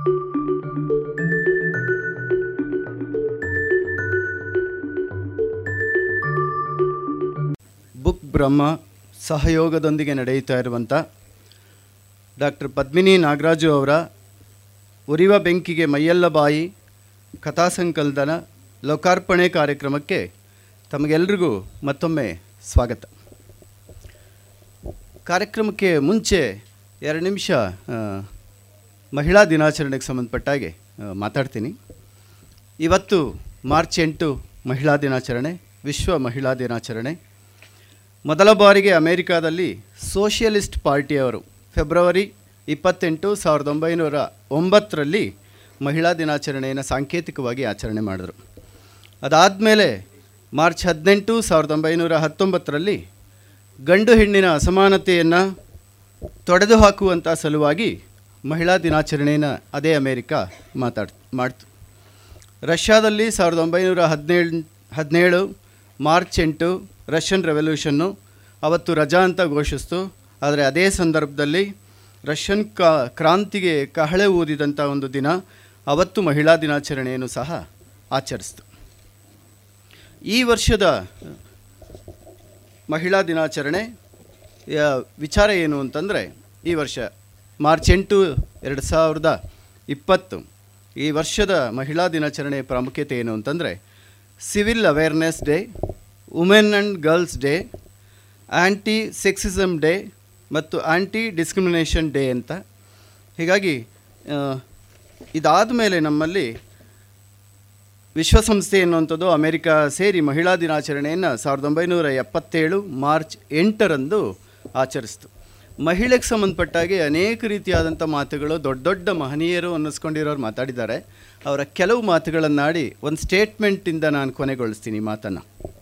book ಬ್ರಹ್ಮ ಸಹಯೋಗದೊಂದಿಗೆ ನಡೆಯುತ್ತಾ ಇರುವಂಥ ಡಾಕ್ಟರ್ ಪದ್ಮಿನಿ ನಾಗರಾಜು ಅವರ ಉರಿವ ಬೆಂಕಿಗೆ ಮೈಯೆಲ್ಲ ಬಾಯಿ ಕಥಾಸಂಕಲನ ಲೋಕಾರ್ಪಣೆ ಕಾರ್ಯಕ್ರಮಕ್ಕೆ ತಮಗೆಲ್ರಿಗೂ ಮತ್ತೊಮ್ಮೆ ಸ್ವಾಗತ ಕಾರ್ಯಕ್ರಮಕ್ಕೆ ಮುಂಚೆ ಎರಡು ನಿಮಿಷ ಆ, ಮಹಿಳಾ ದಿನಾಚರಣೆಗೆ ಸಂಬಂಧಪಟ್ಟ ಹಾಗೆ ಆ, ಮಾತಾಡ್ತೀನಿ ಇವತ್ತು ಮಾರ್ಚ್ ಎಂಟು ಮಹಿಳಾ ದಿನಾಚರಣೆ ವಿಶ್ವ ಮಹಿಳಾ ದಿನಾಚರಣೆ ಮೊದಲ ಬಾರಿಗೆ ಅಮೆರಿಕಾದಲ್ಲಿ ಸೋಷಿಯಲಿಸ್ಟ್ ಪಾರ್ಟಿಯವರು ಫೆಬ್ರವರಿ ಇಪ್ಪತ್ತೆಂಟು ಸಾವಿರದ ಒಂಬೈನೂರ ಒಂಬತ್ತರಲ್ಲಿ ಮಹಿಳಾ ದಿನಾಚರಣೆಯನ್ನು ಸಾಂಕೇತಿಕವಾಗಿ ಆಚರಣೆ ಮಾಡಿದರು ಅದಾದಮೇಲೆ ಮಾರ್ಚ್ ಹದಿನೆಂಟು ಸಾವಿರದ ಒಂಬೈನೂರ ಹತ್ತೊಂಬತ್ತರಲ್ಲಿ ಗಂಡು ಹೆಣ್ಣಿನ ಅಸಮಾನತೆಯನ್ನು ತೊಡೆದು ಹಾಕುವಂಥ ಸಲುವಾಗಿ ಮಹಿಳಾ ದಿನಾಚರಣೆಯನ್ನು ಅದೇ ಅಮೇರಿಕಾ ಮಾತಾಡ್ ಮಾಡ್ತು ರಷ್ಯಾದಲ್ಲಿ ಸಾವಿರದ ಒಂಬೈನೂರ ಹದಿನೇಳು ಹದಿನೇಳು ಮಾರ್ಚ್ ಎಂಟು ರಷ್ಯನ್ ರೆವಲ್ಯೂಷನ್ನು ಅವತ್ತು ರಜಾ ಅಂತ ಘೋಷಿಸ್ತು ಆದರೆ ಅದೇ ಸಂದರ್ಭದಲ್ಲಿ ರಷ್ಯನ್ ಕಾ ಕ್ರಾಂತಿಗೆ ಕಹಳೆ ಊದಿದಂಥ ಒಂದು ದಿನ ಅವತ್ತು ಮಹಿಳಾ ದಿನಾಚರಣೆಯನ್ನು ಸಹ ಆಚರಿಸ್ತು ಈ ವರ್ಷದ ಮಹಿಳಾ ದಿನಾಚರಣೆ ಯ- ವಿಚಾರ ಏನು ಅಂತಂದರೆ ಈ ವರ್ಷ ಮಾರ್ಚ್ ಎಂಟು ಎರಡು ಸಾವಿರದ ಇಪ್ಪತ್ತು ಈ ವರ್ಷದ ಮಹಿಳಾ ದಿನಾಚರಣೆಯ ಪ್ರಾಮುಖ್ಯತೆ ಏನು ಅಂತಂದರೆ civil awareness day women and girls day anti sexism day ಮತ್ತು ಆ್ಯಂಟಿ ಡಿಸ್ಕ್ರಿಮಿನೇಷನ್ ಡೇ ಅಂತ ಹೀಗಾಗಿ ಇದಾದ ಮೇಲೆ ನಮ್ಮಲ್ಲಿ ವಿಶ್ವಸಂಸ್ಥೆ ಎನ್ನುವಂಥದ್ದು ಅಮೆರಿಕ ಸೇರಿ ಮಹಿಳಾ ದಿನಾಚರಣೆಯನ್ನು ಸಾವಿರದ ಒಂಬೈನೂರ ಎಪ್ಪತ್ತೇಳು ಮಾರ್ಚ್ ಎಂಟರಂದು ಆಚರಿಸ್ತು ಮಹಿಳೆಗೆ ಸಂಬಂಧಪಟ್ಟಾಗೆ ಅನೇಕ ರೀತಿಯಾದಂಥ ಮಾತುಗಳು ದೊಡ್ಡ ದೊಡ್ಡ ಮಹನೀಯರು ಅನ್ನಿಸ್ಕೊಂಡಿರೋರು ಮಾತಾಡಿದ್ದಾರೆ ಅವರ ಕೆಲವು ಮಾತುಗಳನ್ನಾಡಿ ಒಂದು ಸ್ಟೇಟ್ಮೆಂಟಿಂದ ನಾನು ಕೊನೆಗೊಳಿಸ್ತೀನಿ ಈ ಮಾತನ್ನು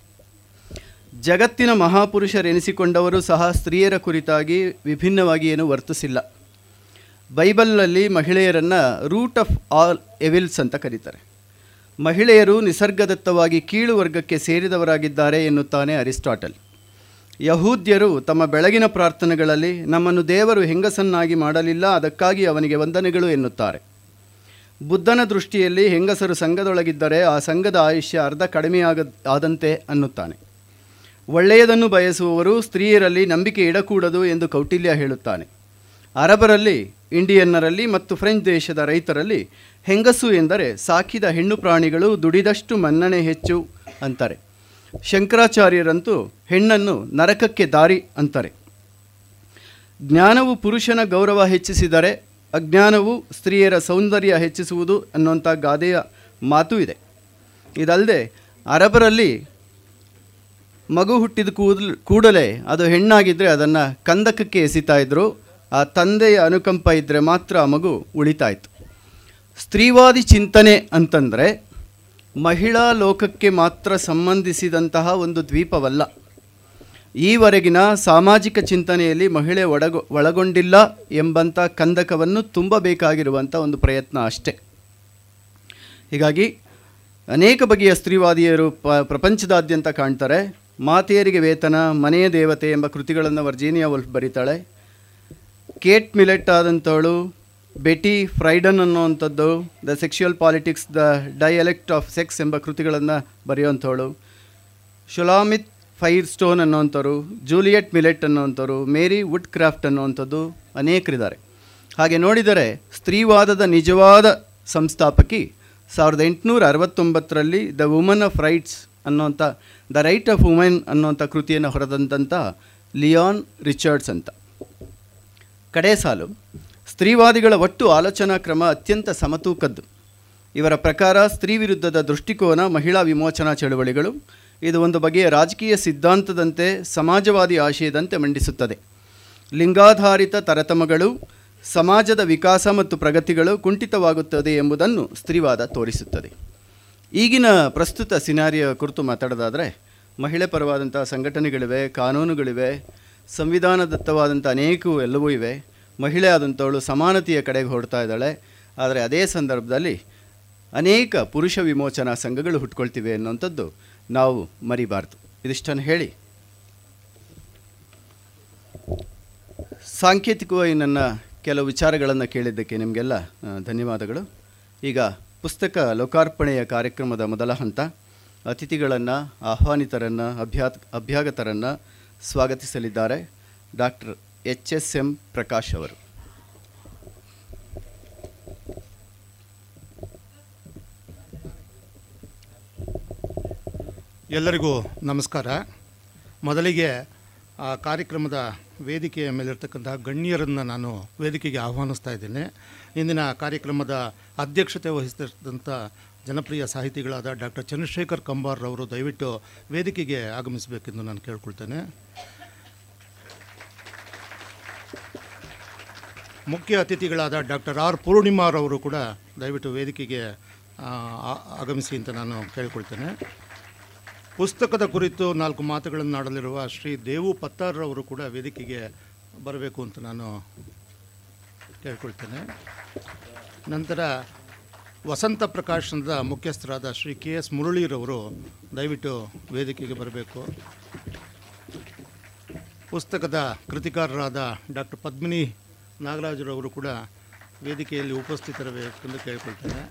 ಜಗತ್ತಿನ ಮಹಾಪುರುಷರೆನಿಸಿಕೊಂಡವರು ಸಹ ಸ್ತ್ರೀಯರ ಕುರಿತಾಗಿ ವಿಭಿನ್ನವಾಗಿ ಏನೂ ವರ್ತಿಸಿಲ್ಲ ಬೈಬಲ್ನಲ್ಲಿ ಮಹಿಳೆಯರನ್ನು ರೂಟ್ ಆಫ್ ಆಲ್ ಎವಿಲ್ಸ್ ಅಂತ ಕರೀತಾರೆ ಮಹಿಳೆಯರು ನಿಸರ್ಗದತ್ತವಾಗಿ ಕೀಳು ವರ್ಗಕ್ಕೆ ಸೇರಿದವರಾಗಿದ್ದಾರೆ ಎನ್ನುತ್ತಾನೆ ಅರಿಸ್ಟಾಟಲ್ ಯಹೂದ್ಯರು ತಮ್ಮ ಬೆಳಗಿನ ಪ್ರಾರ್ಥನೆಗಳಲ್ಲಿ ನಮ್ಮನ್ನು ದೇವರು ಹೆಂಗಸನ್ನಾಗಿ ಮಾಡಲಿಲ್ಲ ಅದಕ್ಕಾಗಿ ಅವನಿಗೆ ವಂದನೆಗಳು ಎನ್ನುತ್ತಾರೆ ಬುದ್ಧನ ದೃಷ್ಟಿಯಲ್ಲಿ ಹೆಂಗಸರು ಸಂಘದೊಳಗಿದ್ದರೆ ಆ ಸಂಘದ ಆಯುಷ್ಯ ಅರ್ಧ ಕಡಿಮೆಯಾಗ ಆದಂತೆ ಅನ್ನುತ್ತಾನೆ ಒಳ್ಳೆಯದನ್ನು ಬಯಸುವವರು ಸ್ತ್ರೀಯರಲ್ಲಿ ನಂಬಿಕೆ ಇಡಕೂಡದು ಎಂದು ಕೌಟಿಲ್ಯ ಹೇಳುತ್ತಾನೆ ಅರಬರಲ್ಲಿ ಇಂಡಿಯನ್ನರಲ್ಲಿ ಮತ್ತು ಫ್ರೆಂಚ್ ದೇಶದ ರೈತರಲ್ಲಿ ಹೆಂಗಸು ಎಂದರೆ ಸಾಕಿದ ಹೆಣ್ಣು ಪ್ರಾಣಿಗಳು ದುಡಿದಷ್ಟು ಮನ್ನಣೆ ಹೆಚ್ಚು ಅಂತಾರೆ ಶಂಕರಾಚಾರ್ಯರಂತೂ ಹೆಣ್ಣನ್ನು ನರಕಕ್ಕೆ ದಾರಿ ಅಂತಾರೆ ಜ್ಞಾನವು ಪುರುಷನ ಗೌರವ ಹೆಚ್ಚಿಸಿದರೆ ಅಜ್ಞಾನವು ಸ್ತ್ರೀಯರ ಸೌಂದರ್ಯ ಹೆಚ್ಚಿಸುವುದು ಅನ್ನುವಂಥ ಗಾದೆಯ ಮಾತು ಇದೆ ಇದಲ್ಲದೆ ಅರಬರಲ್ಲಿ ಮಗು ಹುಟ್ಟಿದ ಕೂದಲು ಕೂಡಲೇ ಅದು ಹೆಣ್ಣಾಗಿದ್ದರೆ ಅದನ್ನು ಕಂದಕಕ್ಕೆ ಎಸಿತಾ ಇದ್ದರು ಆ ತಂದೆಯ ಅನುಕಂಪ ಇದ್ದರೆ ಮಾತ್ರ ಆ ಮಗು ಉಳಿತಾ ಇತ್ತು ಸ್ತ್ರೀವಾದಿ ಚಿಂತನೆ ಅಂತಂದರೆ ಮಹಿಳಾ ಲೋಕಕ್ಕೆ ಮಾತ್ರ ಸಂಬಂಧಿಸಿದಂತಹ ಒಂದು ದ್ವೀಪವಲ್ಲ ಈವರೆಗಿನ ಸಾಮಾಜಿಕ ಚಿಂತನೆಯಲ್ಲಿ ಮಹಿಳೆ ಒಳಗೊ ಒಳಗೊಂಡಿಲ್ಲ ಎಂಬಂಥ ಕಂದಕವನ್ನು ತುಂಬಬೇಕಾಗಿರುವಂಥ ಒಂದು ಪ್ರಯತ್ನ ಅಷ್ಟೇ ಹೀಗಾಗಿ ಅನೇಕ ಬಗೆಯ ಸ್ತ್ರೀವಾದಿಯರು ಪ ಪ್ರಪಂಚದಾದ್ಯಂತ ಕಾಣ್ತಾರೆ ಮಾತೆಯರಿಗೆ ವೇತನ ಮನೆಯ ದೇವತೆ ಎಂಬ ಕೃತಿಗಳನ್ನು ವರ್ಜೀನಿಯಾ ವಲ್ಫ್ ಬರೀತಾಳೆ ಕೇಟ್ ಮಿಲೆಟ್ ಆದಂಥವಳು ಬೆಟಿ ಫ್ರೈಡನ್ ಅನ್ನುವಂಥದ್ದು the sexual politics the dialectic of sex ಎಂಬ ಕೃತಿಗಳನ್ನು ಬರೆಯುವಂಥವಳು ಶುಲಾಮಿತ್ ಫೈರ್ ಸ್ಟೋನ್ ಅನ್ನುವಂಥವ್ರು ಜೂಲಿಯಟ್ ಮಿಲೆಟ್ ಅನ್ನುವಂಥವ್ರು ಮೇರಿ ವುಡ್ ಕ್ರಾಫ್ಟ್ ಅನ್ನುವಂಥದ್ದು ಅನೇಕರಿದ್ದಾರೆ ಹಾಗೆ ನೋಡಿದರೆ ಸ್ತ್ರೀವಾದದ ನಿಜವಾದ ಸಂಸ್ಥಾಪಕಿ ಸಾವಿರದ ಎಂಟುನೂರ ಅರವತ್ತೊಂಬತ್ತರಲ್ಲಿ ದ ವುಮನ್ ಆಫ್ ರೈಟ್ಸ್ ಅನ್ನುವಂಥ ದ ರೈಟ್ ಆಫ್ ವುಮೆನ್ ಅನ್ನುವಂಥ ಕೃತಿಯನ್ನು ಹೊರದಂಥ ಲಿಯಾನ್ ರಿಚರ್ಡ್ಸ್ ಅಂತ ಕಡೆ ಸಾಲು ಸ್ತ್ರೀವಾದಿಗಳ ಒಟ್ಟು ಆಲೋಚನಾ ಕ್ರಮ ಅತ್ಯಂತ ಸಮತೂಕದ್ದು ಇವರ ಪ್ರಕಾರ ಸ್ತ್ರೀ ವಿರುದ್ಧದ ದೃಷ್ಟಿಕೋನ ಮಹಿಳಾ ವಿಮೋಚನಾ ಚಳುವಳಿಗಳು ಇದು ಒಂದು ಬಗೆಯ ರಾಜಕೀಯ ಸಿದ್ಧಾಂತದಂತೆ ಸಮಾಜವಾದಿ ಆಶಯದಂತೆ ಮಂಡಿಸುತ್ತದೆ ಲಿಂಗಾಧಾರಿತ ತರತಮಗಳು ಸಮಾಜದ ವಿಕಾಸ ಮತ್ತು ಪ್ರಗತಿಗಳು ಕುಂಠಿತವಾಗುತ್ತದೆ ಎಂಬುದನ್ನು ಸ್ತ್ರೀವಾದ ತೋರಿಸುತ್ತದೆ ಈಗಿನ ಪ್ರಸ್ತುತ ಸಿನಾರಿಯ ಕುರಿತು ಮಾತಾಡೋದಾದರೆ ಮಹಿಳೆ ಪರವಾದಂಥ ಸಂಘಟನೆಗಳಿವೆ ಕಾನೂನುಗಳಿವೆ ಸಂವಿಧಾನದತ್ತವಾದಂಥ ಅನೇಕವು ಎಲ್ಲವೂ ಇವೆ ಮಹಿಳೆ ಆದಂಥವಳು ಸಮಾನತೆಯ ಕಡೆಗೆ ಹೊರಡ್ತಾ ಇದ್ದಾಳೆ ಆದರೆ ಅದೇ ಸಂದರ್ಭದಲ್ಲಿ ಅನೇಕ ಪುರುಷ ವಿಮೋಚನಾ ಸಂಘಗಳು ಹುಟ್ಕೊಳ್ತಿವೆ ಅನ್ನುವಂಥದ್ದು ನಾವು ಮರಿಬಾರ್ದು ಇದಿಷ್ಟನ್ನು ಹೇಳಿ ಸಾಂಕೇತಿಕವಾಗಿ ನನ್ನ ಕೆಲವು ವಿಚಾರಗಳನ್ನು ಕೇಳಿದ್ದಕ್ಕೆ ನಿಮಗೆಲ್ಲ ಆ, ಧನ್ಯವಾದಗಳು ಈಗ ಪುಸ್ತಕ ಲೋಕಾರ್ಪಣೆಯ ಕಾರ್ಯಕ್ರಮದ ಮೊದಲ ಹಂತ ಅತಿಥಿಗಳನ್ನು ಆಹ್ವಾನಿತರನ್ನು ಅಭ್ಯಾ ಅಭ್ಯಾಗತರನ್ನು ಸ್ವಾಗತಿಸಲಿದ್ದಾರೆ doctor H S M Prakash ಅವರು ಎಲ್ಲರಿಗೂ ನಮಸ್ಕಾರ ಮೊದಲಿಗೆ ಆ ಕಾರ್ಯಕ್ರಮದ ವೇದಿಕೆಯ ಮೇಲಿರ್ತಕ್ಕಂಥ ಗಣ್ಯರನ್ನು ನಾನು ವೇದಿಕೆಗೆ ಆಹ್ವಾನಿಸ್ತಾ ಇದ್ದೇನೆ ಇಂದಿನ ಕಾರ್ಯಕ್ರಮದ ಅಧ್ಯಕ್ಷತೆ ವಹಿಸಿದಂಥ ಜನಪ್ರಿಯ ಸಾಹಿತಿಗಳಾದ ಡಾಕ್ಟರ್ ಚಂದ್ರಶೇಖರ್ ಕಂಬಾರ್ರವರು ದಯವಿಟ್ಟು ವೇದಿಕೆಗೆ ಆಗಮಿಸಬೇಕೆಂದು ನಾನು ಕೇಳ್ಕೊಳ್ತೇನೆ ಮುಖ್ಯ ಅತಿಥಿಗಳಾದ ಡಾಕ್ಟರ್ ಆರ್ ಪೂರ್ಣಿಮಾರವರು ಕೂಡ ದಯವಿಟ್ಟು ವೇದಿಕೆಗೆ ಆ, ಆ- ಆಗಮಿಸಿ ಅಂತ ನಾನು ಕೇಳ್ಕೊಳ್ತೇನೆ ಪುಸ್ತಕದ ಕುರಿತು ನಾಲ್ಕು ಮಾತುಗಳನ್ನು ಆಡಲಿರುವ ಶ್ರೀ ದೇವು ಪತ್ತಾರ್ರವರು ಕೂಡ ವೇದಿಕೆಗೆ ಬರಬೇಕು ಅಂತ ನಾನು ಕೇಳ್ಕೊಳ್ತೇನೆ ನಂತರ ವಸಂತ ಪ್ರಕಾಶನದ ಮುಖ್ಯಸ್ಥರಾದ ಶ್ರೀ ಕೆ ಎಸ್ ಮುರಳೀರವರು ದಯವಿಟ್ಟು ವೇದಿಕೆಗೆ ಬರಬೇಕು ಪುಸ್ತಕದ ಕೃತಿಕಾರರಾದ ಡಾಕ್ಟರ್ ಪದ್ಮಿನಿ ನಾಗರಾಜರವರು ಕೂಡ ವೇದಿಕೆಯಲ್ಲಿ ಉಪಸ್ಥಿತರಬೇಕೆಂದು ಕೇಳ್ಕೊಳ್ತೇನೆ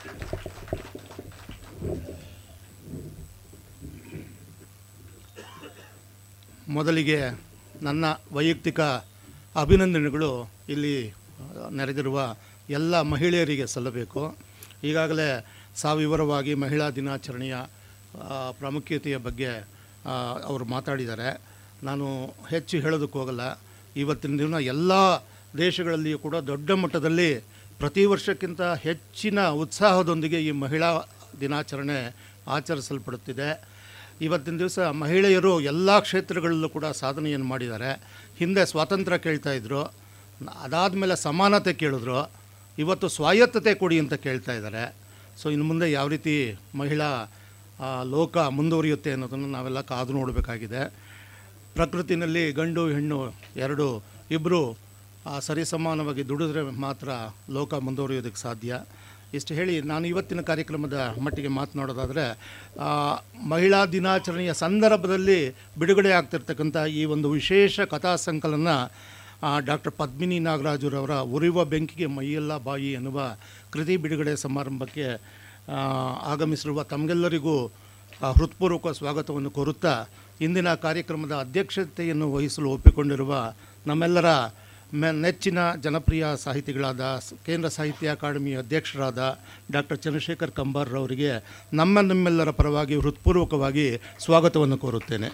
ಮೊದಲಿಗೆ ನನ್ನ ವೈಯಕ್ತಿಕ ಅಭಿನಂದನೆಗಳು ಇಲ್ಲಿ ಆ, ನೆರೆದಿರುವ ಎಲ್ಲ ಮಹಿಳೆಯರಿಗೆ ಸಲ್ಲಬೇಕು ಈಗಾಗಲೇ ಸಾವಿವರವಾಗಿ ಮಹಿಳಾ ದಿನಾಚರಣೆಯ ಆ, ಪ್ರಾಮುಖ್ಯತೆಯ ಬಗ್ಗೆ ಆ, ಅವರು ಮಾತಾಡಿದ್ದಾರೆ ನಾನು ಹೆಚ್ಚು ಹೇಳೋದಕ್ಕೆ ಹೋಗಲ್ಲ ಇವತ್ತಿನ ದಿನ ಎಲ್ಲ ದೇಶಗಳಲ್ಲಿಯೂ ಕೂಡ ದೊಡ್ಡ ಮಟ್ಟದಲ್ಲಿ ಪ್ರತಿ ವರ್ಷಕ್ಕಿಂತ ಹೆಚ್ಚಿನ ಉತ್ಸಾಹದೊಂದಿಗೆ ಈ ಮಹಿಳಾ ದಿನಾಚರಣೆ ಆಚರಿಸಲ್ಪಡುತ್ತಿದೆ ಇವತ್ತಿನ ದಿವಸ ಮಹಿಳೆಯರು ಎಲ್ಲ ಕ್ಷೇತ್ರಗಳಲ್ಲೂ ಕೂಡ ಸಾಧನೆಯನ್ನು ಮಾಡಿದ್ದಾರೆ ಹಿಂದೆ ಸ್ವಾತಂತ್ರ್ಯ ಕೇಳ್ತಾ ಇದ್ರು ಅದಾದಮೇಲೆ ಸಮಾನತೆ ಕೇಳಿದ್ರು ಇವತ್ತು ಸ್ವಾಯತ್ತತೆ ಕೊಡಿ ಅಂತ ಕೇಳ್ತಾ ಇದ್ದಾರೆ ಸೊ ಇನ್ನು ಮುಂದೆ ಯಾವ ರೀತಿ ಮಹಿಳಾ ಆ, ಲೋಕ ಮುಂದುವರಿಯುತ್ತೆ ಅನ್ನೋದನ್ನು ನಾವೆಲ್ಲ ಕಾದು ನೋಡಬೇಕಾಗಿದೆ ಪ್ರಕೃತಿನಲ್ಲಿ ಗಂಡು ಹೆಣ್ಣು ಎರಡು ಇಬ್ಬರು ಸರಿಸಮಾನವಾಗಿ ದುಡಿದ್ರೆ ಮಾತ್ರ ಲೋಕ ಮುಂದುವರಿಯೋದಕ್ಕೆ ಸಾಧ್ಯ ಇಷ್ಟು ಹೇಳಿ ನಾನು ಇವತ್ತಿನ ಕಾರ್ಯಕ್ರಮದ ಮಟ್ಟಿಗೆ ಮಾತನಾಡೋದಾದರೆ ಆ, ಮಹಿಳಾ ದಿನಾಚರಣೆಯ ಸಂದರ್ಭದಲ್ಲಿ ಬಿಡುಗಡೆ ಆಗ್ತಿರ್ತಕ್ಕಂಥ ಈ ಒಂದು ವಿಶೇಷ ಕಥಾ ಸಂಕಲನ ಡಾಕ್ಟರ್ ಪದ್ಮಿನಿ ನಾಗರಾಜುರವರ ಉರಿಯುವ ಬೆಂಕಿಗೆ ಮೈಯೆಲ್ಲ ಬಾಯಿ ಎನ್ನುವ ಕೃತಿ ಬಿಡುಗಡೆ ಸಮಾರಂಭಕ್ಕೆ ಆ, ಆಗಮಿಸಿರುವ ತಮಗೆಲ್ಲರಿಗೂ ಆ, ಹೃತ್ಪೂರ್ವಕ ಸ್ವಾಗತವನ್ನು ಕೋರುತ್ತಾ ಇಂದಿನ ಕಾರ್ಯಕ್ರಮದ ಅಧ್ಯಕ್ಷತೆಯನ್ನು ವಹಿಸಲು ಒಪ್ಪಿಕೊಂಡಿರುವ ನಮ್ಮೆಲ್ಲರ ಮೆ ನೆಚ್ಚಿನ ಜನಪ್ರಿಯ ಸಾಹಿತಿಗಳಾದ ಸ್- ಕೇಂದ್ರ ಸಾಹಿತ್ಯ ಅಕಾಡೆಮಿ ಅಧ್ಯಕ್ಷರಾದ ಡಾಕ್ಟರ್ ಚಂದ್ರಶೇಖರ್ ಕಂಬಾರ್ರವರಿಗೆ ನಮ್ಮ ನಿಮ್ಮೆಲ್ಲರ ಪರವಾಗಿ ಹೃತ್ಪೂರ್ವಕವಾಗಿ ಸ್ವಾಗತವನ್ನು ಕೋರುತ್ತೇನೆ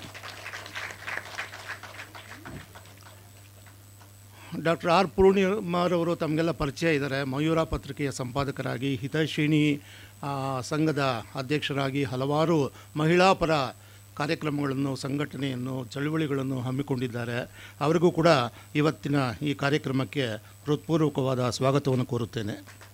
ಡಾಕ್ಟರ್ ಆರ್ ಪೂರ್ಣಿಮಾರವರು ತಮಗೆಲ್ಲ ಪರಿಚಯ ಇದ್ದಾರೆ ಮಯೂರ ಪತ್ರಿಕೆಯ ಸಂಪಾದಕರಾಗಿ ಹಿತೈಷಿಣಿ ಆ, ಸಂಘದ ಅಧ್ಯಕ್ಷರಾಗಿ ಹಲವಾರು ಮಹಿಳಾ ಪರ ಕಾರ್ಯಕ್ರಮಗಳನ್ನು ಸಂಘಟನೆಯನ್ನು ಚಳುವಳಿಗಳನ್ನು ಹಮ್ಮಿಕೊಂಡಿದ್ದಾರೆ ಅವರಿಗೂ ಕೂಡ ಇವತ್ತಿನ ಈ ಕಾರ್ಯಕ್ರಮಕ್ಕೆ ಹೃತ್ಪೂರ್ವಕವಾದ ಸ್ವಾಗತವನ್ನು ಕೋರುತ್ತೇನೆ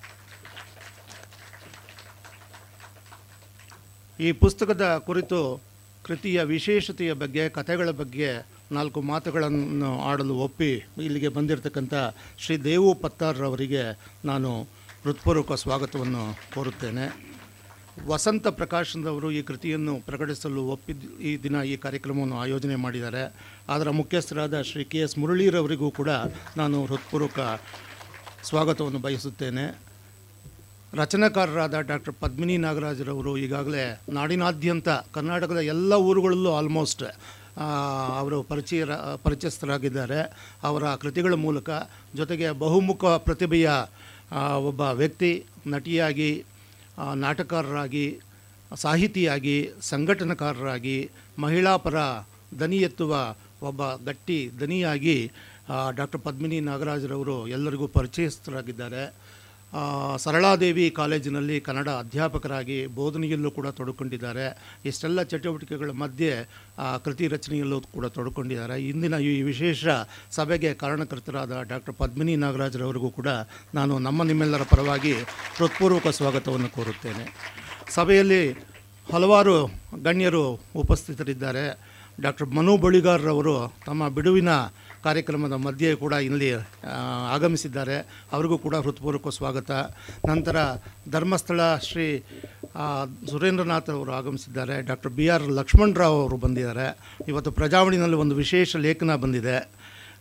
ಈ ಪುಸ್ತಕದ ಕುರಿತು ಕೃತಿಯ ವಿಶೇಷತೆಯ ಬಗ್ಗೆ ಕಥೆಗಳ ಬಗ್ಗೆ ನಾಲ್ಕು ಮಾತುಗಳನ್ನು ಆಡಲು ಒಪ್ಪಿ ಇಲ್ಲಿಗೆ ಬಂದಿರತಕ್ಕಂಥ ಶ್ರೀ ದೇವು ಪತ್ತಾರ್ರವರಿಗೆ ನಾನು ಹೃತ್ಪೂರ್ವಕ ಸ್ವಾಗತವನ್ನು ಕೋರುತ್ತೇನೆ ವಸಂತ ಪ್ರಕಾಶನದವರು ಈ ಕೃತಿಯನ್ನು ಪ್ರಕಟಿಸಲು ಒಪ್ಪಿದ ಈ ದಿನ ಈ ಕಾರ್ಯಕ್ರಮವನ್ನು ಆಯೋಜನೆ ಮಾಡಿದ್ದಾರೆ ಅದರ ಮುಖ್ಯಸ್ಥರಾದ ಶ್ರೀ ಕೆ ಎಸ್ ಮುರಳೀರವರಿಗೂ ಕೂಡ ನಾನು ಹೃತ್ಪೂರ್ವಕ ಸ್ವಾಗತವನ್ನು ಬಯಸುತ್ತೇನೆ ರಚನಾಕಾರರಾದ ಡಾಕ್ಟರ್ ಪದ್ಮಿನಿ ನಾಗರಾಜರವರು ಈಗಾಗಲೇ ನಾಡಿನಾದ್ಯಂತ ಕರ್ನಾಟಕದ ಎಲ್ಲ ಊರುಗಳಲ್ಲೂ ಆಲ್ಮೋಸ್ಟ್ ಅವರು ಪರಿಚಯ ಪರಿಚಯಸ್ಥರಾಗಿದ್ದಾರೆ ಅವರ ಕೃತಿಗಳ ಮೂಲಕ ಜೊತೆಗೆ ಬಹುಮುಖ ಪ್ರತಿಭೆಯ ಆ, ಒಬ್ಬ ವ್ಯಕ್ತಿ ನಟಿಯಾಗಿ ಆ, ನಾಟಕಕಾರರಾಗಿ ಸಾಹಿತಿಯಾಗಿ ಸಂಘಟನಾಕಾರರಾಗಿ ಮಹಿಳಾ ಪರ ದನಿ ಎತ್ತುವ ಒಬ್ಬ ಗಟ್ಟಿ ದನಿಯಾಗಿ ಡಾಕ್ಟರ್ ಪದ್ಮಿನಿ ನಾಗರಾಜರವರು ಎಲ್ಲರಿಗೂ ಪರಿಚಯಸ್ಥರಾಗಿದ್ದಾರೆ ಆ, ಸರಳಾದೇವಿ ಕಾಲೇಜಿನಲ್ಲಿ ಕನ್ನಡ ಅಧ್ಯಾಪಕರಾಗಿ ಬೋಧನೆಯಲ್ಲೂ ಕೂಡ ತೊಡಕೊಂಡಿದ್ದಾರೆ ಇಷ್ಟೆಲ್ಲ ಚಟುವಟಿಕೆಗಳ ಮಧ್ಯೆ ಆ, ಕೃತಿ ರಚನೆಯಲ್ಲೂ ಕೂಡ ತೊಡಕೊಂಡಿದ್ದಾರೆ ಇಂದಿನ ಈ ವಿಶೇಷ ಸಭೆಗೆ ಕಾರಣಕರ್ತರಾದ ಡಾಕ್ಟರ್ ಪದ್ಮಿನಿ ನಾಗರಾಜರವರಿಗೂ ಕೂಡ ನಾನು ನಮ್ಮ ನಿಮ್ಮೆಲ್ಲರ ಪರವಾಗಿ ಹೃತ್ಪೂರ್ವಕ ಸ್ವಾಗತವನ್ನು ಕೋರುತ್ತೇನೆ ಸಭೆಯಲ್ಲಿ ಹಲವಾರು ಗಣ್ಯರು ಉಪಸ್ಥಿತರಿದ್ದಾರೆ ಡಾಕ್ಟರ್ ಮನು ಬಳಿಗಾರ್ರವರು ತಮ್ಮ ಬಿಡುವಿನ ಕಾರ್ಯಕ್ರಮದ ಮಧ್ಯೆ ಕೂಡ ಇಲ್ಲಿ ಆ, ಆಗಮಿಸಿದ್ದಾರೆ ಅವರಿಗೂ ಕೂಡ ಹೃತ್ಪೂರ್ವಕ ಸ್ವಾಗತ ನಂತರ ಧರ್ಮಸ್ಥಳ ಶ್ರೀ ಆ, ಸುರೇಂದ್ರನಾಥ್ ಅವರು ಆಗಮಿಸಿದ್ದಾರೆ ಡಾಕ್ಟರ್ ಬಿ ಆರ್ ಲಕ್ಷ್ಮಣರಾವ್ ಅವರು ಬಂದಿದ್ದಾರೆ ಇವತ್ತು ಪ್ರಜಾವಣಿನಲ್ಲಿ ಒಂದು ವಿಶೇಷ ಲೇಖನ ಬಂದಿದೆ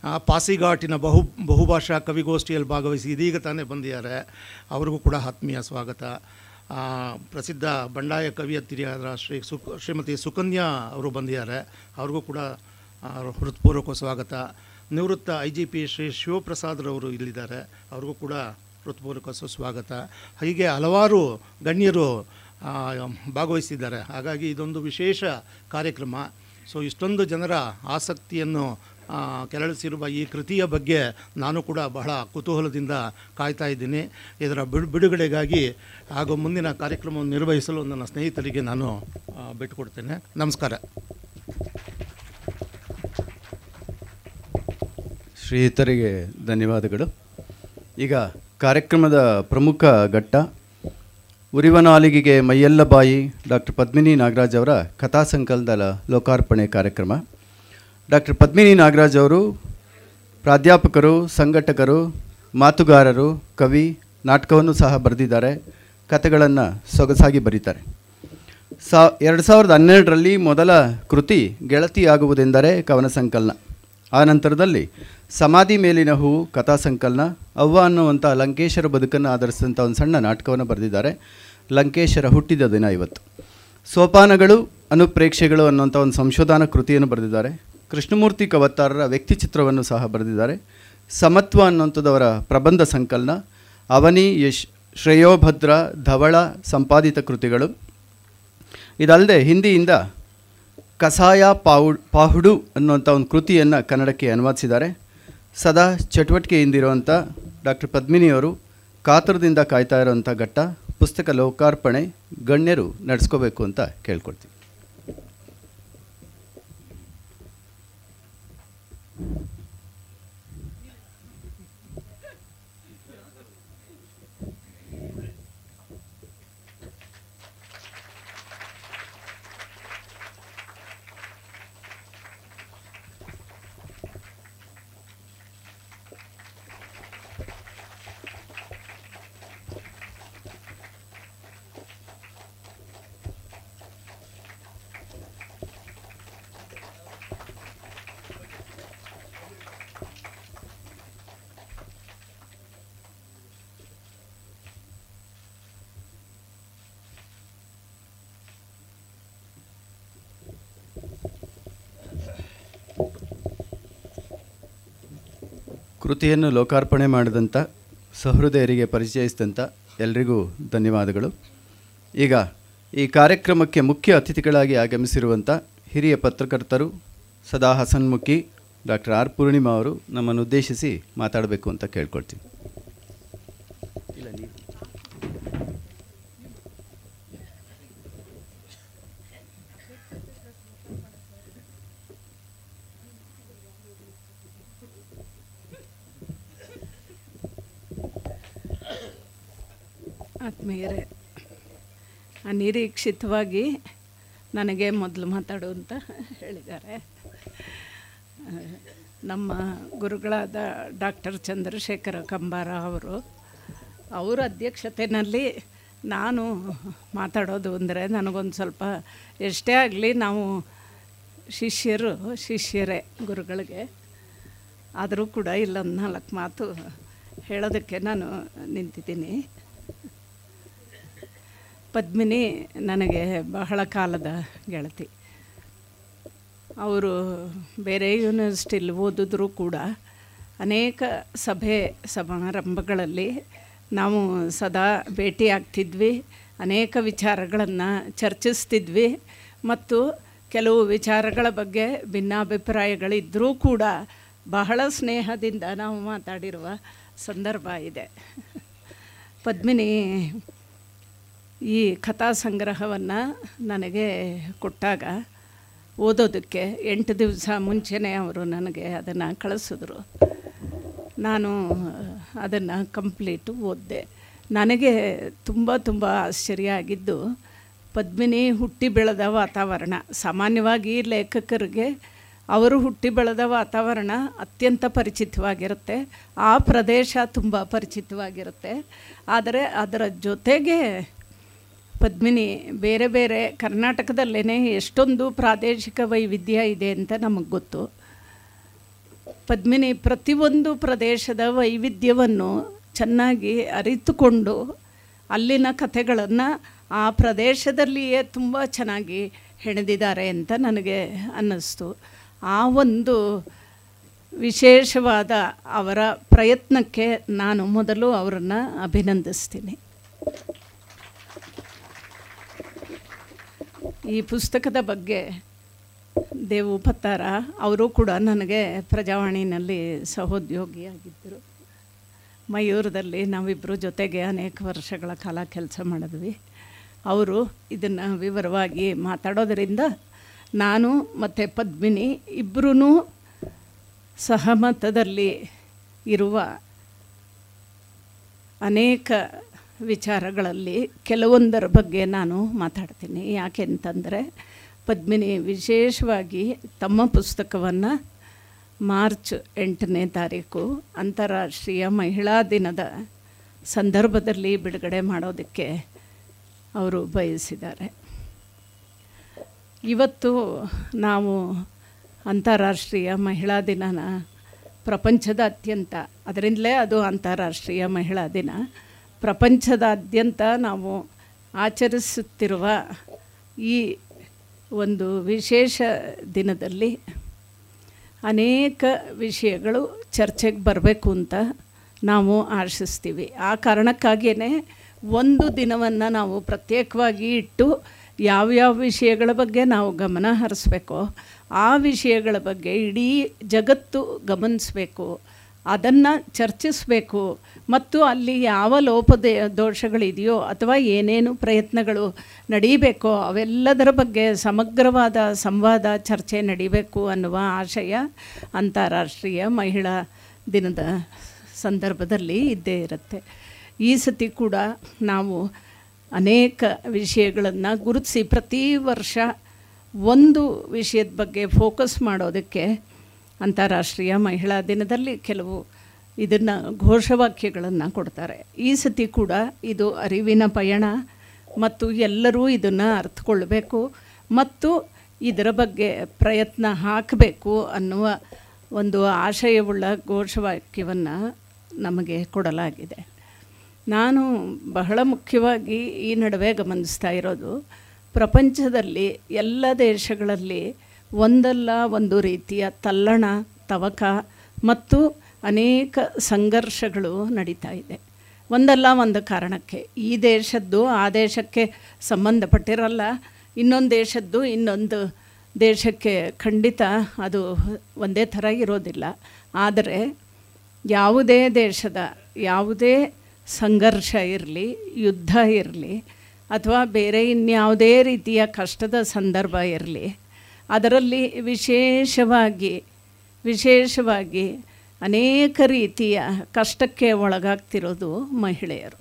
ಆ, ಪಾಸಿಘಾಟಿನ ಬಹು ಬಹುಭಾಷಾ ಕವಿಗೋಷ್ಠಿಯಲ್ಲಿ ಭಾಗವಹಿಸಿ ಇದೀಗ ತಾನೇ ಬಂದಿದ್ದಾರೆ ಅವ್ರಿಗೂ ಕೂಡ ಆತ್ಮೀಯ ಸ್ವಾಗತ ಆ, ಪ್ರಸಿದ್ಧ ಬಂಡಾಯ ಕವಿಯತ್ತಿರಿಯಾದ ಶ್ರೀ ಸುಕ್ ಶ್ರೀಮತಿ ಸುಕನ್ಯಾ ಅವರು ಬಂದಿದ್ದಾರೆ ಅವ್ರಿಗೂ ಕೂಡ ಆ, ಹೃತ್ಪೂರ್ವಕ ಸ್ವಾಗತ ನಿವೃತ್ತ ಐ ಜಿ ಪಿ ಶ್ರೀ ಶಿವಪ್ರಸಾದ್ರವರು ಇಲ್ಲಿದ್ದಾರೆ ಅವ್ರಿಗೂ ಕೂಡ ಹೃತ್ಪೂರ್ವಕ ಸುಸ್ವಾಗತ ಹೀಗೆ ಹಲವಾರು ಗಣ್ಯರು ಆ, ಭಾಗವಹಿಸಿದ್ದಾರೆ ಹಾಗಾಗಿ ಇದೊಂದು ವಿಶೇಷ ಕಾರ್ಯಕ್ರಮ ಸೊ ಇಷ್ಟೊಂದು ಜನರ ಆಸಕ್ತಿಯನ್ನು ಆ, ಕೆರಳಿಸಿರುವ ಈ ಕೃತಿಯ ಬಗ್ಗೆ ನಾನು ಕೂಡ ಬಹಳ ಕುತೂಹಲದಿಂದ ಕಾಯ್ತಾ ಇದ್ದೀನಿ ಇದರ ಬಿಡು ಬಿಡುಗಡೆಗಾಗಿ ಹಾಗೂ ಮುಂದಿನ ಕಾರ್ಯಕ್ರಮವನ್ನು ನಿರ್ವಹಿಸಲು ನನ್ನ ಸ್ನೇಹಿತರಿಗೆ ನಾನು ಆ, ಬಿಟ್ಟುಕೊಡ್ತೇನೆ ನಮಸ್ಕಾರ ಶ್ರೀಯುತರಿಗೆ ಧನ್ಯವಾದಗಳು ಈಗ ಕಾರ್ಯಕ್ರಮದ ಪ್ರಮುಖ ಘಟ್ಟ ಉರಿವ ನಾಲಿಗೆಗೆ ಮೈಯೆಲ್ಲ ಬಾಯಿ ಡಾಕ್ಟರ್ ಪದ್ಮಿನಿ ನಾಗರಾಜ್ ಅವರ ಕಥಾ ಸಂಕಲನದ ಲೋಕಾರ್ಪಣೆ ಕಾರ್ಯಕ್ರಮ ಡಾಕ್ಟರ್ ಪದ್ಮಿನಿ ನಾಗರಾಜ್ ಅವರು ಪ್ರಾಧ್ಯಾಪಕರು ಸಂಘಟಕರು ಮಾತುಗಾರರು ಕವಿ ನಾಟಕವನ್ನು ಸಹ ಬರೆದಿದ್ದಾರೆ ಕಥೆಗಳನ್ನು ಸೊಗಸಾಗಿ ಬರೀತಾರೆ ಸಾ ಎರಡು ಸಾವಿರದ ಹನ್ನೆರಡರಲ್ಲಿ ಮೊದಲ ಕೃತಿ ಗೆಳತಿಯಾಗುವುದೆಂದರೆ ಕವನ ಸಂಕಲನ ಆ ನಂತರದಲ್ಲಿ ಸಮಾಧಿ ಮೇಲಿನ ಹೂವು ಕಥಾ ಸಂಕಲನ ಅವ್ವ ಅನ್ನುವಂಥ ಲಂಕೇಶರ ಬದುಕನ್ನು ಆಧರಿಸಿದಂಥ ಒಂದು ಸಣ್ಣ ನಾಟಕವನ್ನು ಬರೆದಿದ್ದಾರೆ ಲಂಕೇಶರ ಹುಟ್ಟಿದ ದಿನ ಇವತ್ತು ಸೋಪಾನಗಳು ಅನುಪ್ರೇಕ್ಷೆಗಳು ಅನ್ನುವಂಥ ಒಂದು ಸಂಶೋಧನಾ ಕೃತಿಯನ್ನು ಬರೆದಿದ್ದಾರೆ ಕೃಷ್ಣಮೂರ್ತಿ ಕವತ್ತಾರರ ವ್ಯಕ್ತಿ ಚಿತ್ರವನ್ನು ಸಹ ಬರೆದಿದ್ದಾರೆ ಸಮತ್ವ ಅನ್ನುವಂಥದ್ದವರ ಪ್ರಬಂಧ ಸಂಕಲನ ಅವನಿ ಯಶ್ ಶ್ರೇಯೋಭದ್ರ ಧವಳ ಸಂಪಾದಿತ ಕೃತಿಗಳು ಇದಲ್ಲದೆ ಹಿಂದಿಯಿಂದ ಕಸಾಯ ಪಾವು ಪಾಹುಡು ಅನ್ನುವಂಥ ಒಂದು ಕೃತಿಯನ್ನು ಕನ್ನಡಕ್ಕೆ ಅನುವಾದಿಸಿದ್ದಾರೆ ಸದಾ ಚಟುವಟಿಕೆಯಿಂದಿರುವಂಥ ಡಾಕ್ಟರ್ ಪದ್ಮಿನಿಯವರು ಕಾತರದಿಂದ ಕಾಯ್ತಾ ಇರುವಂಥ ಘಟ್ಟ ಪುಸ್ತಕ ಲೋಕಾರ್ಪಣೆ ಗಣ್ಯರು ನಡೆಸ್ಕೋಬೇಕು ಅಂತ ಕೇಳ್ಕೊಳ್ತೀವಿ ಕೃತಿಯನ್ನು ಲೋಕಾರ್ಪಣೆ ಮಾಡಿದಂಥ ಸಹೃದಯರಿಗೆ ಪರಿಚಯಿಸಿದಂಥ ಎಲ್ರಿಗೂ ಧನ್ಯವಾದಗಳು ಈಗ ಈ ಕಾರ್ಯಕ್ರಮಕ್ಕೆ ಮುಖ್ಯ ಅತಿಥಿಗಳಾಗಿ ಆಗಮಿಸಿರುವಂಥ ಹಿರಿಯ ಪತ್ರಕರ್ತರು ಸದಾ ಹಸನ್ಮುಖಿ ಡಾಕ್ಟರ್ ಆರ್ ಪೂರ್ಣಿಮಾ ಅವರು ನಮ್ಮನ್ನು ಉದ್ದೇಶಿಸಿ ಮಾತಾಡಬೇಕು ಅಂತ ಕೇಳ್ಕೊಳ್ತೀನಿ ಆತ್ಮೀಯರೇ ಅನಿರೀಕ್ಷಿತವಾಗಿ ನನಗೆ ಮೊದಲು ಮಾತಾಡು ಅಂತ ಹೇಳಿದ್ದಾರೆ ಆ, ನಮ್ಮ ಗುರುಗಳಾದ ಡಾಕ್ಟರ್ ಚಂದ್ರಶೇಖರ ಕಂಬಾರ ಅವರು ಅವರ ಅಧ್ಯಕ್ಷತೆಯಲ್ಲಿ ನಾನು ಮಾತಾಡೋದು ಅಂದರೆ ನನಗೊಂದು ಸ್ವಲ್ಪ ಎಷ್ಟೇ ಆಗಲಿ ನಾವು ಶಿಷ್ಯರು ಶಿಷ್ಯರೇ ಗುರುಗಳಿಗೆ ಆದರೂ ಕೂಡ ಇಲ್ಲೊಂದು ನಾಲ್ಕು ಮಾತು ಹೇಳೋದಕ್ಕೆ ನಾನು ನಿಂತಿದ್ದೀನಿ ಪದ್ಮಿನಿ ನನಗೆ ಬಹಳ ಕಾಲದ ಗೆಳತಿ ಅವರು ಬೇರೆ ಯೂನಿವರ್ಸಿಟಿಲಿ ಓದಿದ್ರೂ ಕೂಡ ಅನೇಕ ಸಭೆ ಸಮಾರಂಭಗಳಲ್ಲಿ ನಾವು ಸದಾ ಭೇಟಿ ಆಗ್ತಿದ್ವಿ ಅನೇಕ ವಿಚಾರಗಳನ್ನು ಚರ್ಚಿಸ್ತಿದ್ವಿ ಮತ್ತು ಕೆಲವು ವಿಚಾರಗಳ ಬಗ್ಗೆ ಭಿನ್ನಾಭಿಪ್ರಾಯಗಳಿದ್ದರೂ ಕೂಡ ಬಹಳ ಸ್ನೇಹದಿಂದ ನಾವು ಮಾತಾಡಿರುವ ಸಂದರ್ಭ ಇದೆ ಪದ್ಮಿನಿ ಈ ಕಥಾ ಸಂಗ್ರಹವನ್ನು ನನಗೆ ಕೊಟ್ಟಾಗ ಓದೋದಕ್ಕೆ ಎಂಟು ದಿವಸ ಮುಂಚೆನೇ ಅವರು ನನಗೆ ಅದನ್ನು ಕಳಿಸಿದ್ರು ನಾನು ಅದನ್ನು ಕಂಪ್ಲೀಟು ಓದಿದೆ ನನಗೆ ತುಂಬ ತುಂಬ ಆಶ್ಚರ್ಯ ಆಗಿದ್ದು ಪದ್ಮಿನಿ ಹುಟ್ಟಿ ಬೆಳೆದ ವಾತಾವರಣ ಸಾಮಾನ್ಯವಾಗಿ ಲೇಖಕರಿಗೆ ಅವರು ಹುಟ್ಟಿ ಬೆಳೆದ ವಾತಾವರಣ ಅತ್ಯಂತ ಪರಿಚಿತವಾಗಿರುತ್ತೆ ಆ ಪ್ರದೇಶ ತುಂಬ ಪರಿಚಿತವಾಗಿರುತ್ತೆ ಆದರೆ ಅದರ ಜೊತೆಗೆ ಪದ್ಮಿನಿ ಬೇರೆ ಬೇರೆ ಕರ್ನಾಟಕದಲ್ಲೇ ಎಷ್ಟೊಂದು ಪ್ರಾದೇಶಿಕ ವೈವಿಧ್ಯ ಇದೆ ಅಂತ ನಮಗೆ ಗೊತ್ತು ಪದ್ಮಿನಿ ಪ್ರತಿಯೊಂದು ಪ್ರದೇಶದ ವೈವಿಧ್ಯವನ್ನು ಚೆನ್ನಾಗಿ ಅರಿತುಕೊಂಡು ಅಲ್ಲಿನ ಕಥೆಗಳನ್ನು ಆ ಪ್ರದೇಶದಲ್ಲಿಯೇ ತುಂಬ ಚೆನ್ನಾಗಿ ಹೆಣೆದಿದ್ದಾರೆ ಅಂತ ನನಗೆ ಅನ್ನಿಸ್ತು ಆ ಒಂದು ವಿಶೇಷವಾದ ಅವರ ಪ್ರಯತ್ನಕ್ಕೆ ನಾನು ಮೊದಲು ಅವರನ್ನು ಅಭಿನಂದಿಸ್ತೀನಿ ಈ ಪುಸ್ತಕದ ಬಗ್ಗೆ ದೇವು ಪತ್ತಾರ ಅವರು ಕೂಡ ನನಗೆ ಪ್ರಜಾವಾಣಿನಲ್ಲಿ ಸಹೋದ್ಯೋಗಿಯಾಗಿದ್ದರು ಮಯೂರದಲ್ಲಿ ನಾವಿಬ್ಬರು ಜೊತೆಗೆ ಅನೇಕ ವರ್ಷಗಳ ಕಾಲ ಕೆಲಸ ಮಾಡಿದ್ವಿ ಅವರು ಇದನ್ನು ವಿವರವಾಗಿ ಮಾತಾಡೋದರಿಂದ ನಾನು ಮತ್ತು ಪದ್ಮಿನಿ ಇಬ್ಬರೂ ಸಹಮತದಲ್ಲಿ ಇರುವ ಅನೇಕ ವಿಚಾರಗಳಲ್ಲಿ ಕೆಲವೊಂದರ ಬಗ್ಗೆ ನಾನು ಮಾತಾಡ್ತೀನಿ ಯಾಕೆಂತಂದರೆ ಪದ್ಮಿನಿ ವಿಶೇಷವಾಗಿ ತಮ್ಮ ಪುಸ್ತಕವನ್ನು ಮಾರ್ಚ್ ಎಂಟನೇ ತಾರೀಕು ಅಂತಾರಾಷ್ಟ್ರೀಯ ಮಹಿಳಾ ದಿನದ ಸಂದರ್ಭದಲ್ಲಿ ಬಿಡುಗಡೆ ಮಾಡೋದಕ್ಕೆ ಅವರು ಬಯಸಿದ್ದಾರೆ ಇವತ್ತು ನಾವು ಅಂತಾರಾಷ್ಟ್ರೀಯ ಮಹಿಳಾ ದಿನನ ಪ್ರಪಂಚದಾದ್ಯಂತ ಅದರಿಂದಲೇ ಅದು ಅಂತಾರಾಷ್ಟ್ರೀಯ ಮಹಿಳಾ ದಿನ ಪ್ರಪಂಚದಾದ್ಯಂತ ನಾವು ಆಚರಿಸುತ್ತಿರುವ ಈ ಒಂದು ವಿಶೇಷ ದಿನದಲ್ಲಿ ಅನೇಕ ವಿಷಯಗಳು ಚರ್ಚೆಗೆ ಬರಬೇಕು ಅಂತ ನಾವು ಆಶಿಸ್ತೀವಿ ಆ ಕಾರಣಕ್ಕಾಗಿಯೇ ಒಂದು ದಿನವನ್ನು ನಾವು ಪ್ರತ್ಯೇಕವಾಗಿ ಇಟ್ಟು ಯಾವ್ಯಾವ ವಿಷಯಗಳ ಬಗ್ಗೆ ನಾವು ಗಮನ ಹರಿಸ್ಬೇಕೋ ಆ ವಿಷಯಗಳ ಬಗ್ಗೆ ಇಡೀ ಜಗತ್ತು ಗಮನಿಸಬೇಕು ಅದನ್ನು ಚರ್ಚಿಸಬೇಕು ಮತ್ತು ಅಲ್ಲಿ ಯಾವ ಲೋಪದ ದೋಷಗಳಿದೆಯೋ ಅಥವಾ ಏನೇನು ಪ್ರಯತ್ನಗಳು ನಡೀಬೇಕೋ ಅವೆಲ್ಲದರ ಬಗ್ಗೆ ಸಮಗ್ರವಾದ ಸಂವಾದ ಚರ್ಚೆ ನಡೀಬೇಕು ಅನ್ನುವ ಆಶಯ ಅಂತಾರಾಷ್ಟ್ರೀಯ ಮಹಿಳಾ ದಿನದ ಸಂದರ್ಭದಲ್ಲಿ ಇದ್ದೇ ಇರುತ್ತೆ ಈ ಸತಿ ಕೂಡ ನಾವು ಅನೇಕ ವಿಷಯಗಳನ್ನು ಗುರುತಿಸಿ ಪ್ರತಿ ವರ್ಷ ಒಂದು ವಿಷಯದ ಬಗ್ಗೆ ಫೋಕಸ್ ಮಾಡೋದಕ್ಕೆ ಅಂತಾರಾಷ್ಟ್ರೀಯ ಮಹಿಳಾ ದಿನದಲ್ಲಿ ಕೆಲವು ಇದನ್ನು ಘೋಷವಾಕ್ಯಗಳನ್ನು ಕೊಡ್ತಾರೆ ಈ ಸತಿ ಕೂಡ ಇದು ಅರಿವಿನ ಪಯಣ ಮತ್ತು ಎಲ್ಲರೂ ಇದನ್ನು ಅರ್ಥಕೊಳ್ಬೇಕು ಮತ್ತು ಇದರ ಬಗ್ಗೆ ಪ್ರಯತ್ನ ಹಾಕಬೇಕು ಅನ್ನುವ ಒಂದು ಆಶಯವುಳ್ಳ ಘೋಷವಾಕ್ಯವನ್ನು ನಮಗೆ ಕೊಡಲಾಗಿದೆ ನಾನು ಬಹಳ ಮುಖ್ಯವಾಗಿ ಈ ನಡುವೆ ಗಮನಿಸ್ತಾ ಇರೋದು ಪ್ರಪಂಚದಲ್ಲಿ ಎಲ್ಲ ದೇಶಗಳಲ್ಲಿ ಒಂದಲ್ಲ ಒಂದು ರೀತಿಯ ತಲ್ಲಣ ತವಕ ಮತ್ತು ಅನೇಕ ಸಂಘರ್ಷಗಳು ನಡೀತಾ ಇದೆ ಒಂದಲ್ಲ ಒಂದು ಕಾರಣಕ್ಕೆ ಈ ದೇಶದ್ದು ಆ ದೇಶಕ್ಕೆ ಸಂಬಂಧಪಟ್ಟಿರಲ್ಲ ಇನ್ನೊಂದು ದೇಶದ್ದು ಇನ್ನೊಂದು ದೇಶಕ್ಕೆ ಖಂಡಿತ ಅದು ಒಂದೇ ಥರ ಇರೋದಿಲ್ಲ ಆದರೆ ಯಾವುದೇ ದೇಶದ ಯಾವುದೇ ಸಂಘರ್ಷ ಇರಲಿ ಯುದ್ಧ ಇರಲಿ ಅಥವಾ ಬೇರೆ ಇನ್ಯಾವುದೇ ರೀತಿಯ ಕಷ್ಟದ ಸಂದರ್ಭ ಇರಲಿ ಅದರಲ್ಲಿ ವಿಶೇಷವಾಗಿ ವಿಶೇಷವಾಗಿ ಅನೇಕ ರೀತಿಯ ಕಷ್ಟಕ್ಕೆ ಒಳಗಾಗ್ತಿರೋದು ಮಹಿಳೆಯರು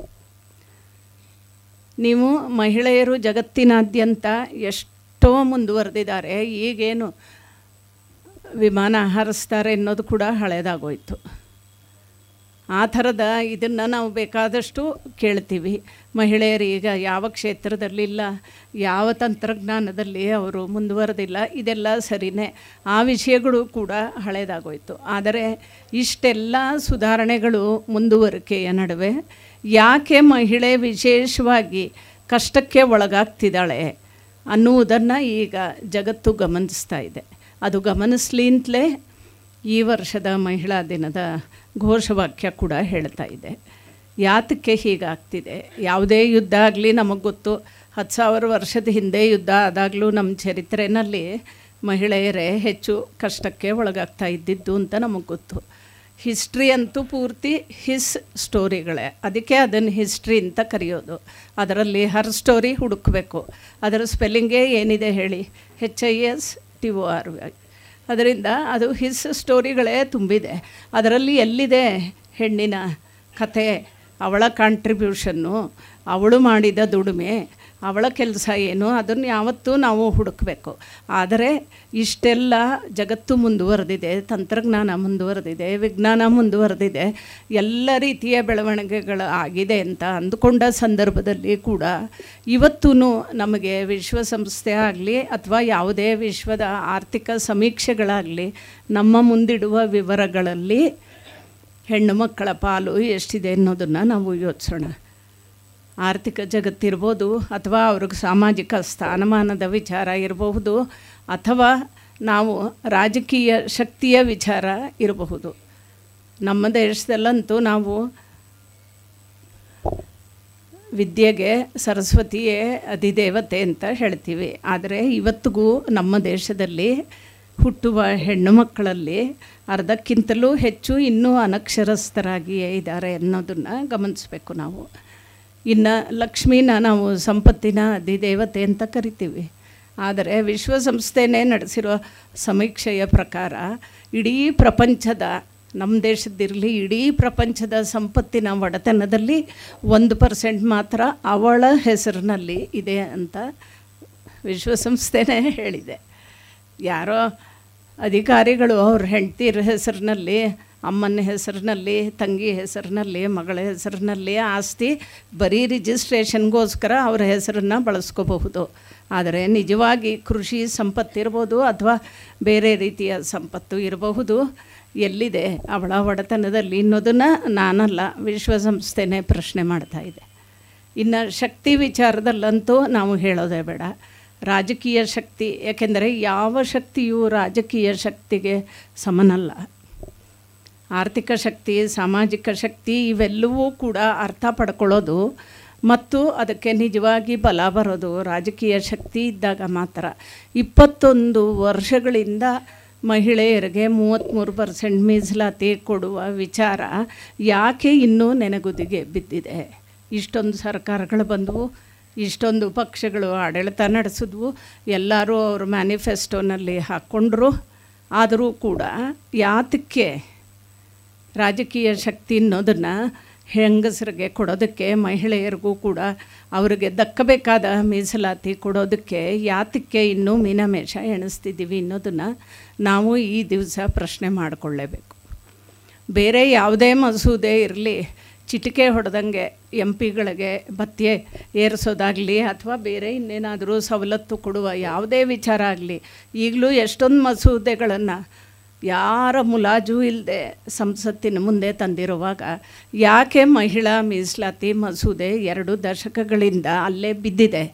ನೀವು ಮಹಿಳೆಯರು ಜಗತ್ತಿನಾದ್ಯಂತ ಎಷ್ಟೋ ಮುಂದುವರೆದಿದ್ದಾರೆ ಈಗೇನು ವಿಮಾನ ಹಾರಿಸ್ತಾರೆ ಅನ್ನೋದು ಕೂಡ ಹಳೇದಾಗೋಯ್ತು ಆ ಥರದ ಇದನ್ನು ನಾವು ಬೇಕಾದಷ್ಟು ಕೇಳ್ತೀವಿ ಮಹಿಳೆಯರು ಈಗ ಯಾವ ಕ್ಷೇತ್ರದಲ್ಲಿಲ್ಲ ಯಾವ ತಂತ್ರಜ್ಞಾನದಲ್ಲಿ ಅವರು ಮುಂದುವರೆದಿಲ್ಲ ಇದೆಲ್ಲ ಸರಿಯೇ ಆ ವಿಷಯಗಳು ಕೂಡ ಹಳೇದಾಗೋಯ್ತು ಆದರೆ ಇಷ್ಟೆಲ್ಲ ಸುಧಾರಣೆಗಳು ಮುಂದುವರಿಕೆಯ ನಡುವೆ ಯಾಕೆ ಮಹಿಳೆ ವಿಶೇಷವಾಗಿ ಕಷ್ಟಕ್ಕೆ ಒಳಗಾಗ್ತಿದ್ದಾಳೆ ಅನ್ನುವುದನ್ನು ಈಗ ಜಗತ್ತು ಗಮನಿಸ್ತಾ ಇದೆ ಅದು ಗಮನಿಸ್ಲಿ ಅಂತಲೇ ಈ ವರ್ಷದ ಮಹಿಳಾ ದಿನದ ಘೋಷವಾಕ್ಯ ಕೂಡ ಹೇಳ್ತಾ ಇದೆ ಯಾತಕ್ಕೆ ಹೀಗಾಗ್ತಿದೆ ಯಾವುದೇ ಯುದ್ಧ ಆಗಲಿ ನಮಗೆ ಗೊತ್ತು ಹತ್ತು ಸಾವಿರ ವರ್ಷದ ಹಿಂದೆ ಯುದ್ಧ ಆದಾಗಲೂ ನಮ್ಮ ಚರಿತ್ರೆಯಲ್ಲಿ ಮಹಿಳೆಯರೇ ಹೆಚ್ಚು ಕಷ್ಟಕ್ಕೆ ಒಳಗಾಗ್ತಾ ಇದ್ದಿದ್ದು ಅಂತ ನಮಗೆ ಗೊತ್ತು ಹಿಸ್ಟ್ರಿ ಅಂತೂ ಪೂರ್ತಿ ಹಿಸ್ ಸ್ಟೋರಿಗಳೇ ಅದಕ್ಕೆ ಅದನ್ನು ಹಿಸ್ಟ್ರಿ ಅಂತ ಕರೆಯೋದು ಅದರಲ್ಲಿ ಹರ್ ಸ್ಟೋರಿ ಹುಡುಕಬೇಕು ಅದರ ಸ್ಪೆಲ್ಲಿಂಗೇ ಏನಿದೆ ಹೇಳಿ H I S T O R ಅದರಿಂದ ಅದು ಹಿಸ್ ಸ್ಟೋರಿಗಳೇ ತುಂಬಿದೆ ಅದರಲ್ಲಿ ಎಲ್ಲಿದೆ ಹೆಣ್ಣಿನ ಕತೆ ಅವಳ ಕಾಂಟ್ರಿಬ್ಯೂಷನ್ನು ಅವಳು ಮಾಡಿದ ದುಡಿಮೆ ಅವಳ ಕೆಲಸ ಏನು ಅದನ್ನು ಯಾವತ್ತೂ ನಾವು ಹುಡುಕಬೇಕು ಆದರೆ ಇಷ್ಟೆಲ್ಲ ಜಗತ್ತು ಮುಂದುವರೆದಿದೆ ತಂತ್ರಜ್ಞಾನ ಮುಂದುವರೆದಿದೆ ವಿಜ್ಞಾನ ಮುಂದುವರೆದಿದೆ ಎಲ್ಲ ರೀತಿಯ ಬೆಳವಣಿಗೆಗಳು ಆಗಿದೆ ಅಂತ ಅಂದುಕೊಂಡ ಸಂದರ್ಭದಲ್ಲಿ ಕೂಡ ಇವತ್ತೂ ನಮಗೆ ವಿಶ್ವಸಂಸ್ಥೆ ಆಗಲಿ ಅಥವಾ ಯಾವುದೇ ವಿಶ್ವದ ಆರ್ಥಿಕ ಸಮೀಕ್ಷೆಗಳಾಗಲಿ ನಮ್ಮ ಮುಂದಿಡುವ ವಿವರಗಳಲ್ಲಿ ಹೆಣ್ಣು ಮಕ್ಕಳ ಪಾಲು ಎಷ್ಟಿದೆ ಅನ್ನೋದನ್ನು ನಾವು ಯೋಚಿಸೋಣ ಆರ್ಥಿಕ ಜಗತ್ತಿರ್ಬೋದು ಅಥವಾ ಅವ್ರಿಗೆ ಸಾಮಾಜಿಕ ಸ್ಥಾನಮಾನದ ವಿಚಾರ ಇರಬಹುದು ಅಥವಾ ನಾವು ರಾಜಕೀಯ ಶಕ್ತಿಯ ವಿಚಾರ ಇರಬಹುದು ನಮ್ಮ ದೇಶದಲ್ಲಂತೂ ನಾವು ವಿದ್ಯೆಗೆ ಸರಸ್ವತಿಯೇ ಅಧಿದೇವತೆ ಅಂತ ಹೇಳ್ತೀವಿ ಆದರೆ ಇವತ್ತಿಗೂ ನಮ್ಮ ದೇಶದಲ್ಲಿ ಹುಟ್ಟುವ ಹೆಣ್ಣು ಮಕ್ಕಳಲ್ಲಿ ಅರ್ಧಕ್ಕಿಂತಲೂ ಹೆಚ್ಚು ಇನ್ನೂ ಅನಕ್ಷರಸ್ಥರಾಗಿಯೇ ಇದ್ದಾರೆ ಅನ್ನೋದನ್ನು ಗಮನಿಸಬೇಕು ನಾವು ಇನ್ನು ಲಕ್ಷ್ಮೀನ ನಾವು ಸಂಪತ್ತಿನ ಅಧಿದೇವತೆ ಅಂತ ಕರಿತೀವಿ ಆದರೆ ವಿಶ್ವಸಂಸ್ಥೆನೇ ನಡೆಸಿರೋ ಸಮೀಕ್ಷೆಯ ಪ್ರಕಾರ ಇಡೀ ಪ್ರಪಂಚದ ನಮ್ಮ ದೇಶದ್ದಿರಲಿ ಇಡೀ ಪ್ರಪಂಚದ ಸಂಪತ್ತಿನ ಒಡೆತನದಲ್ಲಿ ಒಂದು ಪರ್ಸೆಂಟ್ ಮಾತ್ರ ಅವಳ ಹೆಸರಿನಲ್ಲಿ ಇದೆ ಅಂತ ವಿಶ್ವಸಂಸ್ಥೆನೇ ಹೇಳಿದೆ ಯಾರೋ ಅಧಿಕಾರಿಗಳು ಅವ್ರ ಹೆಂಡ್ತಿರ ಹೆಸರಿನಲ್ಲಿ ಅಮ್ಮನ ಹೆಸರಿನಲ್ಲಿ ತಂಗಿ ಹೆಸರಿನಲ್ಲಿ ಮಗಳ ಹೆಸರಿನಲ್ಲಿ ಆಸ್ತಿ ಬರೀ ರಿಜಿಸ್ಟ್ರೇಷನ್ಗೋಸ್ಕರ ಅವರ ಹೆಸರನ್ನು ಬಳಸ್ಕೋಬಹುದು ಆದರೆ ನಿಜವಾಗಿ ಕೃಷಿ ಸಂಪತ್ತಿರ್ಬೋದು ಅಥವಾ ಬೇರೆ ರೀತಿಯ ಸಂಪತ್ತು ಇರಬಹುದು ಎಲ್ಲಿದೆ ಅವಳ ಒಡೆತನದಲ್ಲಿ ಅನ್ನೋದನ್ನು ನಾನಲ್ಲ ವಿಶ್ವಸಂಸ್ಥೆನೇ ಪ್ರಶ್ನೆ ಮಾಡ್ತಾ ಇದೆ ಇನ್ನು ಶಕ್ತಿ ವಿಚಾರದಲ್ಲಂತೂ ನಾವು ಹೇಳೋದೇ ಬೇಡ ರಾಜಕೀಯ ಶಕ್ತಿ ಯಾಕೆಂದರೆ ಯಾವ ಶಕ್ತಿಯೂ ರಾಜಕೀಯ ಶಕ್ತಿಗೆ ಸಮನಲ್ಲ ಆರ್ಥಿಕ ಶಕ್ತಿ ಸಾಮಾಜಿಕ ಶಕ್ತಿ ಇವೆಲ್ಲವೂ ಕೂಡ ಅರ್ಥ ಪಡ್ಕೊಳ್ಳೋದು ಮತ್ತು ಅದಕ್ಕೆ ನಿಜವಾಗಿ ಬಲ ಬರೋದು ರಾಜಕೀಯ ಶಕ್ತಿ ಇದ್ದಾಗ ಮಾತ್ರ ಇಪ್ಪತ್ತೊಂದು ವರ್ಷಗಳಿಂದ ಮಹಿಳೆಯರಿಗೆ ಮೂವತ್ತ್ಮೂರು ಪರ್ಸೆಂಟ್ ಮೀಸಲಾತಿ ಕೊಡುವ ವಿಚಾರ ಯಾಕೆ ಇನ್ನೂ ನೆನಗುದಿಗೆ ಬಿದ್ದಿದೆ ಇಷ್ಟೊಂದು ಸರ್ಕಾರಗಳು ಬಂದವು ಇಷ್ಟೊಂದು ಪಕ್ಷಗಳು ಆಡಳಿತ ನಡೆಸಿದ್ವು ಎಲ್ಲರೂ ಅವ್ರ ಮ್ಯಾನಿಫೆಸ್ಟೋನಲ್ಲಿ ಹಾಕ್ಕೊಂಡ್ರು ಆದರೂ ಕೂಡ ಯಾತಕ್ಕೆ ರಾಜಕೀಯ ಶಕ್ತಿ ಅನ್ನೋದನ್ನು ಹೆಂಗಸರಿಗೆ ಕೊಡೋದಕ್ಕೆ ಮಹಿಳೆಯರಿಗೂ ಕೂಡ ಅವರಿಗೆ ದಕ್ಕಬೇಕಾದ ಮೀಸಲಾತಿ ಕೊಡೋದಕ್ಕೆ ಯಾತಕ್ಕೆ ಇನ್ನೂ ಮೀನಮೇಷ ಎಣಿಸ್ತಿದ್ದೀವಿ ಅನ್ನೋದನ್ನು ನಾವು ಈ ದಿವಸ ಪ್ರಶ್ನೆ ಮಾಡಿಕೊಳ್ಳೇಬೇಕು ಬೇರೆ ಯಾವುದೇ ಮಸೂದೆ ಇರಲಿ ಚಿಟಿಕೆ ಹೊಡೆದಂಗೆ ಎಂ ಪಿಗಳಿಗೆ ಭತ್ಯೆ ಏರಿಸೋದಾಗಲಿ ಅಥವಾ ಬೇರೆ ಇನ್ನೇನಾದರೂ ಸವಲತ್ತು ಕೊಡುವ ಯಾವುದೇ ವಿಚಾರ ಆಗಲಿ ಈಗಲೂ ಎಷ್ಟೊಂದು ಮಸೂದೆಗಳನ್ನು ಯಾರ ಮುಲಾಜು ಇಲ್ಲದೆ ಸಂಸತ್ತಿನ ಮುಂದೆ ತಂದಿರುವಾಗ ಯಾಕೆ ಮಹಿಳಾ ಮೀಸಲಾತಿ ಮಸೂದೆ ಎರಡು ದಶಕಗಳಿಂದ ಅಲ್ಲೇ ಬಿದ್ದಿದೆ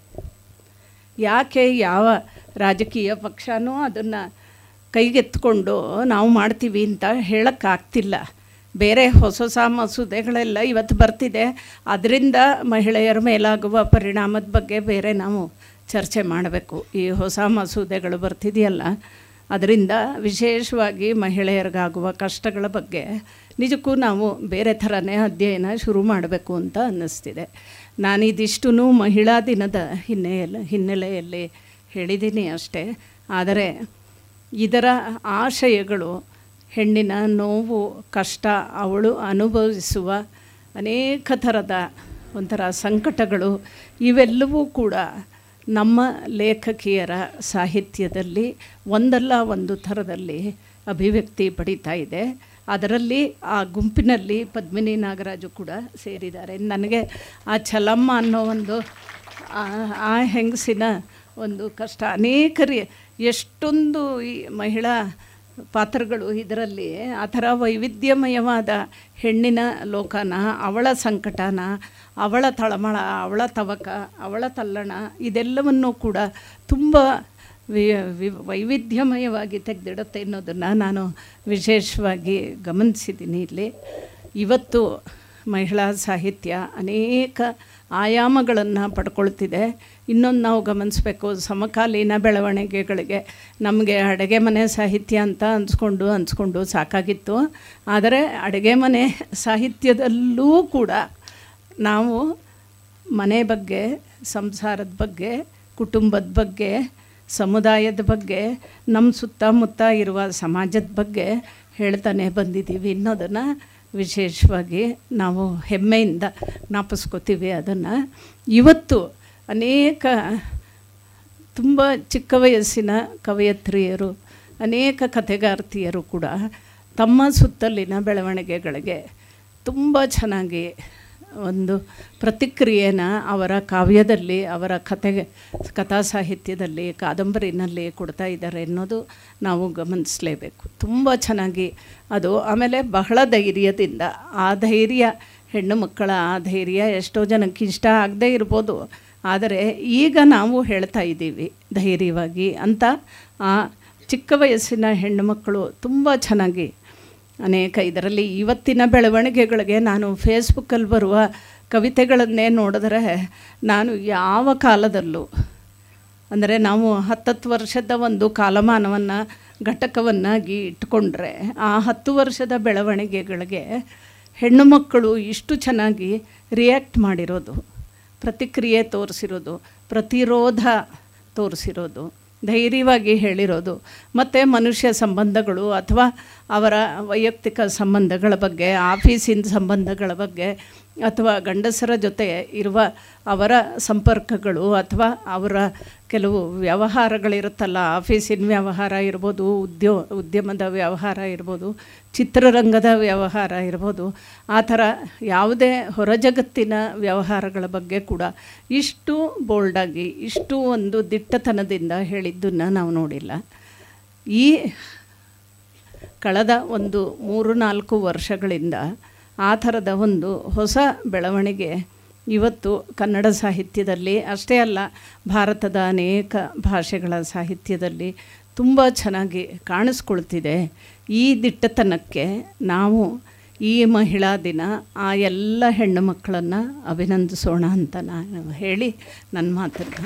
ಯಾಕೆ ಯಾವ ರಾಜಕೀಯ ಪಕ್ಷನೂ ಅದನ್ನು ಕೈಗೆತ್ಕೊಂಡು ನಾವು ಮಾಡ್ತೀವಿ ಅಂತ ಹೇಳೋಕ್ಕಾಗ್ತಿಲ್ಲ ಬೇರೆ ಹೊಸ ಹೊಸ ಮಸೂದೆಗಳೆಲ್ಲ ಇವತ್ತು ಬರ್ತಿದೆ ಅದರಿಂದ ಮಹಿಳೆಯರ ಮೇಲಾಗುವ ಪರಿಣಾಮದ ಬಗ್ಗೆ ಬೇರೆ ನಾವು ಚರ್ಚೆ ಮಾಡಬೇಕು ಈ ಹೊಸ ಮಸೂದೆಗಳು ಬರ್ತಿದೆಯಲ್ಲ ಅದರಿಂದ ವಿಶೇಷವಾಗಿ ಮಹಿಳೆಯರಿಗಾಗುವ ಕಷ್ಟಗಳ ಬಗ್ಗೆ ನಿಜಕ್ಕೂ ನಾವು ಬೇರೆ ಥರನೇ ಅಧ್ಯಯನ ಶುರು ಮಾಡಬೇಕು ಅಂತ ಅನ್ನಿಸ್ತಿದೆ ನಾನಿದಿಷ್ಟು ಮಹಿಳಾ ದಿನದ ಹಿನ್ನೆಲೆ ಹಿನ್ನೆಲೆಯಲ್ಲಿ ಹೇಳಿದ್ದೀನಿ ಅಷ್ಟೇ ಆದರೆ ಇದರ ಆಶಯಗಳು ಹೆಣ್ಣಿನ ನೋವು ಕಷ್ಟ ಅವಳು ಅನುಭವಿಸುವ ಅನೇಕ ಥರದ ಒಂಥರ ಸಂಕಟಗಳು ಇವೆಲ್ಲವೂ ಕೂಡ ನಮ್ಮ ಲೇಖಕಿಯರ ಸಾಹಿತ್ಯದಲ್ಲಿ ಒಂದಲ್ಲ ಒಂದು ಥರದಲ್ಲಿ ಅಭಿವ್ಯಕ್ತಿ ಪಡೀತಾ ಇದೆ ಅದರಲ್ಲಿ ಆ ಗುಂಪಿನಲ್ಲಿ ಪದ್ಮಿನಿ ನಾಗರಾಜು ಕೂಡ ಸೇರಿದ್ದಾರೆ ನನಗೆ ಆ ಛಲಮ್ಮ ಅನ್ನೋ ಒಂದು ಆ- ಆ ಹೆಂಗಸಿನ ಒಂದು ಕಷ್ಟ ಅನೇಕರಿ ಎಷ್ಟೊಂದು ಈ ಮಹಿಳಾ ಪಾತ್ರಗಳು ಇದರಲ್ಲಿ ಆ ಥರ ವೈವಿಧ್ಯಮಯವಾದ ಹೆಣ್ಣಿನ ಲೋಕನ ಅವಳ ಸಂಕಟನ ಅವಳ ತಳಮಳ ಅವಳ ತವಕ ಅವಳ ತಲ್ಲಣ ಇದೆಲ್ಲವನ್ನು ಕೂಡ ತುಂಬ ವಿ ವಿ ವೈವಿಧ್ಯಮಯವಾಗಿ ತೆಗೆದಿಡುತ್ತೆ ಅನ್ನೋದನ್ನು ನಾನು ವಿಶೇಷವಾಗಿ ಗಮನಿಸಿದ್ದೀನಿ ಇಲ್ಲಿ ಇವತ್ತು ಮಹಿಳಾ ಸಾಹಿತ್ಯ ಅನೇಕ ಆಯಾಮಗಳನ್ನು ಪಡ್ಕೊಳ್ತಿದೆ ಇನ್ನೊಂದು ನಾವು ಗಮನಿಸಬೇಕು ಸಮಕಾಲೀನ ಬೆಳವಣಿಗೆಗಳಿಗೆ ನಮಗೆ ಅಡುಗೆ ಮನೆ ಸಾಹಿತ್ಯ ಅಂತ ಅನ್ಸ್ಕೊಂಡು ಅನ್ಸ್ಕೊಂಡು ಸಾಕಾಗಿತ್ತು ಆದರೆ ಅಡುಗೆ ಮನೆ ಸಾಹಿತ್ಯದಲ್ಲೂ ಕೂಡ ನಾವು ಮನೆ ಬಗ್ಗೆ ಸಂಸಾರದ ಬಗ್ಗೆ ಕುಟುಂಬದ ಬಗ್ಗೆ ಸಮುದಾಯದ ಬಗ್ಗೆ ನಮ್ಮ ಸುತ್ತಮುತ್ತ ಇರುವ ಸಮಾಜದ ಬಗ್ಗೆ ಹೇಳ್ತಾನೆ ಬಂದಿದ್ದೀವಿ ಅನ್ನೋದನ್ನು ವಿಶೇಷವಾಗಿ ನಾವು ಹೆಮ್ಮೆಯಿಂದ ಜ್ಞಾಪಿಸ್ಕೋತೀವಿ ಅದನ್ನು ಇವತ್ತು ಅನೇಕ ತುಂಬ ಚಿಕ್ಕ ವಯಸ್ಸಿನ ಕವಯತ್ರಿಯರು ಅನೇಕ ಕಥೆಗಾರ್ತಿಯರು ಕೂಡ ತಮ್ಮ ಸುತ್ತಲಿನ ಬೆಳವಣಿಗೆಗಳಿಗೆ ತುಂಬ ಚೆನ್ನಾಗಿ ಒಂದು ಪ್ರತಿಕ್ರಿಯೆನ ಅವರ ಕಾವ್ಯದಲ್ಲಿ ಅವರ ಕಥೆಗೆ ಕಥಾ ಸಾಹಿತ್ಯದಲ್ಲಿ ಕಾದಂಬರಿನಲ್ಲಿ ಕೊಡ್ತಾ ಇದ್ದಾರೆ ಅನ್ನೋದು ನಾವು ಗಮನಿಸಲೇಬೇಕು ತುಂಬ ಚೆನ್ನಾಗಿ ಅದು ಆಮೇಲೆ ಬಹಳ ಧೈರ್ಯದಿಂದ ಆ ಧೈರ್ಯ ಹೆಣ್ಣು ಮಕ್ಕಳ ಆ ಧೈರ್ಯ ಎಷ್ಟೋ ಜನಕ್ಕೆ ಇಷ್ಟ ಆಗದೇ ಇರ್ಬೋದು ಆದರೆ ಈಗ ನಾವು ಹೇಳ್ತಾ ಇದ್ದೀವಿ ಧೈರ್ಯವಾಗಿ ಅಂತ ಆ ಚಿಕ್ಕ ವಯಸ್ಸಿನ ಹೆಣ್ಣು ಮಕ್ಕಳು ತುಂಬ ಚೆನ್ನಾಗಿ ಅನೇಕ ಇದರಲ್ಲಿ ಇವತ್ತಿನ ಬೆಳವಣಿಗೆಗಳಿಗೆ ನಾನು ಫೇಸ್ಬುಕ್ಕಲ್ಲಿ ಬರುವ ಕವಿತೆಗಳನ್ನೇ ನೋಡಿದ್ರೆ ನಾನು ಯಾವ ಕಾಲದಲ್ಲೂ ಅಂದರೆ ನಾವು ಹತ್ತತ್ತು ವರ್ಷದ ಒಂದು ಕಾಲಮಾನವನ್ನು ಘಟಕವನ್ನಾಗಿ ಇಟ್ಕೊಂಡ್ರೆ ಆ ಹತ್ತು ವರ್ಷದ ಬೆಳವಣಿಗೆಗಳಿಗೆ ಹೆಣ್ಣು ಮಕ್ಕಳು ಇಷ್ಟು ಚೆನ್ನಾಗಿ ರಿಯಾಕ್ಟ್ ಮಾಡಿರೋದು ಪ್ರತಿಕ್ರಿಯೆ ತೋರಿಸಿರೋದು ಪ್ರತಿರೋಧ ತೋರಿಸಿರೋದು ಧೈರ್ಯವಾಗಿ ಹೇಳಿರೋದು ಮತ್ತು ಮನುಷ್ಯ ಸಂಬಂಧಗಳು ಅಥವಾ ಅವರ ವೈಯಕ್ತಿಕ ಸಂಬಂಧಗಳ ಬಗ್ಗೆ ಆಫೀಸಿನ ಸಂಬಂಧಗಳ ಬಗ್ಗೆ ಅಥವಾ ಗಂಡಸರ ಜೊತೆ ಇರುವ ಅವರ ಸಂಪರ್ಕಗಳು ಅಥವಾ ಅವರ ಕೆಲವು ವ್ಯವಹಾರಗಳಿರುತ್ತಲ್ಲ ಆಫೀಸಿನ ವ್ಯವಹಾರ ಇರ್ಬೋದು ಉದ್ಯೋ ಉದ್ಯಮದ ವ್ಯವಹಾರ ಇರ್ಬೋದು ಚಿತ್ರರಂಗದ ವ್ಯವಹಾರ ಇರ್ಬೋದು ಆ ಥರ ಯಾವುದೇ ಹೊರ ಜಗತ್ತಿನ ವ್ಯವಹಾರಗಳ ಬಗ್ಗೆ ಕೂಡ ಇಷ್ಟು ಬೋಲ್ಡಾಗಿ ಇಷ್ಟು ಒಂದು ದಿಟ್ಟತನದಿಂದ ಹೇಳಿದ್ದನ್ನು ನಾವು ನೋಡಿಲ್ಲ ಈ ಕಳೆದ ಒಂದು ಮೂರು ನಾಲ್ಕು ವರ್ಷಗಳಿಂದ ಆ ಥರದ ಒಂದು ಹೊಸ ಬೆಳವಣಿಗೆ ಇವತ್ತು ಕನ್ನಡ ಸಾಹಿತ್ಯದಲ್ಲಿ ಅಷ್ಟೇ ಅಲ್ಲ ಭಾರತದ ಅನೇಕ ಭಾಷೆಗಳ ಸಾಹಿತ್ಯದಲ್ಲಿ ತುಂಬ ಚೆನ್ನಾಗಿ ಕಾಣಿಸ್ಕೊಳ್ತಿದೆ ಈ ದಿಟ್ಟತನಕ್ಕೆ ನಾವು ಈ ಮಹಿಳಾ ದಿನ ಆ ಎಲ್ಲ ಹೆಣ್ಣು ಮಕ್ಕಳನ್ನು ಅಭಿನಂದಿಸೋಣ ಅಂತ ನಾನು ಹೇಳಿ ನನ್ನ ಮಾತನ್ನು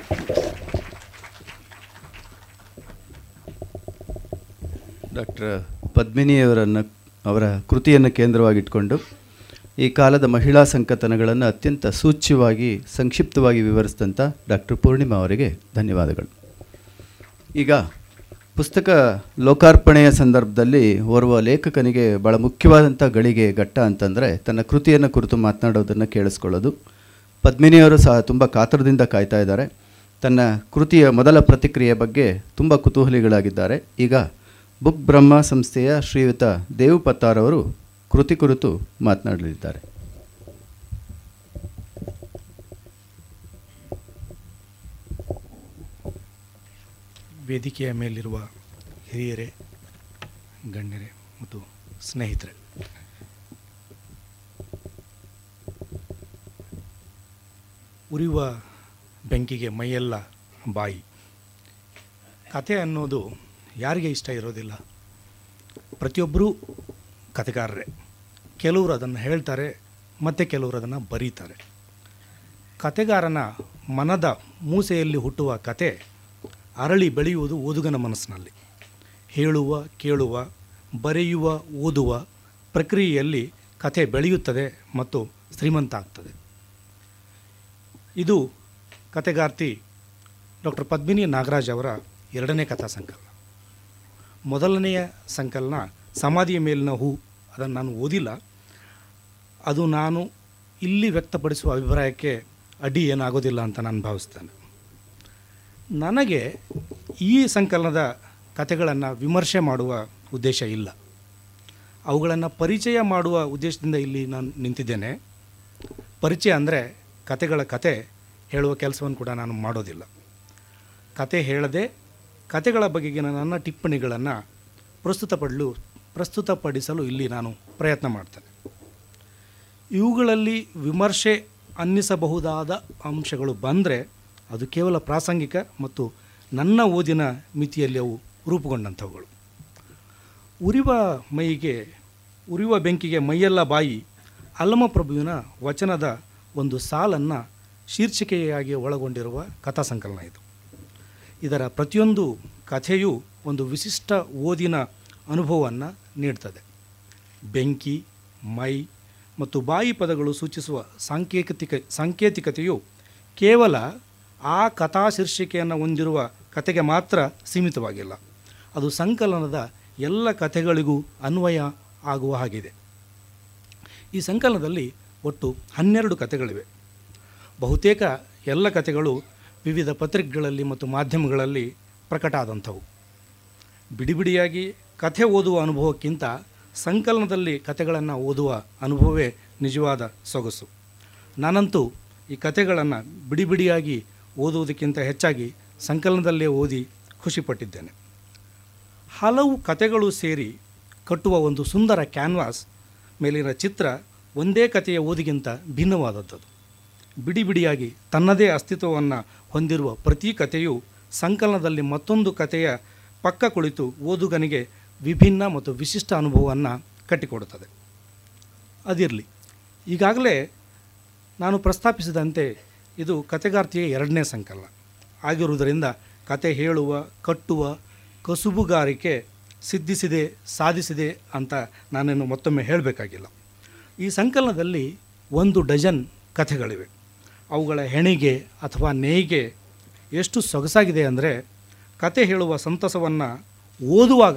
ಡಾಕ್ಟರ್ ಪದ್ಮಿನಿಯವರನ್ನು ಅವರ ಕೃತಿಯನ್ನು ಕೇಂದ್ರವಾಗಿಟ್ಕೊಂಡು ಈ ಕಾಲದ ಮಹಿಳಾ ಸಂಕಥನಗಳನ್ನು ಅತ್ಯಂತ ಸೂಚ್ಯವಾಗಿ ಸಂಕ್ಷಿಪ್ತವಾಗಿ ವಿವರಿಸಿದಂಥ ಡಾಕ್ಟರ್ ಪೂರ್ಣಿಮಾ ಅವರಿಗೆ ಧನ್ಯವಾದಗಳು ಈಗ ಪುಸ್ತಕ ಲೋಕಾರ್ಪಣೆಯ ಸಂದರ್ಭದಲ್ಲಿ ಓರ್ವ ಲೇಖಕನಿಗೆ ಭಾಳ ಮುಖ್ಯವಾದಂಥ ಗಳಿಗೆ ಘಟ್ಟ ಅಂತಂದರೆ ತನ್ನ ಕೃತಿಯನ್ನು ಕುರಿತು ಮಾತನಾಡೋದನ್ನು ಕೇಳಿಸ್ಕೊಳ್ಳೋದು ಪದ್ಮಿನಿಯವರು ಸಹ ತುಂಬ ಕಾತರದಿಂದ ಕಾಯ್ತಾ ಇದ್ದಾರೆ ತನ್ನ ಕೃತಿಯ ಮೊದಲ ಪ್ರತಿಕ್ರಿಯೆ ಬಗ್ಗೆ ತುಂಬ ಕುತೂಹಲಿಗಳಾಗಿದ್ದಾರೆ ಈಗ ಬುಕ್ ಬ್ರಹ್ಮ ಸಂಸ್ಥೆಯ ಶ್ರೀಯುತ ದೇವ್ ಪತ್ತಾರ್ ಅವರು ಕೃತಿ ಕುರಿತು ಮಾತನಾಡಲಿದ್ದಾರೆ ವೇದಿಕೆಯ ಮೇಲಿರುವ ಹಿರಿಯರೇ ಗಣ್ಯರೇ ಮತ್ತು ಸ್ನೇಹಿತರೆ ಉರಿಯುವ ಬೆಂಕಿಗೆ ಮೈಯೆಲ್ಲ ಬಾಯಿ ಕತೆ ಅನ್ನೋದು ಯಾರಿಗೆ ಇಷ್ಟ ಇರೋದಿಲ್ಲ ಪ್ರತಿಯೊಬ್ಬರೂ ಕತೆಗಾರರೇ ಕೆಲವರು ಅದನ್ನು ಹೇಳ್ತಾರೆ ಮತ್ತು ಕೆಲವರು ಅದನ್ನು ಬರೀತಾರೆ ಕತೆಗಾರನ ಮನದ ಮೂಸೆಯಲ್ಲಿ ಹುಟ್ಟುವ ಕತೆ ಅರಳಿ ಬೆಳೆಯುವುದು ಓದುಗನ ಮನಸ್ಸಿನಲ್ಲಿ ಹೇಳುವ ಕೇಳುವ ಬರೆಯುವ ಓದುವ ಪ್ರಕ್ರಿಯೆಯಲ್ಲಿ ಕತೆ ಬೆಳೆಯುತ್ತದೆ ಮತ್ತು ಶ್ರೀಮಂತ ಆಗ್ತದೆ ಇದು ಕತೆಗಾರ್ತಿ ಡಾಕ್ಟರ್ ಪದ್ಮಿನಿ ನಾಗರಾಜ್ ಅವರ ಎರಡನೇ ಕಥಾ ಸಂಕಲನ ಮೊದಲನೆಯ ಸಂಕಲನ ಸಮಾಧಿಯ ಮೇಲಿನ ಹೂ ಅದನ್ನು ನಾನು ಓದಿಲ್ಲ ಅದು ನಾನು ಇಲ್ಲಿ ವ್ಯಕ್ತಪಡಿಸುವ ಅಭಿಪ್ರಾಯಕ್ಕೆ ಅಡ್ಡಿ ಏನಾಗೋದಿಲ್ಲ ಅಂತ ನಾನು ಭಾವಿಸ್ತೇನೆ ನನಗೆ ಈ ಸಂಕಲನದ ಕಥೆಗಳನ್ನು ವಿಮರ್ಶೆ ಮಾಡುವ ಉದ್ದೇಶ ಇಲ್ಲ ಅವುಗಳನ್ನು ಪರಿಚಯ ಮಾಡುವ ಉದ್ದೇಶದಿಂದ ಇಲ್ಲಿ ನಾನು ನಿಂತಿದ್ದೇನೆ ಪರಿಚಯ ಅಂದರೆ ಕತೆಗಳ ಕತೆ ಹೇಳುವ ಕೆಲಸವನ್ನು ಕೂಡ ನಾನು ಮಾಡೋದಿಲ್ಲ ಕತೆ ಹೇಳದೆ ಕತೆಗಳ ಬಗೆಗಿನ ನನ್ನ ಟಿಪ್ಪಣಿಗಳನ್ನು ಪ್ರಸ್ತುತಪಡಲು ಪ್ರಸ್ತುತಪಡಿಸಲು ಇಲ್ಲಿ ನಾನು ಪ್ರಯತ್ನ ಮಾಡ್ತೇನೆ ಇವುಗಳಲ್ಲಿ ವಿಮರ್ಶೆ ಅನ್ನಿಸಬಹುದಾದ ಅಂಶಗಳು ಬಂದರೆ ಅದು ಕೇವಲ ಪ್ರಾಸಂಗಿಕ ಮತ್ತು ನನ್ನ ಓದಿನ ಮಿತಿಯಲ್ಲಿ ಅವು ರೂಪುಗೊಂಡಂಥವುಗಳು ಉರಿವ ಮೈಗೆ ಉರಿಯುವ ಬೆಂಕಿಗೆ ಮೈಯೆಲ್ಲ ಬಾಯಿ ಅಲ್ಲಮಪ್ರಭುವಿನ ವಚನದ ಒಂದು ಸಾಲನ್ನು ಶೀರ್ಷಿಕೆಯಾಗಿ ಒಳಗೊಂಡಿರುವ ಕಥಾ ಸಂಕಲನ ಇದು ಇದರ ಪ್ರತಿಯೊಂದು ಕಥೆಯೂ ಒಂದು ವಿಶಿಷ್ಟ ಓದಿನ ಅನುಭವವನ್ನು ನೀಡ್ತದೆ ಬೆಂಕಿ ಮೈ ಮತ್ತು ಬಾಯಿ ಪದಗಳು ಸೂಚಿಸುವ ಸಾಂಕೇತಿಕ ಸಾಂಕೇತಿಕತೆಯು ಕೇವಲ ಆ ಕಥಾ ಶೀರ್ಷಿಕೆಯನ್ನು ಹೊಂದಿರುವ ಕತೆಗೆ ಮಾತ್ರ ಸೀಮಿತವಾಗಿಲ್ಲ ಅದು ಸಂಕಲನದ ಎಲ್ಲ ಕಥೆಗಳಿಗೂ ಅನ್ವಯ ಆಗುವ ಹಾಗಿದೆ ಈ ಸಂಕಲನದಲ್ಲಿ ಒಟ್ಟು ಹನ್ನೆರಡು ಕಥೆಗಳಿವೆ ಬಹುತೇಕ ಎಲ್ಲ ಕಥೆಗಳು ವಿವಿಧ ಪತ್ರಿಕೆಗಳಲ್ಲಿ ಮತ್ತು ಮಾಧ್ಯಮಗಳಲ್ಲಿ ಪ್ರಕಟ ಆದಂಥವು ಬಿಡಿ ಬಿಡಿಯಾಗಿ ಕಥೆ ಓದುವ ಅನುಭವಕ್ಕಿಂತ ಸಂಕಲನದಲ್ಲಿ ಕಥೆಗಳನ್ನು ಓದುವ ಅನುಭವವೇ ನಿಜವಾದ ಸೊಗಸು ನಾನಂತೂ ಈ ಕಥೆಗಳನ್ನು ಬಿಡಿ ಬಿಡಿಯಾಗಿ ಓದುವುದಕ್ಕಿಂತ ಹೆಚ್ಚಾಗಿ ಸಂಕಲನದಲ್ಲೇ ಓದಿ ಖುಷಿಪಟ್ಟಿದ್ದೇನೆ ಹಲವು ಕಥೆಗಳು ಸೇರಿ ಕಟ್ಟುವ ಒಂದು ಸುಂದರ ಕ್ಯಾನ್ವಾಸ್ ಮೇಲಿನ ಚಿತ್ರ ಒಂದೇ ಕಥೆಯ ಓದಿಗಿಂತ ಭಿನ್ನವಾದದ್ದು ಬಿಡಿ ಬಿಡಿಯಾಗಿ ತನ್ನದೇ ಅಸ್ತಿತ್ವವನ್ನು ಹೊಂದಿರುವ ಪ್ರತಿ ಕಥೆಯು ಸಂಕಲನದಲ್ಲಿ ಮತ್ತೊಂದು ಕಥೆಯ ಪಕ್ಕ ಕುಳಿತು ಓದುಗನಿಗೆ ವಿಭಿನ್ನ ಮತ್ತು ವಿಶಿಷ್ಟ ಅನುಭವವನ್ನು ಕಟ್ಟಿಕೊಡುತ್ತದೆ ಅದಿರಲಿ ಈಗಾಗಲೇ ನಾನು ಪ್ರಸ್ತಾಪಿಸಿದಂತೆ ಇದು ಕಥೆಗಾರ್ತಿಯ ಎರಡನೇ ಸಂಕಲನ ಆಗಿರುವುದರಿಂದ ಕತೆ ಹೇಳುವ ಕಟ್ಟುವ ಕಸುಬುಗಾರಿಕೆ ಸಿದ್ಧಿಸಿದೆ ಸಾಧಿಸಿದೆ ಅಂತ ನಾನೇನು ಮತ್ತೊಮ್ಮೆ ಹೇಳಬೇಕಾಗಿಲ್ಲ ಈ ಸಂಕಲನದಲ್ಲಿ ಒಂದು ಡಜನ್ ಕಥೆಗಳಿವೆ ಅವುಗಳ ಹೆಣಿಗೆ ಅಥವಾ ನೇಯ್ಗೆ ಎಷ್ಟು ಸೊಗಸಾಗಿದೆ ಅಂದರೆ ಕತೆ ಹೇಳುವ ಸಂತಸವನ್ನು ಓದುವಾಗ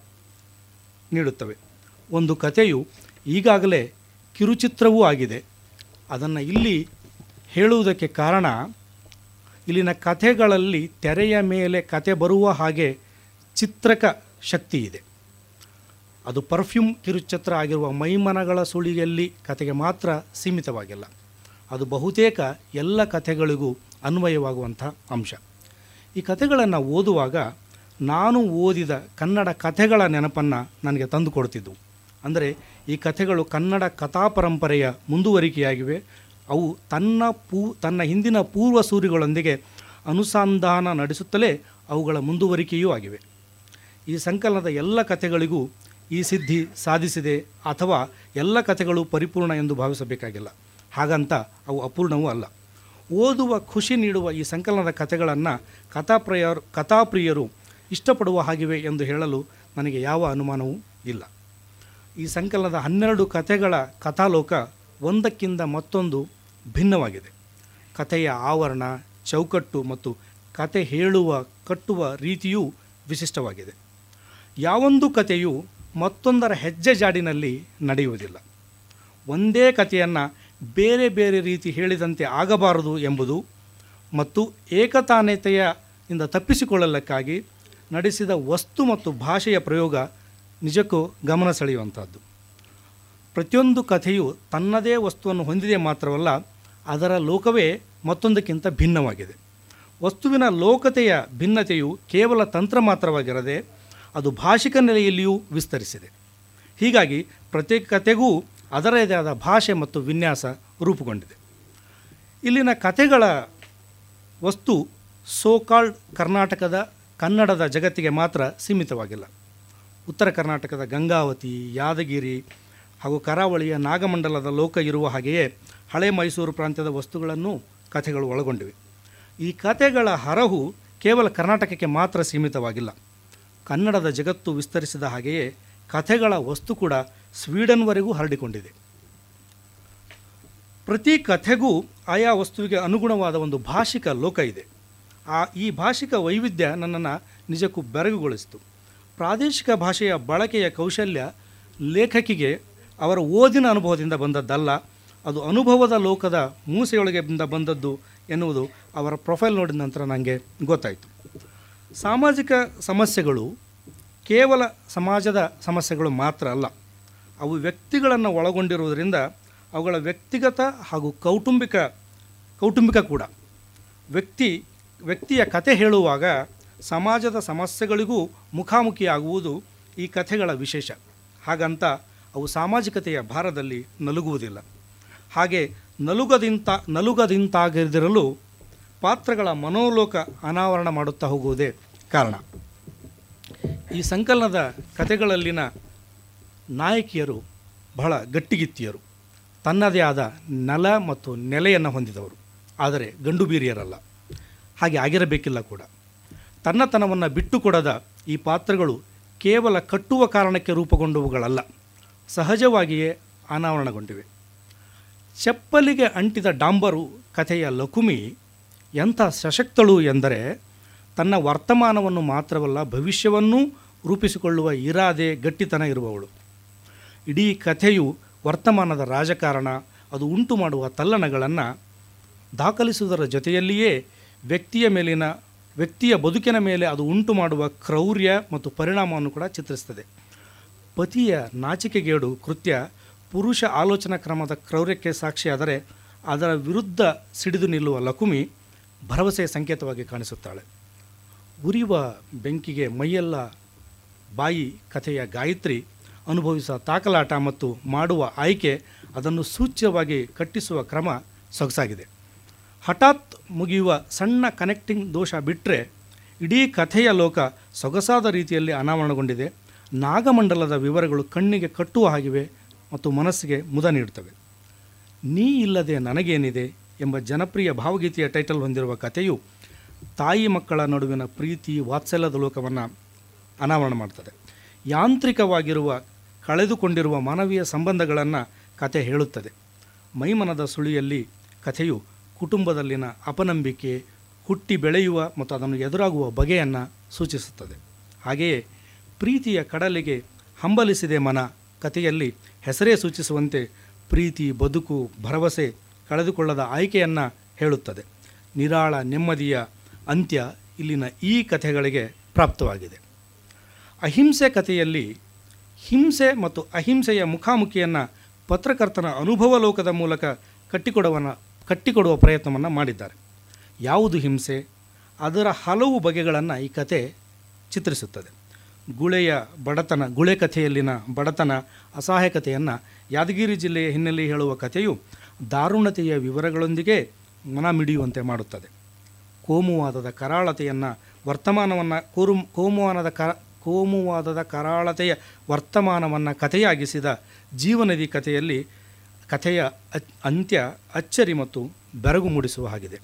ನೀಡುತ್ತವೆ ಒಂದು ಕಥೆಯು ಈಗಾಗಲೇ ಕಿರುಚಿತ್ರವೂ ಆಗಿದೆ ಅದನ್ನು ಇಲ್ಲಿ ಹೇಳುವುದಕ್ಕೆ ಕಾರಣ ಇಲ್ಲಿನ ಕಥೆಗಳಲ್ಲಿ ತೆರೆಯ ಮೇಲೆ ಕತೆ ಬರುವ ಹಾಗೆ ಚಿತ್ರಕ ಶಕ್ತಿ ಇದೆ ಅದು ಪರ್ಫ್ಯೂಮ್ ಕಿರುಚಿತ್ರ ಆಗಿರುವ ಮೈಮನಗಳ ಸುಳಿಯಲ್ಲಿ ಕತೆಗೆ ಮಾತ್ರ ಸೀಮಿತವಾಗಿಲ್ಲ ಅದು ಬಹುತೇಕ ಎಲ್ಲ ಕಥೆಗಳಿಗೂ ಅನ್ವಯವಾಗುವಂಥ ಅಂಶ ಈ ಕಥೆಗಳನ್ನು ಓದುವಾಗ ನಾನು ಓದಿದ ಕನ್ನಡ ಕಥೆಗಳ ನೆನಪನ್ನು ನನಗೆ ತಂದುಕೊಡ್ತಿದ್ದವು ಅಂದರೆ ಈ ಕಥೆಗಳು ಕನ್ನಡ ಕಥಾ ಪರಂಪರೆಯ ಮುಂದುವರಿಕೆಯಾಗಿವೆ ಅವು ತನ್ನ ಪೂ ತನ್ನ ಹಿಂದಿನ ಪೂರ್ವ ಸೂರಿಗಳೊಂದಿಗೆ ಅನುಸಂಧಾನ ನಡೆಸುತ್ತಲೇ ಅವುಗಳ ಮುಂದುವರಿಕೆಯೂ ಆಗಿವೆ ಈ ಸಂಕಲನದ ಎಲ್ಲ ಕಥೆಗಳಿಗೂ ಈ ಸಿದ್ಧಿ ಸಾಧಿಸಿದೆ ಅಥವಾ ಎಲ್ಲ ಕಥೆಗಳು ಪರಿಪೂರ್ಣ ಎಂದು ಭಾವಿಸಬೇಕಾಗಿಲ್ಲ ಹಾಗಂತ ಅವು ಅಪೂರ್ಣವೂ ಅಲ್ಲ ಓದುವ ಖುಷಿ ನೀಡುವ ಈ ಸಂಕಲನದ ಕಥೆಗಳನ್ನು ಕಥಾಪ್ರಿಯರು ಕಥಾಪ್ರಿಯರು ಇಷ್ಟಪಡುವ ಹಾಗಿವೆ ಎಂದು ಹೇಳಲು ನನಗೆ ಯಾವ ಅನುಮಾನವೂ ಇಲ್ಲ ಈ ಸಂಕಲನದ ಹನ್ನೆರಡು ಕಥೆಗಳ ಕಥಾಲೋಕ ಒಂದಕ್ಕಿಂತ ಮತ್ತೊಂದು ಭಿನ್ನವಾಗಿದೆ ಕಥೆಯ ಆವರಣ ಚೌಕಟ್ಟು ಮತ್ತು ಕತೆ ಹೇಳುವ ಕಟ್ಟುವ ರೀತಿಯೂ ವಿಶಿಷ್ಟವಾಗಿದೆ ಯಾವೊಂದು ಕಥೆಯು ಮತ್ತೊಂದರ ಹೆಜ್ಜೆ ಜಾಡಿನಲ್ಲಿ ನಡೆಯುವುದಿಲ್ಲ ಒಂದೇ ಕಥೆಯನ್ನು ಬೇರೆ ಬೇರೆ ರೀತಿ ಹೇಳಿದಂತೆ ಆಗಬಾರದು ಎಂಬುದು ಮತ್ತು ಏಕತಾನತೆಯ ಇಂದ ತಪ್ಪಿಸಿಕೊಳ್ಳಲಿಕ್ಕಾಗಿ ನಡೆಸಿದ ವಸ್ತು ಮತ್ತು ಭಾಷೆಯ ಪ್ರಯೋಗ ನಿಜಕ್ಕೂ ಗಮನ ಸೆಳೆಯುವಂಥದ್ದು ಪ್ರತಿಯೊಂದು ಕಥೆಯು ತನ್ನದೇ ವಸ್ತುವನ್ನು ಹೊಂದಿದೆ ಮಾತ್ರವಲ್ಲ ಅದರ ಲೋಕವೇ ಮತ್ತೊಂದಕ್ಕಿಂತ ಭಿನ್ನವಾಗಿದೆ ವಸ್ತುವಿನ ಲೋಕತೆಯ ಭಿನ್ನತೆಯು ಕೇವಲ ತಂತ್ರ ಮಾತ್ರವಾಗಿರದೆ ಅದು ಭಾಷಿಕ ನೆಲೆಯಲ್ಲಿಯೂ ವಿಸ್ತರಿಸಿದೆ ಹೀಗಾಗಿ ಪ್ರತ್ಯೇಕ ಕಥೆಗೂ ಅದರದೇ ಆದ ಭಾಷೆ ಮತ್ತು ವಿನ್ಯಾಸ ರೂಪುಗೊಂಡಿದೆ ಇಲ್ಲಿನ ಕಥೆಗಳ ವಸ್ತು ಸೋಕಾಲ್ಡ್ ಕರ್ನಾಟಕದ ಕನ್ನಡದ ಜಗತ್ತಿಗೆ ಮಾತ್ರ ಸೀಮಿತವಾಗಿಲ್ಲ ಉತ್ತರ ಕರ್ನಾಟಕದ ಗಂಗಾವತಿ ಯಾದಗಿರಿ ಹಾಗೂ ಕರಾವಳಿಯ ನಾಗಮಂಡಲದ ಲೋಕ ಇರುವ ಹಾಗೆಯೇ ಹಳೆ ಮೈಸೂರು ಪ್ರಾಂತ್ಯದ ವಸ್ತುಗಳನ್ನು ಕಥೆಗಳು ಒಳಗೊಂಡಿವೆ ಈ ಕಥೆಗಳ ಹರಹು ಕೇವಲ ಕರ್ನಾಟಕಕ್ಕೆ ಮಾತ್ರ ಸೀಮಿತವಾಗಿಲ್ಲ ಕನ್ನಡದ ಜಗತ್ತು ವಿಸ್ತರಿಸಿದ ಹಾಗೆಯೇ ಕಥೆಗಳ ವಸ್ತು ಕೂಡ ಸ್ವೀಡನ್ವರೆಗೂ ಹರಡಿಕೊಂಡಿದೆ ಪ್ರತಿ ಕಥೆಗೂ ಆಯಾ ವಸ್ತುವಿಗೆ ಅನುಗುಣವಾದ ಒಂದು ಭಾಷಿಕ ಲೋಕ ಇದೆ ಆ ಈ ಭಾಷಿಕ ವೈವಿಧ್ಯ ನನ್ನನ್ನು ನಿಜಕ್ಕೂ ಬೆರಗುಗೊಳಿಸಿತು ಪ್ರಾದೇಶಿಕ ಭಾಷೆಯ ಬಳಕೆಯ ಕೌಶಲ್ಯ ಲೇಖಕಿಗೆ ಅವರ ಓದಿನ ಅನುಭವದಿಂದ ಬಂದದ್ದಲ್ಲ ಅದು ಅನುಭವದ ಲೋಕದ ಮೂಸೆಯೊಳಗೆಯಿಂದ ಬಂದದ್ದು ಎನ್ನುವುದು ಅವರ ಪ್ರೊಫೈಲ್ ನೋಡಿದ ನಂತರ ನನಗೆ ಗೊತ್ತಾಯಿತು ಸಾಮಾಜಿಕ ಸಮಸ್ಯೆಗಳು ಕೇವಲ ಸಮಾಜದ ಸಮಸ್ಯೆಗಳು ಮಾತ್ರ ಅಲ್ಲ ಅವು ವ್ಯಕ್ತಿಗಳನ್ನು ಒಳಗೊಂಡಿರುವುದರಿಂದ ಅವುಗಳ ವ್ಯಕ್ತಿಗತ ಹಾಗೂ ಕೌಟುಂಬಿಕ ಕೌಟುಂಬಿಕ ಕೂಡ ವ್ಯಕ್ತಿ ವ್ಯಕ್ತಿಯ ಕತೆ ಹೇಳುವಾಗ ಸಮಾಜದ ಸಮಸ್ಯೆಗಳಿಗೂ ಮುಖಾಮುಖಿಯಾಗುವುದು ಈ ಕಥೆಗಳ ವಿಶೇಷ ಹಾಗಂತ ಅವು ಸಾಮಾಜಿಕತೆಯ ಭಾರದಲ್ಲಿ ನಲುಗುವುದಿಲ್ಲ ಹಾಗೆ ನಲುಗದಿಂತ ನಲುಗದಿಂತಾಗದಿರಲು ಪಾತ್ರಗಳ ಮನೋಲೋಕ ಅನಾವರಣ ಮಾಡುತ್ತಾ ಹೋಗುವುದೇ ಕಾರಣ ಈ ಸಂಕಲನದ ಕಥೆಗಳಲ್ಲಿನ ನಾಯಕಿಯರು ಬಹಳ ಗಟ್ಟಿಗಿತ್ತಿಯರು ತನ್ನದೇ ಆದ ನೆಲ ಮತ್ತು ನೆಲೆಯನ್ನು ಹೊಂದಿದವರು ಆದರೆ ಗಂಡು ಬೀರಿಯರಲ್ಲ ಹಾಗೆ ಆಗಿರಬೇಕಿಲ್ಲ ಕೂಡ ತನ್ನತನವನ್ನು ಬಿಟ್ಟುಕೊಡದ ಈ ಪಾತ್ರಗಳು ಕೇವಲ ಕಟ್ಟುವ ಕಾರಣಕ್ಕೆ ರೂಪುಗೊಂಡವುಗಳಲ್ಲ ಸಹಜವಾಗಿಯೇ ಅನಾವರಣಗೊಂಡಿವೆ ಚಪ್ಪಲಿಗೆ ಅಂಟಿದ ಡಾಂಬರು ಕಥೆಯ ಲಕುಮಿ ಎಂಥ ಸಶಕ್ತಳು ಎಂದರೆ ತನ್ನ ವರ್ತಮಾನವನ್ನು ಮಾತ್ರವಲ್ಲ ಭವಿಷ್ಯವನ್ನೂ ರೂಪಿಸಿಕೊಳ್ಳುವ ಇರಾದೆ ಗಟ್ಟಿತನ ಇರುವವಳು ಇಡೀ ಕಥೆಯು ವರ್ತಮಾನದ ರಾಜಕಾರಣ ಅದು ಉಂಟು ಮಾಡುವ ತಲ್ಲಣಗಳನ್ನು ದಾಖಲಿಸುವುದರ ಜೊತೆಯಲ್ಲಿಯೇ ವ್ಯಕ್ತಿಯ ಮೇಲಿನ ವ್ಯಕ್ತಿಯ ಬದುಕಿನ ಮೇಲೆ ಅದು ಉಂಟು ಮಾಡುವ ಕ್ರೌರ್ಯ ಮತ್ತು ಪರಿಣಾಮವನ್ನು ಕೂಡ ಚಿತ್ರಿಸ್ತದೆ ಪತಿಯ ನಾಚಿಕೆಗೇಡು ಕೃತ್ಯ ಪುರುಷ ಆಲೋಚನಾ ಕ್ರಮದ ಕ್ರೌರ್ಯಕ್ಕೆ ಸಾಕ್ಷಿಯಾದರೆ ಅದರ ವಿರುದ್ಧ ಸಿಡಿದು ನಿಲ್ಲುವ ಲಕುಮಿ ಭರವಸೆಯ ಸಂಕೇತವಾಗಿ ಕಾಣಿಸುತ್ತಾಳೆ ಉರಿಯುವ ಬೆಂಕಿಗೆ ಮೈಯೆಲ್ಲ ಬಾಯಿ ಕಥೆಯ ಗಾಯತ್ರಿ ಅನುಭವಿಸುವ ತಾಕಲಾಟ ಮತ್ತು ಮಾಡುವ ಆಯ್ಕೆ ಅದನ್ನು ಸೂಚ್ಯವಾಗಿ ಕಟ್ಟಿಸುವ ಕ್ರಮ ಸೊಗಸಾಗಿದೆ ಹಠಾತ್ ಮುಗಿಯುವ ಸಣ್ಣ ಕನೆಕ್ಟಿಂಗ್ ದೋಷ ಬಿಟ್ಟರೆ ಇಡೀ ಕಥೆಯ ಲೋಕ ಸೊಗಸಾದ ರೀತಿಯಲ್ಲಿ ಅನಾವರಣಗೊಂಡಿದೆ ನಾಗಮಂಡಲದ ವಿವರಗಳು ಕಣ್ಣಿಗೆ ಕಟ್ಟುವ ಹಾಗಿವೆ ಮತ್ತು ಮನಸ್ಸಿಗೆ ಮುದ ನೀಡುತ್ತವೆ ನೀ ಇಲ್ಲದೆ ನನಗೇನಿದೆ ಎಂಬ ಜನಪ್ರಿಯ ಭಾವಗೀತೆಯ ಟೈಟಲ್ ಹೊಂದಿರುವ ಕಥೆಯು ತಾಯಿ ಮಕ್ಕಳ ನಡುವಿನ ಪ್ರೀತಿ ವಾತ್ಸಲ್ಯದ ಲೋಕವನ್ನು ಅನಾವರಣ ಮಾಡ್ತದೆ ಯಾಂತ್ರಿಕವಾಗಿರುವ ಕಳೆದುಕೊಂಡಿರುವ ಮಾನವೀಯ ಸಂಬಂಧಗಳನ್ನು ಕತೆ ಹೇಳುತ್ತದೆ ಮೈಮನದ ಸುಳಿಯಲ್ಲಿ ಕಥೆಯು ಕುಟುಂಬದಲ್ಲಿನ ಅಪನಂಬಿಕೆ ಹುಟ್ಟಿ ಬೆಳೆಯುವ ಮತ್ತು ಅದನ್ನು ಎದುರಾಗುವ ಬಗೆಯನ್ನು ಸೂಚಿಸುತ್ತದೆ ಹಾಗೆಯೇ ಪ್ರೀತಿಯ ಕಡಲಿಗೆ ಹಂಬಲಿಸಿದೆ ಮನ ಕಥೆಯಲ್ಲಿ ಹೆಸರೇ ಸೂಚಿಸುವಂತೆ ಪ್ರೀತಿ ಬದುಕು ಭರವಸೆ ಕಳೆದುಕೊಳ್ಳದ ಆಯ್ಕೆಯನ್ನು ಹೇಳುತ್ತದೆ ನಿರಾಳ ನೆಮ್ಮದಿಯ ಅಂತ್ಯ ಇಲ್ಲಿನ ಈ ಕಥೆಗಳಿಗೆ ಪ್ರಾಪ್ತವಾಗಿದೆ ಅಹಿಂಸೆ ಕಥೆಯಲ್ಲಿ ಹಿಂಸೆ ಮತ್ತು ಅಹಿಂಸೆಯ ಮುಖಾಮುಖಿಯನ್ನು ಪತ್ರಕರ್ತನ ಅನುಭವ ಲೋಕದ ಮೂಲಕ ಕಟ್ಟಿಕೊಡುವನ ಕಟ್ಟಿಕೊಡುವ ಪ್ರಯತ್ನವನ್ನು ಮಾಡಿದ್ದಾರೆ ಯಾವುದು ಹಿಂಸೆ ಅದರ ಹಲವು ಬಗೆಗಳನ್ನು ಈ ಕತೆ ಚಿತ್ರಿಸುತ್ತದೆ ಗುಳೆಯ ಬಡತನ ಗುಳೆ ಕಥೆಯಲ್ಲಿನ ಬಡತನ ಅಸಹಾಯಕತೆಯನ್ನು ಯಾದಗಿರಿ ಜಿಲ್ಲೆಯ ಹಿನ್ನೆಲೆ ಹೇಳುವ ಕಥೆಯು ದಾರುಣತೆಯ ವಿವರಗಳೊಂದಿಗೆ ಮನ ಮಿಡಿಯುವಂತೆ ಮಾಡುತ್ತದೆ ಕೋಮುವಾದದ ಕರಾಳತೆಯನ್ನು ವರ್ತಮಾನವನ್ನು ಕೋರು ಕೋಮುವಾನದ ಕ ಕೋಮುವಾದದ ಕರಾಳತೆಯ ವರ್ತಮಾನವನ್ನು ಕಥೆಯಾಗಿಸಿದ ಜೀವನದಿ ಕಥೆಯಲ್ಲಿ ಕಥೆಯ ಅಚ್- ಅಂತ್ಯ ಅಚ್ಚರಿ ಮತ್ತು ಬೆರಗು ಮೂಡಿಸುವ ಹಾಗಿದೆ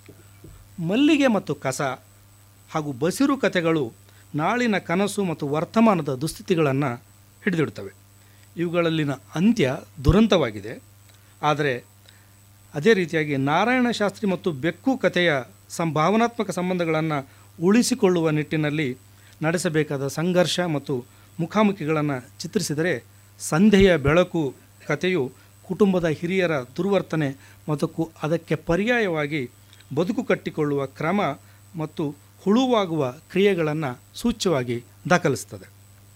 ಮಲ್ಲಿಗೆ ಮತ್ತು ಕಸ ಹಾಗೂ ಬಸಿರು ಕಥೆಗಳು ನಾಳಿನ ಕನಸು ಮತ್ತು ವರ್ತಮಾನದ ದುಸ್ಥಿತಿಗಳನ್ನು ಹಿಡಿದಿಡುತ್ತವೆ ಇವುಗಳಲ್ಲಿನ ಅಂತ್ಯ ದುರಂತವಾಗಿದೆ ಆದರೆ ಅದೇ ರೀತಿಯಾಗಿ ನಾರಾಯಣ ಶಾಸ್ತ್ರಿ ಮತ್ತು ಬೆಕ್ಕು ಕಥೆಯ ಸಂಭಾವನಾತ್ಮಕ ಸಂಬಂಧಗಳನ್ನು ಉಳಿಸಿಕೊಳ್ಳುವ ನಿಟ್ಟಿನಲ್ಲಿ ನಡೆಸಬೇಕಾದ ಸಂಘರ್ಷ ಮತ್ತು ಮುಖಾಮುಖಿಗಳನ್ನು ಚಿತ್ರಿಸಿದರೆ ಸಂಧ್ಯೆಯ ಬೆಳಕು ಕಥೆಯು ಕುಟುಂಬದ ಹಿರಿಯರ ದುರ್ವರ್ತನೆ ಮತ್ತು ಕು ಅದಕ್ಕೆ ಪರ್ಯಾಯವಾಗಿ ಬದುಕು ಕಟ್ಟಿಕೊಳ್ಳುವ ಕ್ರಮ ಮತ್ತು ಹುಳುವಾಗುವ ಕ್ರಿಯೆಗಳನ್ನು ಸೂಚ್ಯವಾಗಿ ದಾಖಲಿಸ್ತದೆ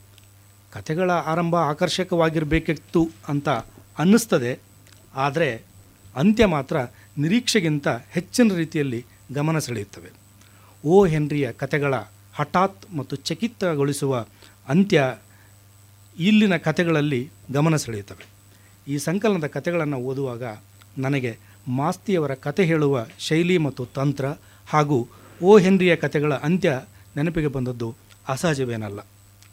ಕಥೆಗಳ ಆರಂಭ ಆಕರ್ಷಕವಾಗಿರಬೇಕಿತ್ತು ಅಂತ ಅನ್ನಿಸ್ತದೆ ಆದರೆ ಅಂತ್ಯ ಮಾತ್ರ ನಿರೀಕ್ಷೆಗಿಂತ ಹೆಚ್ಚಿನ ರೀತಿಯಲ್ಲಿ ಗಮನ ಸೆಳೆಯುತ್ತವೆ ಓ ಹೆನ್ರಿಯ ಕಥೆಗಳ ಹಠಾತ್ ಮತ್ತು ಚಕಿತಗೊಳಿಸುವ ಅಂತ್ಯ ಇಲ್ಲಿನ ಕಥೆಗಳಲ್ಲಿ ಗಮನ ಸೆಳೆಯುತ್ತವೆ ಈ ಸಂಕಲನದ ಕಥೆಗಳನ್ನು ಓದುವಾಗ ನನಗೆ ಮಾಸ್ತಿಯವರ ಕತೆ ಹೇಳುವ ಶೈಲಿ ಮತ್ತು ತಂತ್ರ ಹಾಗೂ ಓ ಹೆನ್ರಿಯ ಕಥೆಗಳ ಅಂತ್ಯ ನೆನಪಿಗೆ ಬಂದದ್ದು ಅಸಹಜವೇನಲ್ಲ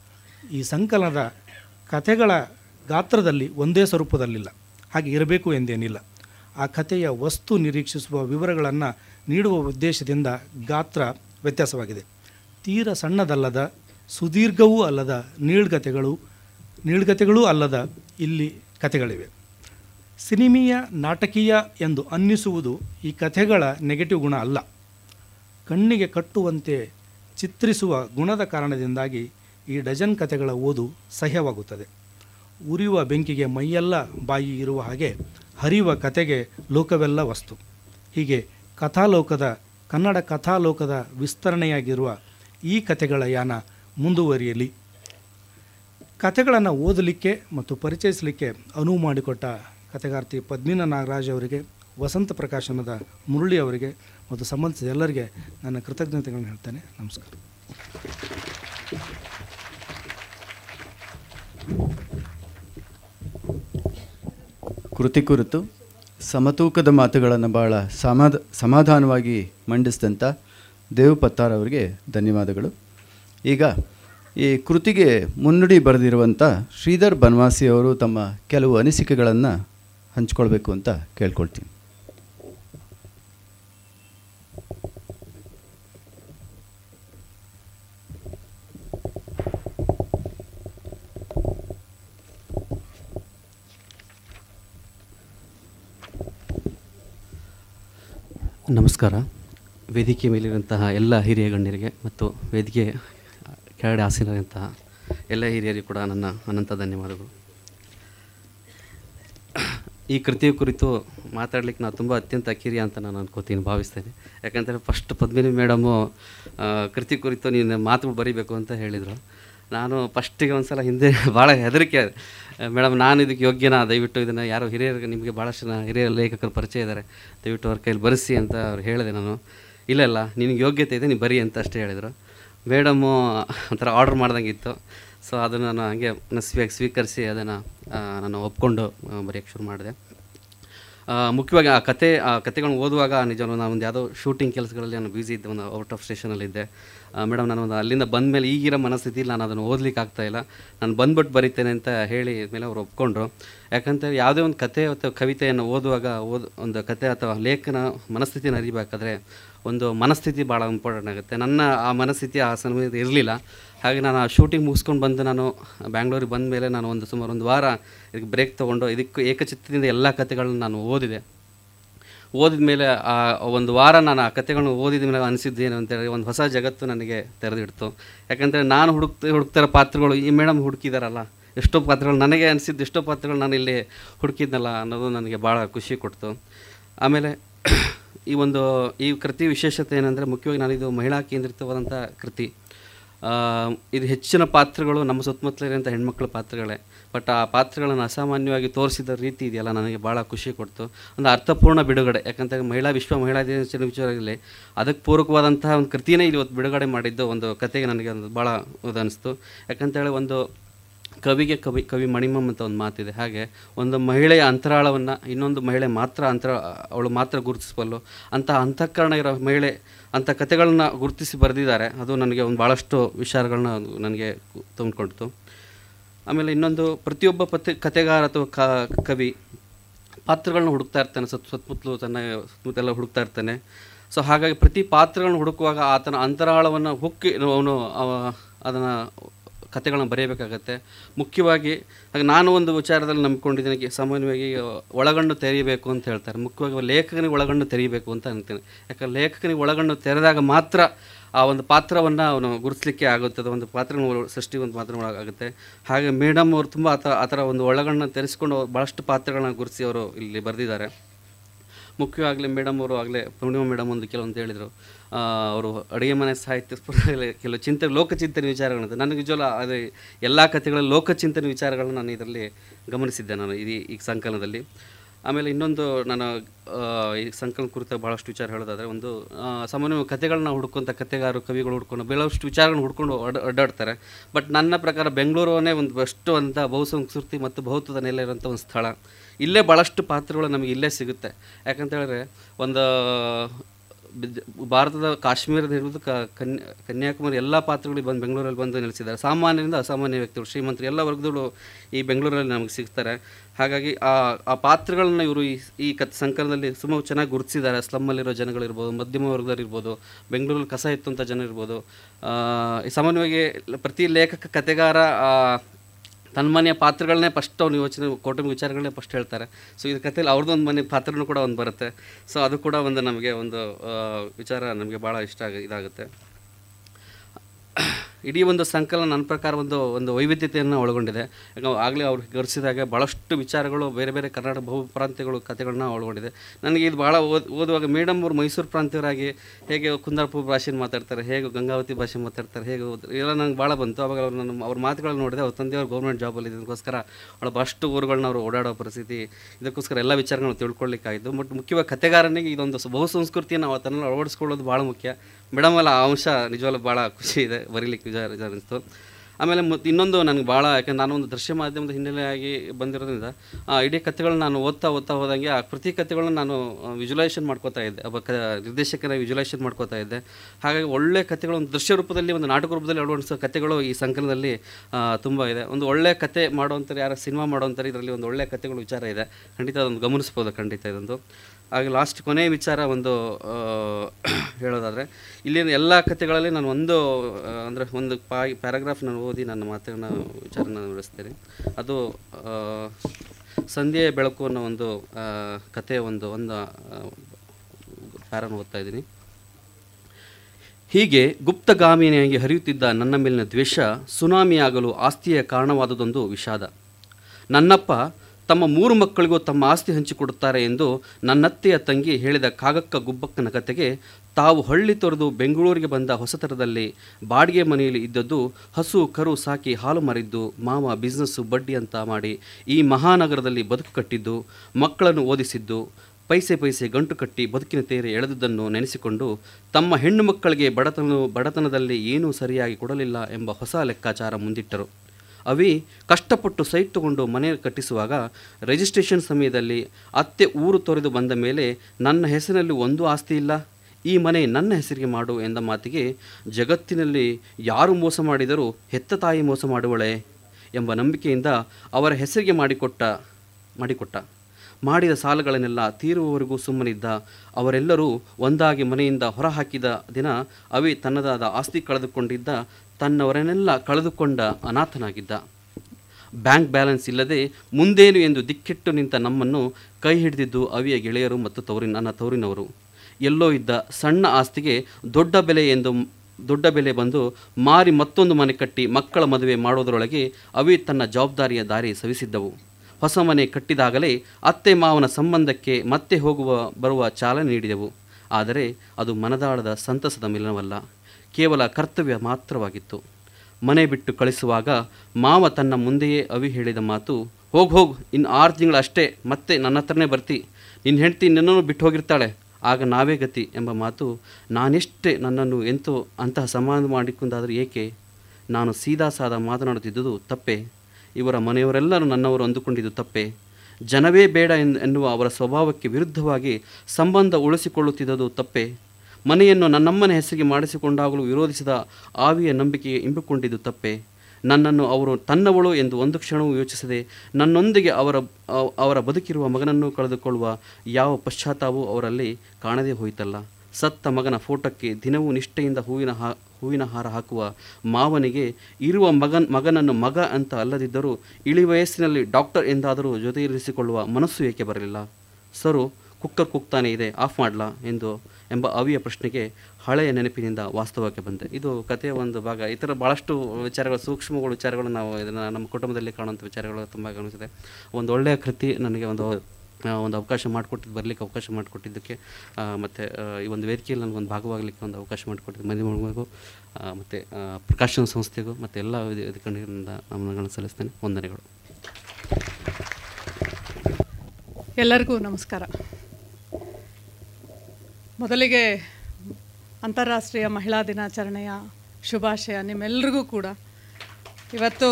ಈ ಸಂಕಲನದ ಕಥೆಗಳ ಗಾತ್ರದಲ್ಲಿ ಒಂದೇ ಸ್ವರೂಪದಲ್ಲಿಲ್ಲ ಹಾಗೆ ಇರಬೇಕು ಎಂದೇನಿಲ್ಲ ಆ ಕಥೆಯ ವಸ್ತು ನಿರೀಕ್ಷಿಸುವ ವಿವರಗಳನ್ನು ನೀಡುವ ಉದ್ದೇಶದಿಂದ ಗಾತ್ರ ವ್ಯತ್ಯಾಸವಾಗಿದೆ ತೀರ ಸಣ್ಣದಲ್ಲದ ಸುದೀರ್ಘವೂ ಅಲ್ಲದ ನೀಳ್ಗತೆಗಳು ನೀಳ್ಗತೆಗಳೂ ಅಲ್ಲದ ಇಲ್ಲಿ ಕಥೆಗಳಿವೆ ಸಿನಿಮೀಯ ನಾಟಕೀಯ ಎಂದು ಅನ್ನಿಸುವುದು ಈ ಕಥೆಗಳ ನೆಗೆಟಿವ್ ಗುಣ ಅಲ್ಲ ಕಣ್ಣಿಗೆ ಕಟ್ಟುವಂತೆ ಚಿತ್ರಿಸುವ ಗುಣದ ಕಾರಣದಿಂದಾಗಿ ಈ ಡಜನ್ ಕಥೆಗಳ ಓದು ಸಹ್ಯವಾಗುತ್ತದೆ ಉರಿಯುವ ಬೆಂಕಿಗೆ ಮೈಯೆಲ್ಲ ಬಾಯಿ ಇರುವ ಹಾಗೆ ಹರಿಯುವ ಕತೆಗೆ ಲೋಕವೆಲ್ಲ ವಸ್ತು ಹೀಗೆ ಕಥಾಲೋಕದ ಕನ್ನಡ ಕಥಾಲೋಕದ ವಿಸ್ತರಣೆಯಾಗಿರುವ ಈ ಕಥೆಗಳ ಯಾನ ಮುಂದುವರಿಯಲಿ ಕಥೆಗಳನ್ನು ಓದಲಿಕ್ಕೆ ಮತ್ತು ಪರಿಚಯಿಸಲಿಕ್ಕೆ ಅನುವು ಮಾಡಿಕೊಟ್ಟ ಕಥೆಗಾರ್ತಿ ಪದ್ಮಿನ ನಾಗರಾಜ್ ಅವರಿಗೆ ವಸಂತ ಪ್ರಕಾಶನದ ಮುರಳಿ ಅವರಿಗೆ ಮತ್ತು ಸಂಬಂಧಿಸಿದ ಎಲ್ಲರಿಗೆ ನನ್ನ ಕೃತಜ್ಞತೆಗಳನ್ನು ಹೇಳ್ತೇನೆ ನಮಸ್ಕಾರ ಕೃತಿ ಕುರಿತು ಸಮತೂಕದ ಮಾತುಗಳನ್ನು ಭಾಳ ಸಮಾಧ ಸಮಾಧಾನವಾಗಿ ಮಂಡಿಸಿದಂಥ ದೇವ್ ಪತ್ತಾರ್ ಅವರಿಗೆ ಧನ್ಯವಾದಗಳು ಈಗ ಈ ಕೃತಿಗೆ ಮುನ್ನುಡಿ ಬರೆದಿರುವಂಥ ಶ್ರೀಧರ್ ಬನ್ವಾಸಿ ಅವರು ತಮ್ಮ ಕೆಲವು ಅನಿಸಿಕೆಗಳನ್ನು ಹಂಚ್ಕೊಳ್ಬೇಕು ಅಂತ ಕೇಳ್ಕೊಳ್ತೀನಿ ನಮಸ್ಕಾರ ವೇದಿಕೆ ಮೇಲಿರುವಂತಹ ಎಲ್ಲ ಹಿರಿಯ ಗಣ್ಯರಿಗೆ ಮತ್ತು ವೇದಿಕೆ ಕೆಳಗಡೆ ಆಸೀನರಂತಹ ಎಲ್ಲ ಹಿರಿಯರಿಗೂ ಕೂಡ ನನ್ನ ಅನಂತ ಧನ್ಯವಾದಗಳು ಈ ಕೃತಿಯ ಕುರಿತು ಮಾತಾಡ್ಲಿಕ್ಕೆ ನಾವು ತುಂಬ ಅತ್ಯಂತ ಕಿರಿಯ ಅಂತ ನಾನು ಅನ್ಕೋತೀನಿ ಭಾವಿಸ್ತೇನೆ ಯಾಕಂದರೆ ಫಸ್ಟ್ ಪದ್ಮಿನಿ ಮೇಡಮು ಆ, ಕೃತಿ ಕುರಿತು ನೀನು ಮಾತು ಬರೀಬೇಕು ಅಂತ ಹೇಳಿದರು ನಾನು ಫಸ್ಟಿಗೆ ಒಂದು ಸಲ ಹಿಂದೆ ಭಾಳ ಹೆದರಿಕೆ ಮೇಡಮ್ ನಾನು ಇದಕ್ಕೆ ಯೋಗ್ಯನಾ ದಯವಿಟ್ಟು ಇದನ್ನು ಯಾರೋ ಹಿರಿಯರಿಗೆ ನಿಮಗೆ ಭಾಳಷ್ಟು ಜನ ಹಿರಿಯ ಲೇಖಕರು ಪರಿಚಯ ಇದ್ದಾರೆ ದಯವಿಟ್ಟು ಅವ್ರ ಕೈಲಿ ಬರೆಸಿ ಅಂತ ಅವ್ರು ಹೇಳಿದೆ ನಾನು ಇಲ್ಲ ಇಲ್ಲ ನಿನಗೆ ಯೋಗ್ಯತೆ ಇದೆ ನೀನು ಬರಿ ಅಂತ ಅಷ್ಟೇ ಹೇಳಿದರು ಮೇಡಮ್ಮು ಒಂಥರ ಆರ್ಡ್ರ್ ಮಾಡ್ದಂಗೆ ಇತ್ತು ಸೊ ಅದನ್ನು ನಾನು ಹಾಗೆ ಸ್ವೀ ಸ್ವೀಕರಿಸಿ ಅದನ್ನು ನಾನು ಒಪ್ಕೊಂಡು ಬರೆಯೋಕ್ಕೆ ಶುರು ಮಾಡಿದೆ ಆ, ಮುಖ್ಯವಾಗಿ ಆ ಕತೆ ಆ ಕತೆಗಳನ್ನ ಓದುವಾಗ ನಿಜವೂ ನಾನು ಒಂದು ಯಾವುದೋ ಶೂಟಿಂಗ್ ಕೆಲಸಗಳಲ್ಲಿ ನಾನು ಬ್ಯುಸಿ ಇದ್ದೆ ಒಂದು ಔಟ್ ಆಫ್ ಸ್ಟೇಷನಲ್ಲಿದ್ದೆ ಮೇಡಮ್ ನಾನು ಒಂದು ಅಲ್ಲಿಂದ ಬಂದ ಮೇಲೆ ಈಗಿರೋ ಮನಸ್ಥಿತಿಲಿ ನಾನು ಅದನ್ನು ಓದ್ಲಿಕ್ಕೆ ಆಗ್ತಾ ಇಲ್ಲ ನಾನು ಬಂದ್ಬಿಟ್ಟು ಬರಿತೇನೆ ಅಂತ ಹೇಳಿ ಮೇಲೆ ಅವ್ರು ಒಪ್ಕೊಂಡ್ರು ಯಾಕಂತ ಯಾವುದೇ ಒಂದು ಕತೆ ಅಥವಾ ಕವಿತೆಯನ್ನು ಓದುವಾಗ ಓದ್ ಒಂದು ಕತೆ ಅಥವಾ ಲೇಖನ ಮನಸ್ಥಿತಿನ ಅರಿಬೇಕಾದ್ರೆ ಒಂದು ಮನಸ್ಥಿತಿ ಭಾಳ ಇಂಪಾರ್ಟೆಂಟ್ ಆಗುತ್ತೆ ನನ್ನ ಆ ಮನಸ್ಥಿತಿ ಆ ಸಮಯದಲ್ಲಿ ಇರಲಿಲ್ಲ ಹಾಗೆ ನಾನು ಆ ಶೂಟಿಂಗ್ ಮುಗಿಸ್ಕೊಂಡು ಬಂದು ನಾನು ಬ್ಯಾಂಗ್ಳೂರಿಗೆ ಬಂದ ಮೇಲೆ ನಾನು ಒಂದು ಸುಮಾರು ಒಂದು ವಾರ ಇದಕ್ಕೆ ಬ್ರೇಕ್ ತೊಗೊಂಡು ಇದಕ್ಕೆ ಏಕಚಿತ್ತದಿಂದ ಎಲ್ಲ ಕತೆಗಳನ್ನ ನಾನು ಓದಿದೆ ಓದಿದ ಮೇಲೆ ಆ ಒಂದು ವಾರ ನಾನು ಆ ಕತೆಗಳನ್ನ ಓದಿದ ಮೇಲೆ ಅನಿಸಿದ್ದು ಏನು ಅಂತೇಳಿ ಒಂದು ಹೊಸ ಜಗತ್ತು ನನಗೆ ತೆರೆದಿಡ್ತು ಯಾಕಂದರೆ ನಾನು ಹುಡುಕ್ತ ಹುಡುಕ್ತಿರೋ ಪಾತ್ರಗಳು ಈ ಮೇಡಮ್ ಹುಡುಕಿದಾರಲ್ಲ ಎಷ್ಟೋ ಪಾತ್ರಗಳು ನನಗೆ ಅನಿಸಿದ್ದು ಎಷ್ಟೋ ಪಾತ್ರಗಳು ನಾನು ಇಲ್ಲಿ ಹುಡುಕಿದ್ನಲ್ಲ ಅನ್ನೋದು ನನಗೆ ಭಾಳ ಖುಷಿ ಕೊಡ್ತು ಆಮೇಲೆ ಈ ಒಂದು ಈ ಕೃತಿ ವಿಶೇಷತೆ ಏನಂದರೆ ಮುಖ್ಯವಾಗಿ ನಾನಿದು ಮಹಿಳಾ ಕೇಂದ್ರಿತವಾದಂಥ ಕೃತಿ ಆ, ಇದು ಹೆಚ್ಚಿನ ಪಾತ್ರಗಳು ನಮ್ಮ ಸುತ್ತಮುತ್ತಲಿರುವಂಥ ಹೆಣ್ಮಕ್ಳ ಪಾತ್ರಗಳೇ ಬಟ್ ಆ ಪಾತ್ರಗಳನ್ನು ಅಸಾಮಾನ್ಯವಾಗಿ ತೋರಿಸಿದ ರೀತಿ ಇದೆಯಲ್ಲ ನನಗೆ ಭಾಳ ಖುಷಿ ಕೊಡ್ತು ಒಂದು ಅರ್ಥಪೂರ್ಣ ಬಿಡುಗಡೆ ಯಾಕಂತಂದ್ರೆ ಮಹಿಳಾ ವಿಶ್ವ ಮಹಿಳಾ ದಿನಾಚರಣೆ ವಿಚಾರದಲ್ಲಿ ಅದಕ್ಕೆ ಪೂರಕವಾದಂತಹ ಒಂದು ಕೃತಿನೇ ಇವತ್ತು ಬಿಡುಗಡೆ ಮಾಡಿದ್ದು ಒಂದು ಕತೆಗೆ ನನಗೆ ಒಂದು ಭಾಳ ಅನಿಸ್ತು ಯಾಕಂತೇಳಿ ಒಂದು ಕವಿಗೆ ಕವಿ ಕವಿ ಮಣಿಮಮ್ ಅಂತ ಒಂದು ಮಾತಿದೆ ಹಾಗೆ ಒಂದು ಮಹಿಳೆಯ ಅಂತರಾಳವನ್ನು ಇನ್ನೊಂದು ಮಹಿಳೆ ಮಾತ್ರ ಅಂತರ ಅವಳು ಮಾತ್ರ ಗುರುತಿಸಬಲ್ಲು ಅಂತಹ ಅಂತಃಕರಣ ಇರೋ ಮಹಿಳೆ ಅಂಥ ಕತೆಗಳನ್ನ ಗುರುತಿಸಿ ಬರೆದಿದ್ದಾರೆ ಅದು ನನಗೆ ಒಂದು ಭಾಳಷ್ಟು ವಿಚಾರಗಳನ್ನ ಅದು ನನಗೆ ತುಂಬಿಕೊಡ್ತು ಆಮೇಲೆ ಇನ್ನೊಂದು ಪ್ರತಿಯೊಬ್ಬ ಪತ್ತೆ ಕತೆಗಾರ ಅಥವಾ ಕ ಕವಿ ಪಾತ್ರಗಳನ್ನ ಹುಡುಕ್ತಾ ಇರ್ತಾನೆ ಸುತ್ತ ಸುತ್ತಮುತ್ತಲು ತನ್ನ ಸುತ್ತಮುತ್ತೆಲ್ಲ ಹುಡುಕ್ತಾ ಇರ್ತಾನೆ ಸೊ ಹಾಗಾಗಿ ಪ್ರತಿ ಪಾತ್ರಗಳನ್ನ ಹುಡುಕುವಾಗ ಆತನ ಅಂತರಾಳವನ್ನು ಹುಕ್ಕಿ ಅವನು ಅದನ್ನು ಕತೆಗಳನ್ನ ಬರೆಯಬೇಕಾಗತ್ತೆ ಮುಖ್ಯವಾಗಿ ಹಾಗೆ ನಾನು ಒಂದು ವಿಚಾರದಲ್ಲಿ ನಂಬ್ಕೊಂಡಿದ್ದೀನಿ ಕಿ- ಸಾಮಾನ್ಯವಾಗಿ ಒಳಗಣ್ಣು ತೆರೀಬೇಕು ಅಂತ ಹೇಳ್ತಾರೆ ಮುಖ್ಯವಾಗಿ ಲೇಖಕನಿಗೆ ಒಳಗಣ್ಣು ತೆರೀಬೇಕು ಅಂತ ಅಂತೀನಿ ಯಾಕಂದ್ರೆ ಲೇಖಕನಿಗೆ ಒಳಗಣ್ಣು ತೆರೆದಾಗ ಮಾತ್ರ ಆ ಒಂದು ಪಾತ್ರವನ್ನು ಅವನು ಗುರುತಿಸ್ಲಿಕ್ಕೆ ಆಗುತ್ತದೆ ಒಂದು ಪಾತ್ರ ಸೃಷ್ಟಿ ಒಂದು ಪಾತ್ರ ಆಗುತ್ತೆ ಹಾಗೆ ಮೇಡಮ್ ಅವರು ತುಂಬ ಆ ಥರ ಆ ಥರ ಒಂದು ಒಳಗಣ್ಣು ತೆರೆಸ್ಕೊಂಡು ಅವ್ರು ಭಾಳಷ್ಟು ಪಾತ್ರಗಳನ್ನ ಗುರುತಿಸಿ ಅವರು ಇಲ್ಲಿ ಬರೆದಿದ್ದಾರೆ ಮುಖ್ಯವಾಗಲಿ ಮೇಡಮ್ ಅವರು ಆಗಲೇ ಪೂರ್ಣಿಮಾ ಮೇಡಮ್ ಒಂದು ಕೆಲವೊಂದು ಹೇಳಿದರು ಅವರು ಅಡುಗೆ ಮನೆ ಸಾಹಿತ್ಯ ಸ್ಫೂರ್ತಿಯಲ್ಲಿ ಕೆಲವು ಚಿಂತನೆ ಲೋಕಚಿಂತನೆ ವಿಚಾರಗಳಿದೆ ನನಗೆ ನಿಜವಲ್ಲ ಅದು ಎಲ್ಲ ಕಥೆಗಳಲ್ಲಿ ಲೋಕಚಿಂತನೆ ವಿಚಾರಗಳನ್ನ ನಾನು ಇದರಲ್ಲಿ ಗಮನಿಸಿದ್ದೆ ನಾನು ಇದು ಈ ಸಂಕಲನದಲ್ಲಿ ಆಮೇಲೆ ಇನ್ನೊಂದು ನಾನು ಆ, ಈ ಸಂಕಲನ ಕುರಿತ ಭಾಳಷ್ಟು ವಿಚಾರ ಹೇಳೋದಾದರೆ ಒಂದು ಆ, ಸಾಮಾನ್ಯವಾಗಿ ಕಥೆಗಳನ್ನ ಹುಡ್ಕೊಂತ ಕಥೆಗಾರರು ಕವಿಗಳು ಹುಡ್ಕೊಂಡು ಬೇಳಷ್ಟು ವಿಚಾರಗಳನ್ನ ಹುಡ್ಕೊಂಡು ಅಡ್ ಅಡ್ಡಾಡ್ತಾರೆ ಬಟ್ ನನ್ನ ಪ್ರಕಾರ ಬೆಂಗಳೂರೇ ಒಂದು ಬೆಸ್ಟ್ ಅಂತ ಬಹು ಸಂಸ್ಕೃತಿ ಮತ್ತು ಬಹುತ್ವದ ನೆಲೆ ಇರೋಂಥ ಒಂದು ಸ್ಥಳ ಇಲ್ಲೇ ಭಾಳಷ್ಟು ಪಾತ್ರಗಳು ನಮಗೆ ಇಲ್ಲೇ ಸಿಗುತ್ತೆ ಯಾಕಂತ ಹೇಳಿದ್ರೆ ಒಂದು ಬಿದ್- ಭಾರತದ ಕಾಶ್ಮೀರದ ಹಿಡಿದು ಕ ಕನ್ಯಾ ಕನ್ಯಾಕುಮಾರಿ ಎಲ್ಲ ಪಾತ್ರಗಳು ಬಂದು ಬೆಂಗಳೂರಲ್ಲಿ ಬಂದು ನೆಲೆಸಿದ್ದಾರೆ ಸಾಮಾನ್ಯರಿಂದ ಅಸಾಮಾನ್ಯ ವ್ಯಕ್ತಿಗಳು ಶ್ರೀಮಂತರು ಎಲ್ಲ ವರ್ಗದವರು ಈ ಬೆಂಗಳೂರಲ್ಲಿ ನಮಗೆ ಸಿಗ್ತಾರೆ ಹಾಗಾಗಿ ಆ ಆ ಪಾತ್ರಗಳನ್ನ ಇವರು ಈ ಈ ಕತ್ ಸಂಕಲನದಲ್ಲಿ ತುಂಬ ಚೆನ್ನಾಗಿ ಗುರುತಿಸಿದ್ದಾರೆ ಸ್ಲಮ್ಮಲ್ಲಿರೋ ಜನಗಳಿರ್ಬೋದು ಮಧ್ಯಮ ವರ್ಗದವರಿರ್ಬೋದು ಬೆಂಗಳೂರಲ್ಲಿ ಕಸ ಎತ್ತುವಂಥ ಜನ ಇರ್ಬೋದು ಆ, ಈ ಸಾಮಾನ್ಯವಾಗಿ ಪ್ರತಿ ಲೇಖಕ ಕತೆಗಾರ ಆ, ತನ್ನ ಮನೆಯ ಪಾತ್ರಗಳನ್ನೇ ಫಸ್ಟ್ ಅವ್ನು ಯೋಚನೆ ಕೌಟುಂಬಿಕ ವಿಚಾರಗಳನ್ನೇ ಫಸ್ಟ್ ಹೇಳ್ತಾರೆ ಸೊ ಇದು ಕಥೆಯಲ್ಲಿ ಅವ್ರದ್ದು ಒಂದು ಮನೆ ಪಾತ್ರನೂ ಕೂಡ ಒಂದು ಬರುತ್ತೆ ಸೊ ಅದು ಕೂಡ ಒಂದು ನಮಗೆ ಒಂದು ಆ, ವಿಚಾರ ನಮಗೆ ಭಾಳ ಇಷ್ಟ ಆಗ ಇದಾಗುತ್ತೆ ಇಡೀ ಒಂದು ಸಂಕಲನ ನನ್ನ ಪ್ರಕಾರ ಒಂದು ಒಂದು ವೈವಿಧ್ಯತೆಯನ್ನು ಒಳಗೊಂಡಿದೆ ಯಾಕಂದ್ರೆ ಆಗಲೇ ಅವ್ರು ಗರಿಸಿದಾಗ ಭಾಳಷ್ಟು ವಿಚಾರಗಳು ಬೇರೆ ಬೇರೆ ಕನ್ನಡ ಬಹು ಪ್ರಾಂತ್ಯಗಳು ಕಥೆಗಳನ್ನ ಒಳಗೊಂಡಿದೆ ನನಗೆ ಇದು ಭಾಳ ಓದ್ ಓದುವಾಗ ಮೇಡಮ್ ಅವರು ಮೈಸೂರು ಪ್ರಾಂತ್ಯರಾಗಿ ಹೇಗೆ ಕುಂದಾಪುರ ಭಾಷೆನ ಮಾತಾಡ್ತಾರೆ ಹೇಗೆ ಗಂಗಾವತಿ ಭಾಷೆ ಮಾತಾಡ್ತಾರೆ ಹೇಗೆ ಓದ್- ಇದೆಲ್ಲ ನಂಗೆ ಭಾಳ ಬಂತು ಅವಾಗ ಅವ್ರು ನನ್ನ ಅವ್ರ ಮಾತುಗಳನ್ನ ನೋಡಿದೆ ಅವ್ರ ತಂದೆಯವರು ಗೌರ್ಮೆಂಟ್ ಜಾಬಲ್ಲಿ ಇದಕ್ಕೋಸ್ಕರ ಅವಳ ಭಾಳಷ್ಟು ಊರುಗಳನ್ನ ಅವರು ಓಡಾಡೋ ಪರಿಸ್ಥಿತಿ ಇದಕ್ಕೋಸ್ಕರ ಎಲ್ಲ ವಿಚಾರಗಳನ್ನ ತಿಳ್ಕೊಳ್ಳಿಕ್ಕಾಯಿತು ಬಟ್ ಮುಖ್ಯವಾಗಿ ಕಥೆಗಾರನಿಗೆ ಇದೊಂದು ಸ- ಬಹು ಸಂಸ್ಕೃತಿಯನ್ನು ಅವ ತನ್ನಲ್ಲಿ ಅಳವಡಿಸ್ಕೊಳ್ಳೋದು ಭಾಳ ಮುಖ್ಯ ಮೇಡಮ್ ಅಲ್ಲ ಆ ಅಂಶ ನಿಜವಾಗ್ಲೂ ಭಾಳ ಖುಷಿ ಇದೆ ಬರೀಲಿಕ್ಕೆ ವಿಚಾರ ವಿಚಾರ ಅನಿಸ್ತು ಆಮೇಲೆ ಮತ್ತು ಇನ್ನೊಂದು ನನಗೆ ಭಾಳ ಯಾಕಂದ್ರೆ ನಾನು ಒಂದು ದೃಶ್ಯ ಮಾಧ್ಯಮದ ಹಿನ್ನೆಲೆಯಾಗಿ ಬಂದಿರೋದ್ರಿಂದ ಆ ಇಡೀ ಕಥೆಗಳನ್ನ ನಾನು ಓದ್ತಾ ಓದ್ತಾ ಹೋದಂಗೆ ಆ ಪ್ರತಿ ಕಥೆಗಳನ್ನ ನಾನು ವಿಜುಲೈಸೇಷನ್ ಮಾಡ್ಕೋತಾ ಇದ್ದೆ ಒಬ್ಬ ಕ ನಿರ್ದೇಶಕನ ವಿಜುಲೈಸೇಷನ್ ಮಾಡ್ಕೋತಾ ಇದ್ದೆ ಹಾಗಾಗಿ ಒಳ್ಳೆ ಕಥೆಗಳು ಒಂದು ದೃಶ್ಯ ರೂಪದಲ್ಲಿ ಒಂದು ನಾಟಕ ರೂಪದಲ್ಲಿ ಅಳವಡಿಸೋ ಕಥೆಗಳು ಈ ಸಂಕಲನದಲ್ಲಿ ತುಂಬ ಇದೆ ಒಂದು ಒಳ್ಳೆ ಕತೆ ಮಾಡೋವಂಥವ್ರು ಯಾರು ಸಿನಿಮಾ ಮಾಡೋವಂಥವ್ರು ಇದರಲ್ಲಿ ಒಂದು ಒಳ್ಳೆ ಕಥೆಗಳು ವಿಚಾರ ಇದೆ ಖಂಡಿತ ಅದೊಂದು ಗಮನಿಸ್ಬೋದು ಖಂಡಿತ ಇದೊಂದು ಹಾಗೆ ಲಾಸ್ಟ್ ಕೊನೆಯ ವಿಚಾರ ಒಂದು ಆ, ಹೇಳೋದಾದರೆ ಇಲ್ಲಿನ ಎಲ್ಲ ಕಥೆಗಳಲ್ಲಿ ನಾನು ಒಂದು ಅಂದರೆ ಒಂದು ಪಾ ಪ್ಯಾರಾಗ್ರಾಫ್ ನಾನು ಓದಿ ನನ್ನ ಮಾತುಗಳನ್ನ ವಿಚಾರನ ವಿವರಿಸ್ತೇನೆ ಅದು ಆ, ಸಂಧ್ಯೆಯ ಬೆಳಕು ಅನ್ನೋ ಒಂದು ಆ, ಕಥೆಯ ಒಂದು ಒಂದು ಪ್ಯಾರನ ಓದ್ತಾ ಇದ್ದೀನಿ ಹೀಗೆ ಗುಪ್ತಗಾಮಿನಿಯಾಗಿ ಹರಿಯುತ್ತಿದ್ದ ನನ್ನ ಮೇಲಿನ ದ್ವೇಷ ಸುನಾಮಿಯಾಗಲು ಆಸ್ತಿಯ ಕಾರಣವಾದುದೊಂದು ವಿಷಾದ ನನ್ನಪ್ಪ ತಮ್ಮ ಮೂರು ಮಕ್ಕಳಿಗೂ ತಮ್ಮ ಆಸ್ತಿ ಹಂಚಿಕೊಡುತ್ತಾರೆ ಎಂದು ನನ್ನತ್ತೆಯ ತಂಗಿ ಹೇಳಿದ ಕಾಗಕ್ಕ ಗುಬ್ಬಕ್ಕನ ಕತೆಗೆ ತಾವು ಹಳ್ಳಿ ತೊರೆದು ಬೆಂಗಳೂರಿಗೆ ಬಂದ ಹೊಸತರದಲ್ಲಿ ಬಾಡಿಗೆ ಮನೆಯಲ್ಲಿ ಇದ್ದದ್ದು ಹಸು ಕರು ಸಾಕಿ ಹಾಲು ಮರಿದ್ದು ಮಾವ ಬಿಸ್ನೆಸ್ಸು ಬಡ್ಡಿ ಅಂತ ಮಾಡಿ ಈ ಮಹಾನಗರದಲ್ಲಿ ಬದುಕು ಕಟ್ಟಿದ್ದು ಮಕ್ಕಳನ್ನು ಓದಿಸಿದ್ದು ಪೈಸೆ ಪೈಸೆ ಗಂಟು ಕಟ್ಟಿ ಬದುಕಿನ ತೇರೆ ಎಳೆದುದನ್ನು ನೆನೆಸಿಕೊಂಡು ತಮ್ಮ ಹೆಣ್ಣು ಮಕ್ಕಳಿಗೆ ಬಡತನ ಬಡತನದಲ್ಲಿ ಏನೂ ಸರಿಯಾಗಿ ಕೊಡಲಿಲ್ಲ ಎಂಬ ಹೊಸ ಲೆಕ್ಕಾಚಾರ ಮುಂದಿಟ್ಟರು ಅವಿ ಕಷ್ಟಪಟ್ಟು ಸೈಟ್ ತಗೊಂಡು ಮನೆ ಕಟ್ಟಿಸುವಾಗ ರಿಜಿಸ್ಟ್ರೇಷನ್ ಸಮಯದಲ್ಲಿ ಅತ್ತೆ ಊರು ತೊರೆದು ಬಂದ ಮೇಲೆ ನನ್ನ ಹೆಸರಿನಲ್ಲಿ ಒಂದು ಆಸ್ತಿ ಇಲ್ಲ ಈ ಮನೆ ನನ್ನ ಹೆಸರಿಗೆ ಮಾಡು ಎಂದ ಮಾತಿಗೆ ಜಗತ್ತಿನಲ್ಲಿ ಯಾರು ಮೋಸ ಮಾಡಿದರೂ ಹೆತ್ತ ತಾಯಿ ಮೋಸ ಮಾಡುವಳೆ ಎಂಬ ನಂಬಿಕೆಯಿಂದ ಅವರ ಹೆಸರಿಗೆ ಮಾಡಿಕೊಟ್ಟ ಮಾಡಿಕೊಟ್ಟ ಮಾಡಿದ ಸಾಲಗಳನ್ನೆಲ್ಲ ತೀರುವವರೆಗೂ ಸುಮ್ಮನಿದ್ದ ಅವರೆಲ್ಲರೂ ಒಂದಾಗಿ ಮನೆಯಿಂದ ಹೊರಹಾಕಿದ ದಿನ ಅವಿ ತನ್ನದಾದ ಆಸ್ತಿ ಕಳೆದುಕೊಂಡಿದ್ದ ತನ್ನವರನ್ನೆಲ್ಲ ಕಳೆದುಕೊಂಡ ಅನಾಥನಾಗಿದ್ದ ಬ್ಯಾಂಕ್ ಬ್ಯಾಲೆನ್ಸ್ ಇಲ್ಲದೆ ಮುಂದೇನು ಎಂದು ದಿಕ್ಕೆಟ್ಟು ನಿಂತ ನಮ್ಮನ್ನು ಕೈ ಹಿಡಿದಿದ್ದು ಅವಿಯ ಗೆಳೆಯರು ಮತ್ತು ತವರಿನ ನನ್ನ ತವರಿನವರು ಎಲ್ಲೋ ಇದ್ದ ಸಣ್ಣ ಆಸ್ತಿಗೆ ದೊಡ್ಡ ಬೆಲೆ ಎಂದು ದೊಡ್ಡ ಬೆಲೆ ಬಂದು ಮಾರಿ ಮತ್ತೊಂದು ಮನೆ ಕಟ್ಟಿ ಮಕ್ಕಳ ಮದುವೆ ಮಾಡೋದರೊಳಗೆ ಅವಿ ತನ್ನ ಜವಾಬ್ದಾರಿಯ ದಾರಿ ಸವಿಸಿದ್ದವು ಹೊಸ ಮನೆ ಕಟ್ಟಿದಾಗಲೇ ಅತ್ತೆ ಮಾವನ ಸಂಬಂಧಕ್ಕೆ ಮತ್ತೆ ಹೋಗುವ ಬರುವ ಚಾಲನೆ ನೀಡಿದೆವು ಆದರೆ ಅದು ಮನದಾಳದ ಸಂತಸದ ಮಿಲನವಲ್ಲ ಕೇವಲ ಕರ್ತವ್ಯ ಮಾತ್ರವಾಗಿತ್ತು ಮನೆ ಬಿಟ್ಟು ಕಳಿಸುವಾಗ ಮಾವ ತನ್ನ ಮುಂದೆಯೇ ಅವಿ ಹೇಳಿದ ಮಾತು ಹೋಗಿ ಹೋಗು ಇನ್ನು ಆರು ತಿಂಗಳು ಅಷ್ಟೇ ಮತ್ತೆ ನನ್ನ ಹತ್ರನೇ ಬರ್ತಿ ನಿನ್ನ ಹೆಂಡ್ತಿ ನಿನ್ನನ್ನು ಬಿಟ್ಟು ಹೋಗಿರ್ತಾಳೆ ಆಗ ನಾವೇ ಗತಿ ಎಂಬ ಮಾತು ನಾನೆಷ್ಟೇ ನನ್ನನ್ನು ಎಂತೋ ಅಂತಹ ಸಮಾಧಾನ ಮಾಡಿಕೊಂಡಾದರೂ ಏಕೆ ನಾನು ಸೀದಾ ಸಾದಾ ಮಾತನಾಡುತ್ತಿದ್ದುದು ತಪ್ಪೆ ಇವರ ಮನೆಯವರೆಲ್ಲರೂ ನನ್ನವರು ಅಂದುಕೊಂಡಿದ್ದು ತಪ್ಪೆ ಜನವೇ ಬೇಡ ಎನ್- ಎನ್ನುವ ಅವರ ಸ್ವಭಾವಕ್ಕೆ ವಿರುದ್ಧವಾಗಿ ಸಂಬಂಧ ಉಳಿಸಿಕೊಳ್ಳುತ್ತಿದ್ದುದು ತಪ್ಪೆ ಮನೆಯನ್ನು ನನ್ನಮ್ಮನ ಹೆಸರಿಗೆ ಮಾಡಿಸಿಕೊಂಡಾಗಲೂ ವಿರೋಧಿಸಿದ ಆವಿಯ ನಂಬಿಕೆಗೆ ಇಂಬಿಕೊಂಡಿದ್ದು ತಪ್ಪೆ ನನ್ನನ್ನು ಅವರು ತನ್ನವಳು ಎಂದು ಒಂದು ಕ್ಷಣವೂ ಯೋಚಿಸದೆ ನನ್ನೊಂದಿಗೆ ಅವರ ಅವ- ಅವರ ಬದುಕಿರುವ ಮಗನನ್ನು ಕಳೆದುಕೊಳ್ಳುವ ಯಾವ ಪಶ್ಚಾತ್ತಾಪವೂ ಅವರಲ್ಲಿ ಕಾಣದೇ ಹೋಯಿತಲ್ಲ ಸತ್ತ ಮಗನ ಫೋಟೋಕ್ಕೆ ದಿನವೂ ನಿಷ್ಠೆಯಿಂದ ಹೂವಿನ ಹಾ ಹೂವಿನ ಹಾರ ಹಾಕುವ ಮಾವನಿಗೆ ಇರುವ ಮಗನ್ ಮಗನನ್ನು ಮಗ ಅಂತ ಅಲ್ಲದಿದ್ದರೂ ಇಳಿ ವಯಸ್ಸಿನಲ್ಲಿ ಡಾಕ್ಟರ್ ಎಂದಾದರೂ ಜೊತೆಯಿರಿಸಿಕೊಳ್ಳುವ ಮನಸ್ಸು ಏಕೆ ಬರಲಿಲ್ಲ ಸರು ಕುಕ್ಕರ್ ಕುಗ್ತಾನೆ ಇದೆ ಆಫ್ ಮಾಡಲಾ ಎಂದು ಎಂಬ ಅವಿಯ ಪ್ರಶ್ನೆಗೆ ಹಳೆಯ ನೆನಪಿನಿಂದ ವಾಸ್ತವಕ್ಕೆ ಬಂದೆ ಇದು ಕಥೆಯ ಒಂದು ಭಾಗ ಇತರ ಭಾಳಷ್ಟು ವಿಚಾರಗಳು ಸೂಕ್ಷ್ಮಗಳು ವಿಚಾರಗಳು ನಾವು ಇದನ್ನು ನಮ್ಮ ಕುಟುಂಬದಲ್ಲಿ ಕಾಣುವಂಥ ವಿಚಾರಗಳು ತುಂಬ ಗಮನಿಸಿದೆ ಒಂದು ಒಳ್ಳೆಯ ಕೃತಿ ನನಗೆ ಒಂದು ಆ, ಒಂದು ಅವಕಾಶ ಮಾಡಿಕೊಟ್ಟಿದ್ದು ಬರಲಿಕ್ಕೆ ಅವಕಾಶ ಮಾಡಿಕೊಟ್ಟಿದ್ದಕ್ಕೆ ಮತ್ತು ಈ ಒಂದು ವೇದಿಕೆಯಲ್ಲಿ ನನಗೊಂದು ಭಾಗವಾಗಲಿಕ್ಕೆ ಒಂದು ಅವಕಾಶ ಮಾಡಿಕೊಟ್ಟಿದ್ದು ಮದುವೆ ಮಗಳಿಗೂ ಮತ್ತು ಪ್ರಕಾಶನ ಸಂಸ್ಥೆಗೂ ಮತ್ತು ಎಲ್ಲ ಅಧಿಕಾರಿಗಳಿಂದ ನಮ್ಮನ್ನು ಸಲ್ಲಿಸ್ತೇನೆ ವಂದನೆಗಳು ಎಲ್ಲರಿಗೂ ನಮಸ್ಕಾರ ಮೊದಲಿಗೆ ಅಂತಾರಾಷ್ಟ್ರೀಯ ಮಹಿಳಾ ದಿನಾಚರಣೆಯ ಶುಭಾಶಯ ನಿಮ್ಮೆಲ್ರಿಗೂ ಕೂಡ ಇವತ್ತು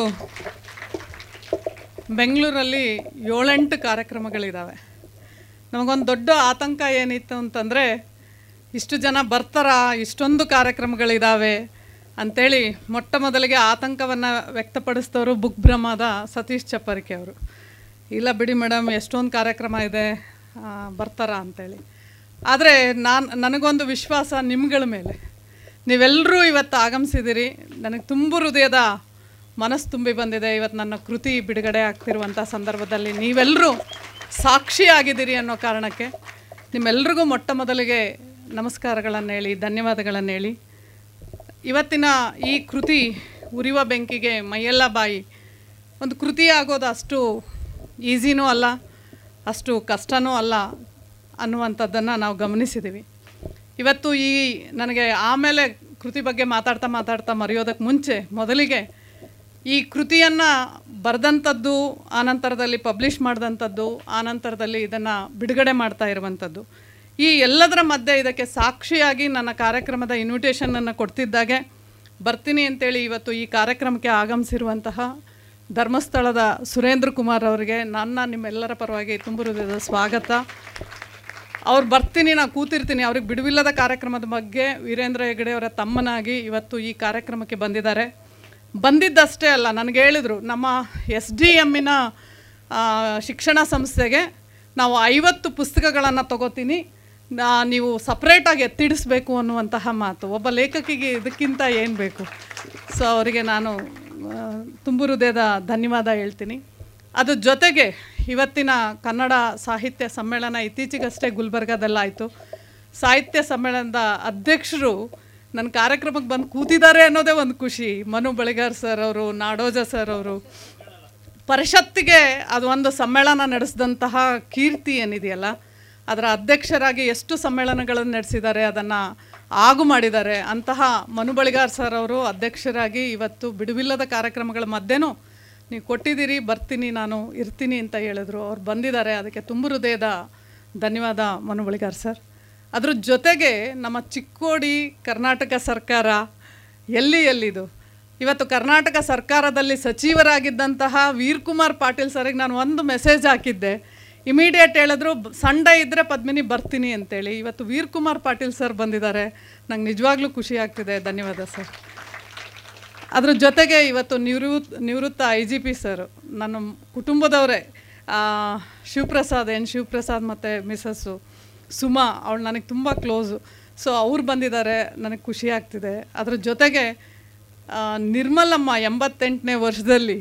ಬೆಂಗಳೂರಲ್ಲಿ ಏಳೆಂಟು ಕಾರ್ಯಕ್ರಮಗಳಿದ್ದಾವೆ ನಮಗೊಂದು ದೊಡ್ಡ ಆತಂಕ ಏನಿತ್ತು ಅಂತಂದರೆ ಇಷ್ಟು ಜನ ಬರ್ತಾರಾ ಇಷ್ಟೊಂದು ಕಾರ್ಯಕ್ರಮಗಳಿದ್ದಾವೆ ಅಂಥೇಳಿ ಮೊಟ್ಟ ಮೊದಲಿಗೆ ಆತಂಕವನ್ನು ವ್ಯಕ್ತಪಡಿಸಿದವರು ಬುಕ್ ಬ್ರಹ್ಮದ ಸತೀಶ್ ಚಪ್ಪರಿಕೆ ಅವರು ಇಲ್ಲ ಬಿಡಿ ಮೇಡಮ್ ಎಷ್ಟೊಂದು ಕಾರ್ಯಕ್ರಮ ಇದೆ ಆ, ಬರ್ತಾರಾ ಅಂತೇಳಿ ಆದರೆ ನಾನು ನನಗೊಂದು ವಿಶ್ವಾಸ ನಿಮ್ಗಳ ಮೇಲೆ ನೀವೆಲ್ಲರೂ ಇವತ್ತು ಆಗಮಿಸಿದ್ದೀರಿ ನನಗೆ ತುಂಬ ಹೃದಯದ ಮನಸ್ಸು ತುಂಬಿ ಬಂದಿದೆ ಇವತ್ತು ನನ್ನ ಕೃತಿ ಬಿಡುಗಡೆ ಆಗ್ತಿರುವಂಥ ಸಂದರ್ಭದಲ್ಲಿ ನೀವೆಲ್ಲರೂ ಸಾಕ್ಷಿಯಾಗಿದ್ದೀರಿ ಅನ್ನೋ ಕಾರಣಕ್ಕೆ ನಿಮ್ಮೆಲ್ರಿಗೂ ಮೊಟ್ಟ ಮೊದಲಿಗೆ ನಮಸ್ಕಾರಗಳನ್ನು ಹೇಳಿ ಧನ್ಯವಾದಗಳನ್ನು ಹೇಳಿ ಇವತ್ತಿನ ಈ ಕೃತಿ ಉರಿಯುವ ಬೆಂಕಿಗೆ ಮೈಯೆಲ್ಲ ಬಾಯಿ ಒಂದು ಕೃತಿ ಆಗೋದು ಅಷ್ಟು ಈಸಿನೂ ಅಲ್ಲ ಅಷ್ಟು ಕಷ್ಟನೂ ಅಲ್ಲ ಅನ್ನುವಂಥದ್ದನ್ನು ನಾವು ಗಮನಿಸಿದ್ದೀವಿ ಇವತ್ತು ಈ ನನಗೆ ಆಮೇಲೆ ಕೃತಿ ಬಗ್ಗೆ ಮಾತಾಡ್ತಾ ಮಾತಾಡ್ತಾ ಮರೆಯೋದಕ್ಕೆ ಮುಂಚೆ ಮೊದಲಿಗೆ ಈ ಕೃತಿಯನ್ನು ಬರೆದಂಥದ್ದು ಆನಂತರದಲ್ಲಿ ಪಬ್ಲಿಷ್ ಮಾಡಿದಂಥದ್ದು ಆನಂತರದಲ್ಲಿ ಇದನ್ನು ಬಿಡುಗಡೆ ಮಾಡ್ತಾ ಇರುವಂಥದ್ದು ಈ ಎಲ್ಲದರ ಮಧ್ಯೆ ಇದಕ್ಕೆ ಸಾಕ್ಷಿಯಾಗಿ ನನ್ನ ಕಾರ್ಯಕ್ರಮದ ಇನ್ವಿಟೇಷನನ್ನು ಕೊಡ್ತಿದ್ದಾಗೆ ಬರ್ತೀನಿ ಅಂತೇಳಿ ಇವತ್ತು ಈ ಕಾರ್ಯಕ್ರಮಕ್ಕೆ ಆಗಮಿಸಿರುವಂತಹ ಧರ್ಮಸ್ಥಳದ ಸುರೇಂದ್ರ ಕುಮಾರ್ ಅವರಿಗೆ ನನ್ನ ನಿಮ್ಮೆಲ್ಲರ ಪರವಾಗಿ ತುಂಬ ಹೃದಯದ ಸ್ವಾಗತ ಅವ್ರು ಬರ್ತೀನಿ ನಾನು ಕೂತಿರ್ತೀನಿ ಅವ್ರಿಗೆ ಬಿಡುವಿಲ್ಲದ ಕಾರ್ಯಕ್ರಮದ ಬಗ್ಗೆ ವೀರೇಂದ್ರ ಹೆಗಡೆ ಅವರ ತಮ್ಮನಾಗಿ ಇವತ್ತು ಈ ಕಾರ್ಯಕ್ರಮಕ್ಕೆ ಬಂದಿದ್ದಾರೆ ಬಂದಿದ್ದಷ್ಟೇ ಅಲ್ಲ ನನಗೆ ಹೇಳಿದರು ನಮ್ಮ ಎಸ್ ಡಿ ಎಮ್ಮಿನ ಶಿಕ್ಷಣ ಸಂಸ್ಥೆಗೆ ನಾವು ಐವತ್ತು ಪುಸ್ತಕಗಳನ್ನು ತಗೋತೀನಿ ನಾ- ನೀವು ಸಪ್ರೇಟಾಗಿ ಎತ್ತಿಡಿಸ್ಬೇಕು ಅನ್ನುವಂತಹ ಮಾತು ಒಬ್ಬ ಲೇಖಕಿಗೆ ಇದಕ್ಕಿಂತ ಏನು ಬೇಕು ಸೊ ಅವರಿಗೆ ನಾನು ಆ, ತುಂಬ ಹೃದಯದ ಧನ್ಯವಾದ ಹೇಳ್ತೀನಿ ಅದ್ರ ಜೊತೆಗೆ ಇವತ್ತಿನ ಕನ್ನಡ ಸಾಹಿತ್ಯ ಸಮ್ಮೇಳನ ಇತ್ತೀಚೆಗಷ್ಟೇ ಗುಲ್ಬರ್ಗಾದಲ್ಲಾಯಿತು ಸಾಹಿತ್ಯ ಸಮ್ಮೇಳನದ ಅಧ್ಯಕ್ಷರು ನನ್ನ ಕಾರ್ಯಕ್ರಮಕ್ಕೆ ಬಂದು ಕೂತಿದ್ದಾರೆ ಅನ್ನೋದೇ ಒಂದು ಖುಷಿ ಮನು ಬಳಿಗಾರ್ ಸರ್ ಅವರು ನಾಡೋಜ ಸರ್ ಅವರು ಪರಿಷತ್ತಿಗೆ ಅದು ಒಂದು ಸಮ್ಮೇಳನ ನಡೆಸಿದಂತಹ ಕೀರ್ತಿ ಏನಿದೆಯಲ್ಲ ಅದರ ಅಧ್ಯಕ್ಷರಾಗಿ ಎಷ್ಟು ಸಮ್ಮೇಳನಗಳನ್ನು ನಡೆಸಿದ್ದಾರೆ ಅದನ್ನು ಆಗು ಮಾಡಿದ್ದಾರೆ ಅಂತಹ ಮನು ಬಳಿಗಾರ್ ಸರ್ ಅವರು ಅಧ್ಯಕ್ಷರಾಗಿ ಇವತ್ತು ಬಿಡುವಿಲ್ಲದ ಕಾರ್ಯಕ್ರಮಗಳ ಮಧ್ಯೆನೂ ನೀವು ಕೊಟ್ಟಿದ್ದೀರಿ ಬರ್ತೀನಿ ನಾನು ಇರ್ತೀನಿ ಅಂತ ಹೇಳಿದ್ರು ಅವ್ರು ಬಂದಿದ್ದಾರೆ ಅದಕ್ಕೆ ತುಂಬ ಹೃದಯದ ಧನ್ಯವಾದ ಮನು ಬಳಿಗಾರ್ ಸರ್ ಅದ್ರ ಜೊತೆಗೆ ನಮ್ಮ ಚಿಕ್ಕೋಡಿ ಕರ್ನಾಟಕ ಸರ್ಕಾರ ಎಲ್ಲಿ ಎಲ್ಲಿದು ಇವತ್ತು ಕರ್ನಾಟಕ ಸರ್ಕಾರದಲ್ಲಿ ಸಚಿವರಾಗಿದ್ದಂತಹ ವೀರ್ಕುಮಾರ್ ಪಾಟೀಲ್ ಸರ್ಗೆ ನಾನು ಒಂದು ಮೆಸೇಜ್ ಹಾಕಿದ್ದೆ ಇಮಿಡಿಯೇಟ್ ಹೇಳಿದ್ರು ಬ- ಸಂಡೇ ಇದ್ದರೆ ಪದ್ಮಿನಿ ಬರ್ತೀನಿ ಅಂತೇಳಿ ಇವತ್ತು ವೀರ್ಕುಮಾರ್ ಪಾಟೀಲ್ ಸರ್ ಬಂದಿದ್ದಾರೆ ನಂಗೆ ನಿಜವಾಗ್ಲೂ ಖುಷಿ ಆಗ್ತಿದೆ ಧನ್ಯವಾದ ಸರ್ ಅದ್ರ ಜೊತೆಗೆ ಇವತ್ತು ನಿವೃತ್ ನಿವೃತ್ತ ಐ ಜಿ ಪಿ ಸರ್ ನನ್ನ ಕುಟುಂಬದವರೇ ಆ, ಶಿವಪ್ರಸಾದ್ ಎನ್ ಶಿವಪ್ರಸಾದ್ ಮತ್ತು ಮಿಸಸ್ಸು ಸುಮಾ ಅವಳು ನನಗೆ ತುಂಬ ಕ್ಲೋಸು ಸೊ ಅವ್ರು ಬಂದಿದ್ದಾರೆ ನನಗೆ ಖುಷಿ ಆಗ್ತಿದೆ ಅದ್ರ ಜೊತೆಗೆ ಆ, ನಿರ್ಮಲಮ್ಮ ಎಂಬತ್ತೆಂಟನೇ ವರ್ಷದಲ್ಲಿ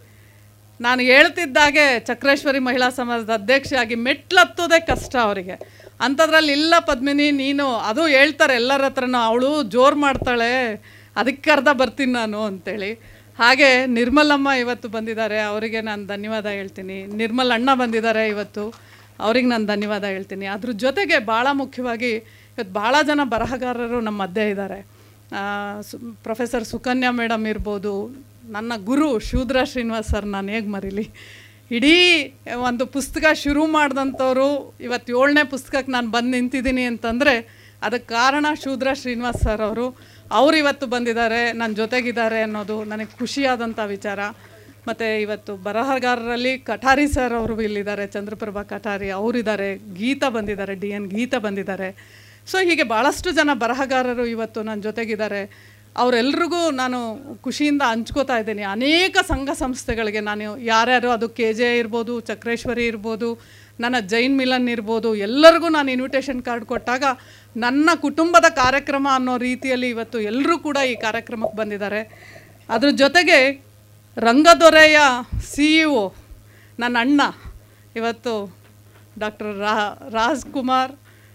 ನಾನು ಹೇಳ್ತಿದ್ದಾಗೆ ಚಕ್ರೇಶ್ವರಿ ಮಹಿಳಾ ಸಮಾಜದ ಅಧ್ಯಕ್ಷೆಯಾಗಿ ಮೆಟ್ಲತ್ತೋದೇ ಕಷ್ಟ ಅವರಿಗೆ ಅಂಥದ್ರಲ್ಲಿ ಇಲ್ಲ ಪದ್ಮಿನಿ ನೀನು ಅದು ಹೇಳ್ತಾರೆ ಎಲ್ಲರ ಹತ್ರನೂ ಅವಳು ಜೋರು ಮಾಡ್ತಾಳೆ ಅದಕ್ಕೆ ಅರ್ಧ ಬರ್ತೀನಿ ನಾನು ಅಂತೇಳಿ ಹಾಗೆ ನಿರ್ಮಲಮ್ಮ ಇವತ್ತು ಬಂದಿದ್ದಾರೆ ಅವರಿಗೆ ನಾನು ಧನ್ಯವಾದ ಹೇಳ್ತೀನಿ ನಿರ್ಮಲ್ ಅಣ್ಣ ಬಂದಿದ್ದಾರೆ ಇವತ್ತು ಅವ್ರಿಗೆ ನಾನು ಧನ್ಯವಾದ ಹೇಳ್ತೀನಿ ಅದ್ರ ಜೊತೆಗೆ ಭಾಳ ಮುಖ್ಯವಾಗಿ ಇವತ್ತು ಭಾಳ ಜನ ಬರಹಗಾರರು ನಮ್ಮ ಮಧ್ಯೆ ಇದ್ದಾರೆ ಆ, ಸು ಪ್ರೊಫೆಸರ್ ಸುಕನ್ಯಾ ಮೇಡಮ್ ಇರ್ಬೋದು ನನ್ನ ಗುರು ಶೂದ್ರ ಶ್ರೀನಿವಾಸ್ ಸರ್ ನಾನು ಹೇಗೆ ಮರೀಲಿ ಇಡೀ ಒಂದು ಪುಸ್ತಕ ಶುರು ಮಾಡಿದಂಥವ್ರು ಇವತ್ತು ಏಳನೇ ಪುಸ್ತಕಕ್ಕೆ ನಾನು ಬಂದು ನಿಂತಿದ್ದೀನಿ ಅಂತಂದರೆ ಅದಕ್ಕೆ ಕಾರಣ ಶೂದ್ರ ಶ್ರೀನಿವಾಸ್ ಸರ್ ಅವರು ಅವ್ರು ಇವತ್ತು ಬಂದಿದ್ದಾರೆ ನನ್ನ ಜೊತೆಗಿದ್ದಾರೆ ಅನ್ನೋದು ನನಗೆ ಖುಷಿಯಾದಂಥ ವಿಚಾರ ಮತ್ತು ಇವತ್ತು ಬರಹಗಾರರಲ್ಲಿ ಕಠಾರಿ ಸರ್ ಅವರು ಇಲ್ಲಿದ್ದಾರೆ ಚಂದ್ರಪ್ರಭಾ ಕಠಾರಿ ಅವರಿದ್ದಾರೆ ಗೀತಾ ಬಂದಿದ್ದಾರೆ ಡಿ ಎನ್ ಗೀತಾ ಬಂದಿದ್ದಾರೆ ಸೊ ಹೀಗೆ ಭಾಳಷ್ಟು ಜನ ಬರಹಗಾರರು ಇವತ್ತು ನನ್ನ ಜೊತೆಗಿದ್ದಾರೆ ಅವರೆಲ್ರಿಗೂ ನಾನು ಖುಷಿಯಿಂದ ಹಂಚ್ಕೋತಾ ಇದ್ದೀನಿ ಅನೇಕ ಸಂಘ ಸಂಸ್ಥೆಗಳಿಗೆ ನಾನು ಯಾರ್ಯಾರು ಅದು ಕೆ ಜೆ ಇರ್ಬೋದು ಚಕ್ರೇಶ್ವರಿ ಇರ್ಬೋದು ನನ್ನ ಜೈನ್ ಮಿಲನ್ ಇರ್ಬೋದು ಎಲ್ಲರಿಗೂ ನಾನು ಇನ್ವಿಟೇಷನ್ ಕಾರ್ಡ್ ಕೊಟ್ಟಾಗ ನನ್ನ ಕುಟುಂಬದ ಕಾರ್ಯಕ್ರಮ ಅನ್ನೋ ರೀತಿಯಲ್ಲಿ ಇವತ್ತು ಎಲ್ಲರೂ ಕೂಡ ಈ ಕಾರ್ಯಕ್ರಮಕ್ಕೆ ಬಂದಿದ್ದಾರೆ ಅದ್ರ ಜೊತೆಗೆ ರಂಗದೊರೆಯ ಸಿ ಇ ಒ ನನ್ನ ಅಣ್ಣ ಇವತ್ತು ಡಾಕ್ಟರ್ ರಾ ರಾಜ್ಕುಮಾರ್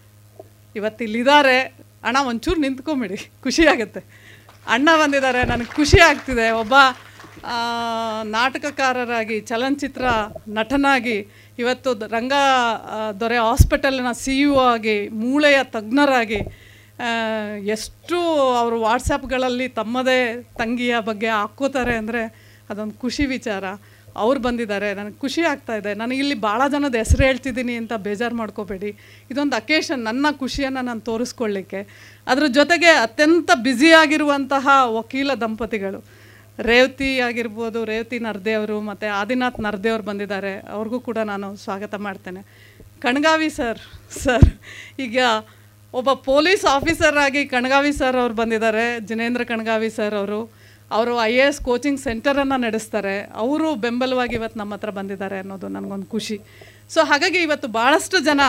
ಇವತ್ತು ಇಲ್ಲಿದ್ದಾರೆ ಅಣ್ಣ ಒಂಚೂರು ನಿಂತ್ಕೊಂಬಿಡಿ ಖುಷಿ ಆಗುತ್ತೆ ಅಣ್ಣ ಬಂದಿದ್ದಾರೆ ನನಗೆ ಖುಷಿ ಆಗ್ತಿದೆ ಒಬ್ಬ ಆ, ನಾಟಕಕಾರರಾಗಿ ಚಲನಚಿತ್ರ ನಟನಾಗಿ ಇವತ್ತು ದ- ರಂಗ ಆ, ದೊರೆ ಹಾಸ್ಪಿಟಲ್ನ ಸಿ ಯು ಆಗಿ ಮೂಳೆಯ ತಜ್ಞರಾಗಿ ಆ, ಎಷ್ಟು ಅವರು ವಾಟ್ಸಪ್ಗಳಲ್ಲಿ ತಮ್ಮದೇ ತಂಗಿಯ ಬಗ್ಗೆ ಹಾಕ್ಕೋತಾರೆ ಅಂದರೆ ಅದೊಂದು ಖುಷಿ ವಿಚಾರ ಅವ್ರು ಬಂದಿದ್ದಾರೆ ನನಗೆ ಖುಷಿ ಆಗ್ತಾ ಇದೆ ನನಗೆ ಇಲ್ಲಿ ಭಾಳ ಜನದ ಹೆಸರು ಹೇಳ್ತಿದ್ದೀನಿ ಅಂತ ಬೇಜಾರು ಮಾಡ್ಕೋಬೇಡಿ ಇದೊಂದು ಅಕೇಶನ್ ನನ್ನ ಖುಷಿಯನ್ನು ನಾನು ತೋರಿಸ್ಕೊಳ್ಳಿಕ್ಕೆ ಅದ್ರ ಜೊತೆಗೆ ಅತ್ಯಂತ ಬ್ಯುಸಿಯಾಗಿರುವಂತಹ ವಕೀಲ ದಂಪತಿಗಳು ರೇವತಿ ಆಗಿರ್ಬೋದು ರೇವತಿ ನರ್ದೆ ಅವರು ಮತ್ತು ಆದಿನಾಥ್ ನರ್ದೆ ಅವ್ರು ಬಂದಿದ್ದಾರೆ ಅವ್ರಿಗೂ ಕೂಡ ನಾನು ಸ್ವಾಗತ ಮಾಡ್ತೇನೆ ಕಣ್ಗಾವಿ ಸರ್ ಸರ್ ಈಗ ಒಬ್ಬ ಪೊಲೀಸ್ ಆಫೀಸರ್ ಆಗಿ ಕಣ್ಗಾವಿ ಸರ್ ಅವ್ರು ಬಂದಿದ್ದಾರೆ ಜಿನೇಂದ್ರ ಕಣ್ಗಾವಿ ಸರ್ ಅವರು ಅವರು ಐ ಎ ಎಸ್ ಕೋಚಿಂಗ್ ಸೆಂಟರನ್ನು ನಡೆಸ್ತಾರೆ ಅವರು ಬೆಂಬಲವಾಗಿ ಇವತ್ತು ನಮ್ಮ ಹತ್ರ ಬಂದಿದ್ದಾರೆ ಅನ್ನೋದು ನನಗೊಂದು ಖುಷಿ ಸೊ ಹಾಗಾಗಿ ಇವತ್ತು ಭಾಳಷ್ಟು ಜನ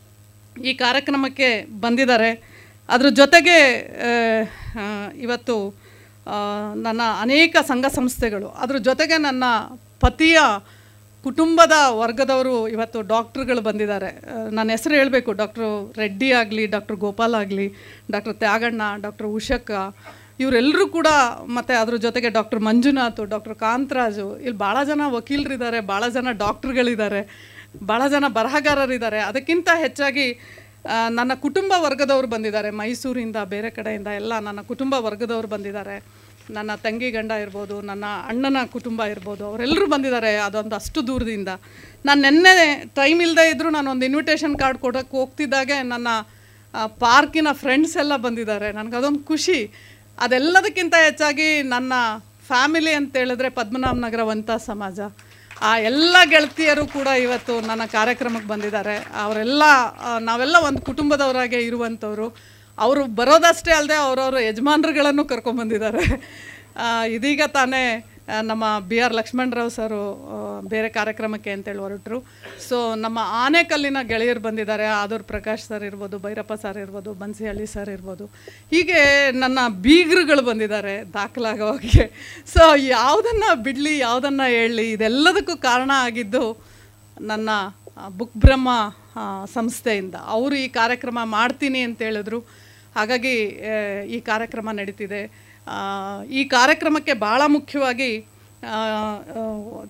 ಈ ಕಾರ್ಯಕ್ರಮಕ್ಕೆ ಬಂದಿದ್ದಾರೆ ಅದ್ರ ಜೊತೆಗೆ ಆ, ಆ, ಇವತ್ತು ಆ, ನನ್ನ ಅನೇಕ ಸಂಘ ಸಂಸ್ಥೆಗಳು ಅದ್ರ ಜೊತೆಗೆ ನನ್ನ ಪತಿಯ ಕುಟುಂಬದ ವರ್ಗದವರು ಇವತ್ತು ಡಾಕ್ಟ್ರುಗಳು ಬಂದಿದ್ದಾರೆ ಆ, ನನ್ನ ಹೆಸರು ಹೇಳಬೇಕು ಡಾಕ್ಟ್ರು ರೆಡ್ಡಿ ಆಗಲಿ ಡಾಕ್ಟ್ರ್ ಗೋಪಾಲ್ ಆಗಲಿ ಡಾಕ್ಟರ್ ತ್ಯಾಗಣ್ಣ ಡಾಕ್ಟರ್ ಉಷಕ್ಕ ಇವರೆಲ್ಲರೂ ಕೂಡ ಮತ್ತು ಅದ್ರ ಜೊತೆಗೆ ಡಾಕ್ಟರ್ ಮಂಜುನಾಥ್ ಡಾಕ್ಟರ್ ಕಾಂತರಾಜು ಇಲ್ಲಿ ಭಾಳ ಜನ ವಕೀಲರಿದ್ದಾರೆ ಭಾಳ ಜನ ಡಾಕ್ಟ್ರುಗಳಿದ್ದಾರೆ ಭಾಳ ಜನ ಬರಹಗಾರರಿದ್ದಾರೆ ಅದಕ್ಕಿಂತ ಹೆಚ್ಚಾಗಿ ಆ, ನನ್ನ ಕುಟುಂಬ ವರ್ಗದವರು ಬಂದಿದ್ದಾರೆ ಮೈಸೂರಿಂದ ಬೇರೆ ಕಡೆಯಿಂದ ಎಲ್ಲ ನನ್ನ ಕುಟುಂಬ ವರ್ಗದವರು ಬಂದಿದ್ದಾರೆ ನನ್ನ ತಂಗಿ ಗಂಡ ಇರ್ಬೋದು ನನ್ನ ಅಣ್ಣನ ಕುಟುಂಬ ಇರ್ಬೋದು ಅವರೆಲ್ಲರೂ ಬಂದಿದ್ದಾರೆ ಅದೊಂದು ಅಷ್ಟು ದೂರದಿಂದ ನಾನು ನಿನ್ನೆ ಟೈಮ್ ಇಲ್ಲದೆ ಇದ್ದರೂ ನಾನು ಒಂದು ಇನ್ವಿಟೇಷನ್ ಕಾರ್ಡ್ ಕೊಡೋಕ್ಕೆ ಹೋಗ್ತಿದ್ದಾಗೆ ನನ್ನ ಆ, ಪಾರ್ಕಿನ ಫ್ರೆಂಡ್ಸ್ ಎಲ್ಲ ಬಂದಿದ್ದಾರೆ ನನಗೆ ಅದೊಂದು ಖುಷಿ ಅದೆಲ್ಲದಕ್ಕಿಂತ ಹೆಚ್ಚಾಗಿ ನನ್ನ ಫ್ಯಾಮಿಲಿ ಅಂತ ಹೇಳಿದ್ರೆ ಪದ್ಮನಾಭ ನಗರ ವಂತ ಸಮಾಜ ಆ ಎಲ್ಲ ಗೆಳತಿಯರು ಕೂಡ ಇವತ್ತು ನನ್ನ ಕಾರ್ಯಕ್ರಮಕ್ಕೆ ಬಂದಿದ್ದಾರೆ ಅವರೆಲ್ಲ ಆ, ನಾವೆಲ್ಲ ಒಂದು ಕುಟುಂಬದವರಾಗೆ ಇರುವಂಥವ್ರು ಅವರು ಬರೋದಷ್ಟೇ ಅಲ್ಲದೆ ಅವರವ್ರ ಯಜಮಾನ್ರುಗಳನ್ನು ಕರ್ಕೊಂಬಂದಿದ್ದಾರೆ ಆ, ಇದೀಗ ತಾನೇ ಆ, ನಮ್ಮ ಬಿ ಆರ್ ಲಕ್ಷ್ಮಣರಾವ್ ಸರು ಆ, ಬೇರೆ ಕಾರ್ಯಕ್ರಮಕ್ಕೆ ಅಂತೇಳಿ ಹೊರಟರು ಸೊ ನಮ್ಮ ಆನೆಕಲ್ಲಿನ ಗೆಳೆಯರು ಬಂದಿದ್ದಾರೆ ಆದೂರ್ ಪ್ರಕಾಶ್ ಸರ್ ಇರ್ಬೋದು ಭೈರಪ್ಪ ಸರ್ ಇರ್ಬೋದು ಬನ್ಸಿಹಳ್ಳಿ ಸರ್ ಇರ್ಬೋದು ಹೀಗೆ ನನ್ನ ಬೀಗರುಗಳು ಬಂದಿದ್ದಾರೆ ದಾಖಲಾಗೋಕ್ಕೆ ಸೊ ಯಾವುದನ್ನು ಬಿಡಲಿ ಯಾವುದನ್ನು ಹೇಳಲಿ ಇದೆಲ್ಲದಕ್ಕೂ ಕಾರಣ ಆಗಿದ್ದು ನನ್ನ ಬುಕ್ ಬ್ರಹ್ಮ ಆ, ಸಂಸ್ಥೆಯಿಂದ ಅವರು ಈ ಕಾರ್ಯಕ್ರಮ ಮಾಡ್ತೀನಿ ಅಂತ ಹೇಳಿದ್ರು ಹಾಗಾಗಿ ಆ, ಈ ಕಾರ್ಯಕ್ರಮ ನಡೀತಿದೆ ಆ, ಈ ಕಾರ್ಯಕ್ರಮಕ್ಕೆ ಭಾಳ ಮುಖ್ಯವಾಗಿ ಆ, ಆ,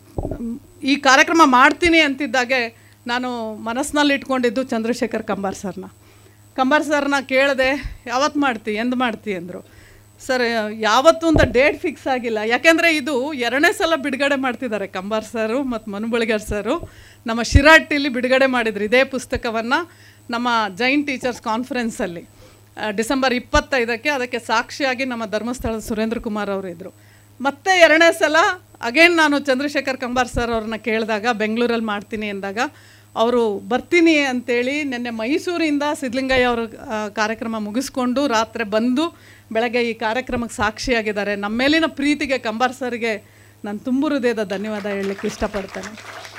ಈ ಕಾರ್ಯಕ್ರಮ ಮಾಡ್ತೀನಿ ಅಂತಿದ್ದಾಗೆ ನಾನು ಮನಸ್ಸಿನಲ್ಲಿ ಇಟ್ಕೊಂಡಿದ್ದು ಚಂದ್ರಶೇಖರ್ ಕಂಬಾರ್ ಸರ್ನ ಕಂಬಾರ್ ಸರ್ನ ಕೇಳಿದೆ ಯಾವತ್ತು ಮಾಡ್ತಿ ಎಂದು ಮಾಡ್ತಿ ಅಂದರು ಸರ್ ಯಾವತ್ತೂ ಅಂತ ಡೇಟ್ ಫಿಕ್ಸ್ ಆಗಿಲ್ಲ ಯಾಕೆಂದರೆ ಇದು ಎರಡನೇ ಸಲ ಬಿಡುಗಡೆ ಮಾಡ್ತಿದ್ದಾರೆ ಕಂಬಾರ್ ಸರು ಮತ್ತು ಮನುಬಳಿಗರ್ ಸರು ನಮ್ಮ ಶಿರಾಟ್ಟಿಲಿ ಬಿಡುಗಡೆ ಮಾಡಿದ್ರು ಇದೇ ಪುಸ್ತಕವನ್ನು ನಮ್ಮ ಜೈನ್ ಟೀಚರ್ಸ್ ಕಾನ್ಫರೆನ್ಸಲ್ಲಿ ಆ, ಡಿಸೆಂಬರ್ ಇಪ್ಪತ್ತೈದಕ್ಕೆ ಅದಕ್ಕೆ ಸಾಕ್ಷಿಯಾಗಿ ನಮ್ಮ ಧರ್ಮಸ್ಥಳದ ಸುರೇಂದ್ರ ಕುಮಾರ್ ಅವರು ಇದ್ದರು ಮತ್ತೆ ಎರಡನೇ ಸಲ ಅಗೇನ್ ನಾನು ಚಂದ್ರಶೇಖರ್ ಕಂಬಾರ್ ಸರ್ ಅವ್ರನ್ನ ಕೇಳಿದಾಗ ಬೆಂಗಳೂರಲ್ಲಿ ಮಾಡ್ತೀನಿ ಎಂದಾಗ ಅವರು ಬರ್ತೀನಿ ಅಂತೇಳಿ ನಿನ್ನೆ ಮೈಸೂರಿಂದ ಸಿದ್ಧಲಿಂಗಯ್ಯ ಅವರು ಆ, ಕಾರ್ಯಕ್ರಮ ಮುಗಿಸ್ಕೊಂಡು ರಾತ್ರಿ ಬಂದು ಬೆಳಗ್ಗೆ ಈ ಕಾರ್ಯಕ್ರಮಕ್ಕೆ ಸಾಕ್ಷಿಯಾಗಿದ್ದಾರೆ ನಮ್ಮ ಮೇಲಿನ ಪ್ರೀತಿಗೆ ಕಂಬಾರ್ ಸರ್ಗೆ ನಾನು ತುಂಬು ಹೃದಯದ ಧನ್ಯವಾದ ಹೇಳಲಿಕ್ಕೆ ಇಷ್ಟಪಡ್ತೇನೆ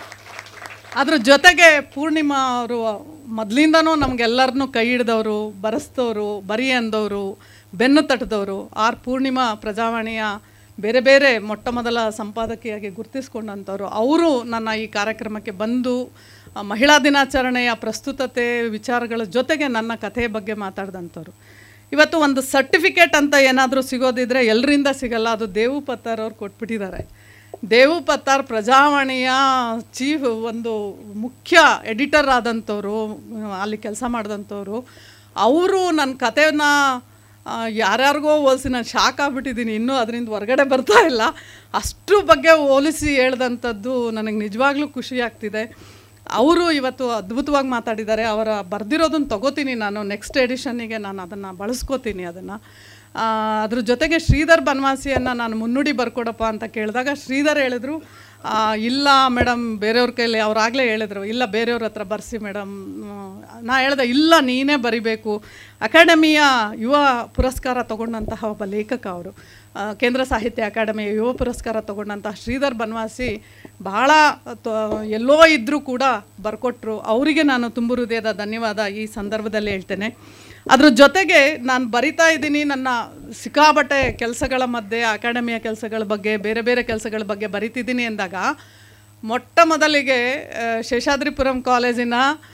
ಅದ್ರ ಜೊತೆಗೆ ಪೂರ್ಣಿಮಾ ಅವರು ಮೊದಲಿಂದನೂ ನಮಗೆಲ್ಲರನ್ನೂ ಕೈ ಹಿಡ್ದವರು ಬರೆಸ್ತವರು ಬರಿ ಅಂದವರು ಬೆನ್ನು ತಟ್ಟದವರು ಆರ್ ಪೂರ್ಣಿಮಾ ಪ್ರಜಾವಾಣಿಯ ಬೇರೆ ಬೇರೆ ಮೊಟ್ಟ ಮೊದಲ ಸಂಪಾದಕಿಯಾಗಿ ಗುರುತಿಸ್ಕೊಂಡಂಥವ್ರು ಅವರು ನನ್ನ ಈ ಕಾರ್ಯಕ್ರಮಕ್ಕೆ ಬಂದು ಆ, ಮಹಿಳಾ ದಿನಾಚರಣೆಯ ಪ್ರಸ್ತುತತೆ ವಿಚಾರಗಳ ಜೊತೆಗೆ ನನ್ನ ಕಥೆಯ ಬಗ್ಗೆ ಮಾತಾಡಿದಂಥವ್ರು ಇವತ್ತು ಒಂದು ಸರ್ಟಿಫಿಕೇಟ್ ಅಂತ ಏನಾದರೂ ಸಿಗೋದಿದ್ರೆ ಎಲ್ಲರಿಂದ ಸಿಗಲ್ಲ ಅದು ದೇವು ಪತ್ತಾರ್ ಅವ್ರು ಕೊಟ್ಬಿಟ್ಟಿದ್ದಾರೆ ದೇವು ಪತ್ತಾರ್ ಪ್ರಜಾವಾಣಿಯ ಚೀಫ್ ಒಂದು ಮುಖ್ಯ ಎಡಿಟರ್ ಆದಂಥವ್ರು ಅಲ್ಲಿ ಕೆಲಸ ಮಾಡಿದಂಥವ್ರು ಅವರು ನನ್ನ ಕಥೆನ ಆ, ಯಾರ್ಯಾರಿಗೋ ಹೋಲಿಸಿ ನಾನು ಶಾಕ್ ಆಗ್ಬಿಟ್ಟಿದ್ದೀನಿ ಇನ್ನೂ ಅದರಿಂದ ಹೊರಗಡೆ ಬರ್ತಾ ಇಲ್ಲ ಅಷ್ಟು ಬಗ್ಗೆ ಹೋಲಿಸಿ ಹೇಳ್ದಂಥದ್ದು ನನಗೆ ನಿಜವಾಗ್ಲೂ ಖುಷಿ ಆಗ್ತಿದೆ ಅವರು ಇವತ್ತು ಅದ್ಭುತವಾಗಿ ಮಾತಾಡಿದ್ದಾರೆ ಅವರ ಬರೆದಿರೋದನ್ನು ತಗೋತೀನಿ ನಾನು ನೆಕ್ಸ್ಟ್ ಎಡಿಷನ್ನಿಗೆ ನಾನು ಅದನ್ನು ಬಳಸ್ಕೋತೀನಿ ಅದನ್ನು ಅದ್ರ ಜೊತೆಗೆ ಶ್ರೀಧರ್ ಬನವಾಸಿಯನ್ನು ನಾನು ಮುನ್ನುಡಿ ಬರ್ಕೊಡಪ್ಪ ಅಂತ ಕೇಳಿದಾಗ ಶ್ರೀಧರ್ ಹೇಳಿದ್ರು ಆ, ಇಲ್ಲ ಮೇಡಮ್ ಬೇರೆಯವ್ರ ಕೈಲಿ ಅವ್ರಾಗಲೇ ಹೇಳಿದ್ರು ಇಲ್ಲ ಬೇರೆಯವ್ರ ಹತ್ರ ಬರ್ಸಿ ಮೇಡಮ್ ನಾ ಹೇಳ್ದೆ ಇಲ್ಲ ನೀನೇ ಬರಿಬೇಕು ಅಕಾಡೆಮಿಯ ಯುವ ಪುರಸ್ಕಾರ ತಗೊಂಡಂತಹ ಒಬ್ಬ ಲೇಖಕ ಅವರು ಆ, ಕೇಂದ್ರ ಸಾಹಿತ್ಯ ಅಕಾಡೆಮಿಯ ಯುವ ಪುರಸ್ಕಾರ ತಗೊಂಡಂತಹ ಶ್ರೀಧರ್ ಬನವಾಸಿ ಬಹಳ ತ- ಎಲ್ಲೋ ಇದ್ದರೂ ಕೂಡ ಬರ್ಕೊಟ್ರು ಅವರಿಗೆ ನಾನು ತುಂಬು ಹೃದಯದ ಧನ್ಯವಾದ ಈ ಸಂದರ್ಭದಲ್ಲಿ ಹೇಳ್ತೇನೆ ಅದ್ರ ಜೊತೆಗೆ ನಾನು ಬರಿತಾ ಇದ್ದೀನಿ ನನ್ನ ಸಿಕ್ಕಾಬಟ್ಟೆ ಕೆಲಸಗಳ ಮಧ್ಯೆ ಅಕಾಡೆಮಿಯ ಕೆಲಸಗಳ ಬಗ್ಗೆ ಬೇರೆ ಬೇರೆ ಕೆಲಸಗಳ ಬಗ್ಗೆ ಬರಿತಿದ್ದೀನಿ ಎಂದಾಗ ಮೊಟ್ಟ ಮೊದಲಿಗೆ ಆ, ಶೇಷಾದ್ರಿಪುರಂ ಕಾಲೇಜಿನ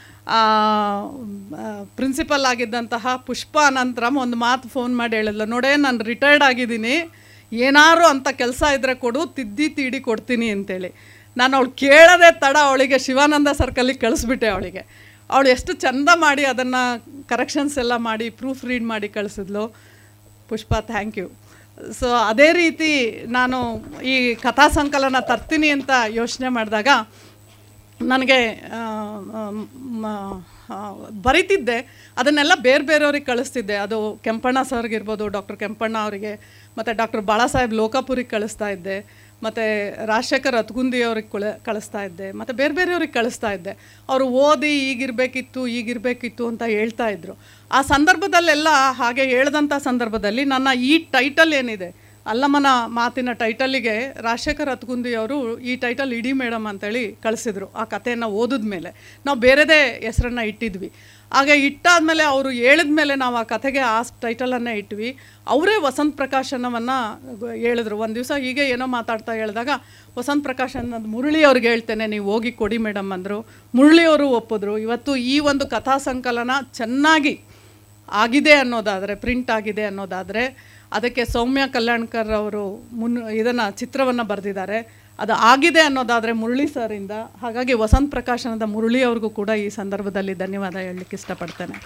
ಪ್ರಿನ್ಸಿಪಲ್ ಆಗಿದ್ದಂತಹ ಪುಷ್ಪ ಅನಂತರಂ ಒಂದು ಮಾತು ಫೋನ್ ಮಾಡಿ ಹೇಳಿದ್ಲು ನೋಡೇ ನಾನು ರಿಟೈರ್ಡ್ ಆಗಿದ್ದೀನಿ ಏನಾರು ಅಂತ ಕೆಲಸ ಇದ್ದರೆ ಕೊಡು ತಿದ್ದಿ ತೀಡಿ ಕೊಡ್ತೀನಿ ಅಂತೇಳಿ ನಾನು ಅವಳು ಕೇಳದೆ ತಡ ಅವಳಿಗೆ ಶಿವಾನಂದ ಸರ್ಕಲಿಗೆ ಕಳಿಸ್ಬಿಟ್ಟೆ ಅವಳಿಗೆ ಅವಳು ಎಷ್ಟು ಚಂದ ಮಾಡಿ ಅದನ್ನು ಕರೆಕ್ಷನ್ಸ್ ಎಲ್ಲ ಮಾಡಿ ಪ್ರೂಫ್ ರೀಡ್ ಮಾಡಿ ಕಳಿಸಿದ್ಲು ಪುಷ್ಪ ಥ್ಯಾಂಕ್ ಯು ಸೊ ಅದೇ ರೀತಿ ನಾನು ಈ ಕಥಾ ಸಂಕಲನ ತರ್ತೀನಿ ಅಂತ ಯೋಚನೆ ಮಾಡಿದಾಗ ನನಗೆ ಆ, ಆ, ಮ- ಆ, ಬರಿತಿದ್ದೆ ಅದನ್ನೆಲ್ಲ ಬೇರೆ ಬೇರೆಯವ್ರಿಗೆ ಕಳಿಸ್ತಿದ್ದೆ ಅದು ಕೆಂಪಣ್ಣ ಸರ್ಗಿರ್ಬೋದು ಡಾಕ್ಟರ್ ಕೆಂಪಣ್ಣ ಅವರಿಗೆ ಮತ್ತು ಡಾಕ್ಟರ್ ಬಾಳಾಸಾಹೇಬ್ ಲೋಕಾಪುರಿಗೆ ಕಳಿಸ್ತಾ ಇದ್ದೆ ಮತ್ತು ರಾಜಶೇಖರ್ ಅತ್ಗುಂದಿ ಅವ್ರಿಗೆ ಕುಳ ಕಳಿಸ್ತಾ ಇದ್ದೆ ಮತ್ತು ಬೇರೆ ಬೇರೆಯವ್ರಿಗೆ ಕಳಿಸ್ತಾ ಇದ್ದೆ ಅವರು ಓದಿ ಈಗಿರಬೇಕಿತ್ತು ಈಗಿರಬೇಕಿತ್ತು ಅಂತ ಹೇಳ್ತಾ ಇದ್ರು ಆ ಸಂದರ್ಭದಲ್ಲೆಲ್ಲ ಹಾಗೆ ಹೇಳ್ದಂಥ ಸಂದರ್ಭದಲ್ಲಿ ನನ್ನ ಈ ಟೈಟಲ್ ಏನಿದೆ ಅಲ್ಲಮ್ಮನ ಮಾತಿನ ಟೈಟಲ್ಲಿಗೆ ರಾಜಶೇಖರ್ ಅತ್ಗುಂದಿ ಅವರು ಈ ಟೈಟಲ್ ಇಡಿ ಮೇಡಮ್ ಅಂತೇಳಿ ಕಳಿಸಿದ್ರು ಆ ಕಥೆಯನ್ನು ಓದಿದ ಮೇಲೆ ನಾವು ಬೇರೆದೇ ಹೆಸರನ್ನ ಇಟ್ಟಿದ್ವಿ ಹಾಗೆ ಇಟ್ಟಾದ್ಮೇಲೆ ಅವರು ಹೇಳಿದ ಮೇಲೆ ನಾವು ಆ ಕಥೆಗೆ ಆ ಟೈಟಲನ್ನೇ ಇಟ್ವಿ ಅವರೇ ವಸಂತ್ ಪ್ರಕಾಶನವನ್ನು ಹೇಳಿದ್ರು ಒಂದು ದಿವಸ ಹೀಗೆ ಏನೋ ಮಾತಾಡ್ತಾ ಹೇಳಿದಾಗ ವಸಂತ್ ಪ್ರಕಾಶ್ ಅನ್ನೋದು ಮುರಳಿ ಅವ್ರಿಗೆ ಹೇಳ್ತೇನೆ ನೀವು ಹೋಗಿ ಕೊಡಿ ಮೇಡಮ್ ಅಂದರು ಮುರಳಿಯವರು ಒಪ್ಪಿದ್ರು ಇವತ್ತು ಈ ಒಂದು ಕಥಾ ಸಂಕಲನ ಚೆನ್ನಾಗಿ ಆಗಿದೆ ಅನ್ನೋದಾದರೆ ಪ್ರಿಂಟ್ ಆಗಿದೆ ಅನ್ನೋದಾದರೆ ಅದಕ್ಕೆ ಸೌಮ್ಯ ಕಲ್ಯಾಣ್ಕರ್ ಅವರು ಮುನ್ ಇದನ್ನು ಚಿತ್ರವನ್ನು ಬರೆದಿದ್ದಾರೆ ಅದು ಆಗಿದೆ ಅನ್ನೋದಾದರೆ ಮುರಳಿ ಸರಿಂದ ಹಾಗಾಗಿ ವಸಂತ್ ಪ್ರಕಾಶನದ ಮುರಳಿ ಅವ್ರಿಗೂ ಕೂಡ ಈ ಸಂದರ್ಭದಲ್ಲಿ ಧನ್ಯವಾದ ಹೇಳಲಿಕ್ಕೆ ಇಷ್ಟಪಡ್ತೇನೆ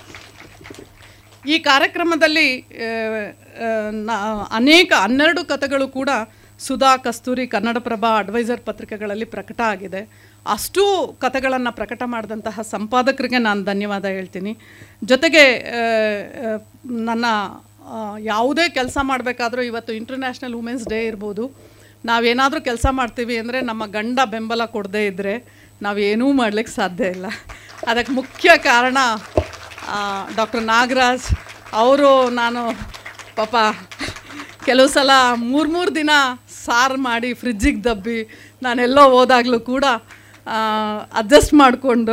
ಈ ಕಾರ್ಯಕ್ರಮದಲ್ಲಿ ಆ, ಆ, ನಾ- ಅನೇಕ ಹನ್ನೆರಡು ಕಥೆಗಳು ಕೂಡ ಸುಧಾ ಕಸ್ತೂರಿ ಕನ್ನಡಪ್ರಭ ಅಡ್ವೈಸರ್ ಪತ್ರಿಕೆಗಳಲ್ಲಿ ಪ್ರಕಟ ಆಗಿದೆ ಅಷ್ಟೂ ಕಥೆಗಳನ್ನು ಪ್ರಕಟ ಮಾಡಿದಂತಹ ಸಂಪಾದಕರಿಗೆ ನಾನು ಧನ್ಯವಾದ ಹೇಳ್ತೀನಿ ಜೊತೆಗೆ ಆ, ಆ, ನನ್ನ ಆ, ಯಾವುದೇ ಕೆಲಸ ಮಾಡಬೇಕಾದ್ರೂ ಇವತ್ತು ಇಂಟರ್ನ್ಯಾಷನಲ್ ವುಮೆನ್ಸ್ ಡೇ ಇರ್ಬೋದು ನಾವೇನಾದರೂ ಕೆಲಸ ಮಾಡ್ತೀವಿ ಅಂದರೆ ನಮ್ಮ ಗಂಡ ಬೆಂಬಲ ಕೊಡದೇ ಇದ್ದರೆ ನಾವೇನೂ ಮಾಡ್ಲಿಕ್ಕೆ ಸಾಧ್ಯ ಇಲ್ಲ ಅದಕ್ಕೆ ಮುಖ್ಯ ಕಾರಣ ಡಾಕ್ಟರ್ ನಾಗರಾಜ್ ಅವರು ನಾನು ಪಾಪ ಕೆಲವು ಸಲ ಮೂರು ಮೂರು ದಿನ ಸಾರು ಮಾಡಿ ಫ್ರಿಜ್ಜಿಗೆ ದಬ್ಬಿ ನಾನೆಲ್ಲೋ ಹೋದಾಗಲೂ ಕೂಡ ಅಡ್ಜಸ್ಟ್ ಮಾಡಿಕೊಂಡು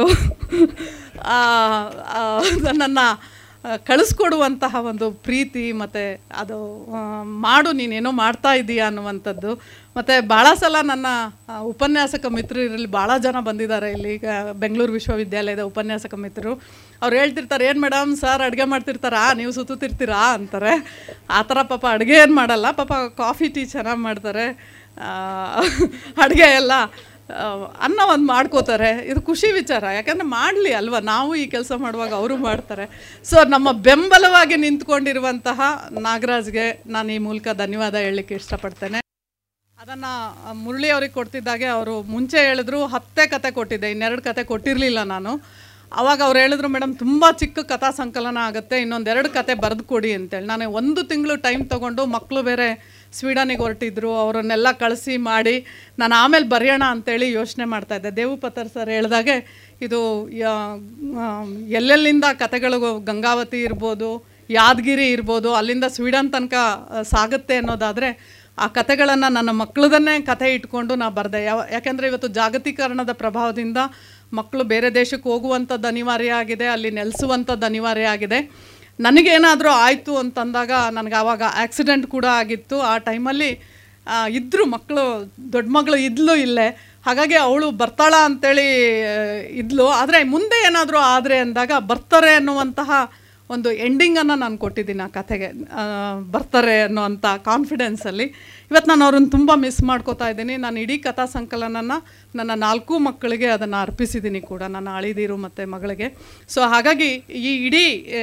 ನನ್ನನ್ನು ಕಳಿಸ್ಕೊಡುವಂತಹ ಒಂದು ಪ್ರೀತಿ ಮತ್ತು ಅದು ಆ, ಮಾಡು ನೀನೇನೋ ಮಾಡ್ತಾ ಇದ್ದೀಯಾ ಅನ್ನುವಂಥದ್ದು ಮತ್ತು ಭಾಳ ಸಲ ನನ್ನ ಆ, ಉಪನ್ಯಾಸಕ ಮಿತ್ರರಲ್ಲಿ ಭಾಳ ಜನ ಬಂದಿದ್ದಾರೆ ಇಲ್ಲಿ ಈಗ ಬೆಂಗಳೂರು ವಿಶ್ವವಿದ್ಯಾಲಯದ ಉಪನ್ಯಾಸಕ ಮಿತ್ರರು ಅವ್ರು ಹೇಳ್ತಿರ್ತಾರೆ ಏನು ಮೇಡಮ್ ಸರ್ ಅಡುಗೆ ಮಾಡ್ತಿರ್ತಾರಾ ನೀವು ಸುತ್ತುತ್ತಿರ್ತೀರಾ ಅಂತಾರೆ ಆ ಥರ ಪಾಪ ಅಡುಗೆ ಏನು ಮಾಡಲ್ಲ ಪಾಪ ಕಾಫಿ ಟೀ ಚೆನ್ನಾಗಿ ಮಾಡ್ತಾರೆ ಅಡುಗೆ ಎಲ್ಲ ಆ, ಅನ್ನ ಒಂದು ಮಾಡ್ಕೋತಾರೆ ಇದು ಖುಷಿ ವಿಚಾರ ಯಾಕಂದರೆ ಮಾಡಲಿ ಅಲ್ವಾ ನಾವು ಈ ಕೆಲಸ ಮಾಡುವಾಗ ಅವರು ಮಾಡ್ತಾರೆ ಸೊ ನಮ್ಮ ಬೆಂಬಲವಾಗಿ ನಿಂತ್ಕೊಂಡಿರುವಂತಹ ನಾಗರಾಜ್ಗೆ ನಾನು ಈ ಮೂಲಕ ಧನ್ಯವಾದ ಹೇಳಲಿಕ್ಕೆ ಇಷ್ಟಪಡ್ತೇನೆ ಅದನ್ನು ಮುರಳಿ ಅವ್ರಿಗೆ ಕೊಡ್ತಿದ್ದಾಗೆ ಅವರು ಮುಂಚೆ ಹೇಳಿದ್ರು ಹತ್ತೇ ಕತೆ ಕೊಟ್ಟಿದ್ದೆ ಇನ್ನೆರಡು ಕತೆ ಕೊಟ್ಟಿರಲಿಲ್ಲ ನಾನು ಅವಾಗ ಅವ್ರು ಹೇಳಿದ್ರು ಮೇಡಮ್ ತುಂಬ ಚಿಕ್ಕ ಕಥಾ ಸಂಕಲನ ಆಗುತ್ತೆ ಇನ್ನೊಂದೆರಡು ಕತೆ ಬರೆದು ಕೊಡಿ ಅಂತೇಳಿ ನಾನು ಒಂದು ತಿಂಗಳು ಟೈಮ್ ತೊಗೊಂಡು ಮಕ್ಕಳು ಬೇರೆ ಸ್ವೀಡನಿಗೆ ಹೊರಟಿದ್ರು ಅವರನ್ನೆಲ್ಲ ಕಳಿಸಿ ಮಾಡಿ ನಾನು ಆಮೇಲೆ ಬರೆಯೋಣ ಅಂತೇಳಿ ಯೋಚನೆ ಮಾಡ್ತಾಯಿದ್ದೆ ದೇವುಪತರ್ ಸರ್ ಹೇಳ್ದಾಗೆ ಇದು ಯಾ- ಆ, ಎಲ್ಲೆಲ್ಲಿಂದ ಕತೆಗಳು ಗಂಗಾವತಿ ಇರ್ಬೋದು ಯಾದಗಿರಿ ಇರ್ಬೋದು ಅಲ್ಲಿಂದ ಸ್ವೀಡನ್ ತನಕ ಆ, ಸಾಗುತ್ತೆ ಅನ್ನೋದಾದರೆ ಆ ಕತೆಗಳನ್ನು ನನ್ನ ಮಕ್ಕಳದನ್ನೇ ಕತೆ ಇಟ್ಕೊಂಡು ನಾ ಬರೆದೆ ಯಾವ ಯಾಕೆಂದರೆ ಇವತ್ತು ಜಾಗತೀಕರಣದ ಪ್ರಭಾವದಿಂದ ಮಕ್ಕಳು ಬೇರೆ ದೇಶಕ್ಕೆ ಹೋಗುವಂಥದ್ದು ಅನಿವಾರ್ಯ ಆಗಿದೆ ಅಲ್ಲಿ ನೆಲೆಸುವಂಥದ್ದು ಅನಿವಾರ್ಯ ಆಗಿದೆ ನನಗೇನಾದರೂ ಆಯಿತು ಅಂತಂದಾಗ ನನಗೆ ಆವಾಗ ಆಕ್ಸಿಡೆಂಟ್ ಕೂಡ ಆಗಿತ್ತು ಆ ಟೈಮಲ್ಲಿ ಇದ್ದರು ಮಕ್ಕಳು ದೊಡ್ಡ ಮಗಳು ಇದ್ಲು ಇಲ್ಲೇ ಹಾಗಾಗಿ ಅವಳು ಬರ್ತಾಳ ಅಂತೇಳಿ ಆ, ಇದ್ಲು ಆದರೆ ಮುಂದೆ ಏನಾದರೂ ಆದರೆ ಅಂದಾಗ ಬರ್ತಾರೆ ಅನ್ನುವಂತಹ ಒಂದು ಎಂಡಿಂಗನ್ನು ನಾನು ಕೊಟ್ಟಿದ್ದೀನಿ ಆ ಕತೆಗೆ ಆ, ಬರ್ತಾರೆ ಅನ್ನೋವಂಥ ಕಾನ್ಫಿಡೆನ್ಸಲ್ಲಿ ಇವತ್ತು ನಾನು ಅವ್ರನ್ನ ತುಂಬ ಮಿಸ್ ಮಾಡ್ಕೋತಾ ಇದ್ದೀನಿ ನಾನು ಇಡೀ ಕಥಾ ಸಂಕಲನನ ನನ್ನ ನಾಲ್ಕು ಮಕ್ಕಳಿಗೆ ಅದನ್ನು ಅರ್ಪಿಸಿದ್ದೀನಿ ಕೂಡ ನನ್ನ ಅಳಿದೀರು ಮತ್ತು ಮಗಳಿಗೆ ಸೊ ಹಾಗಾಗಿ ಈ ಇಡೀ ಆ,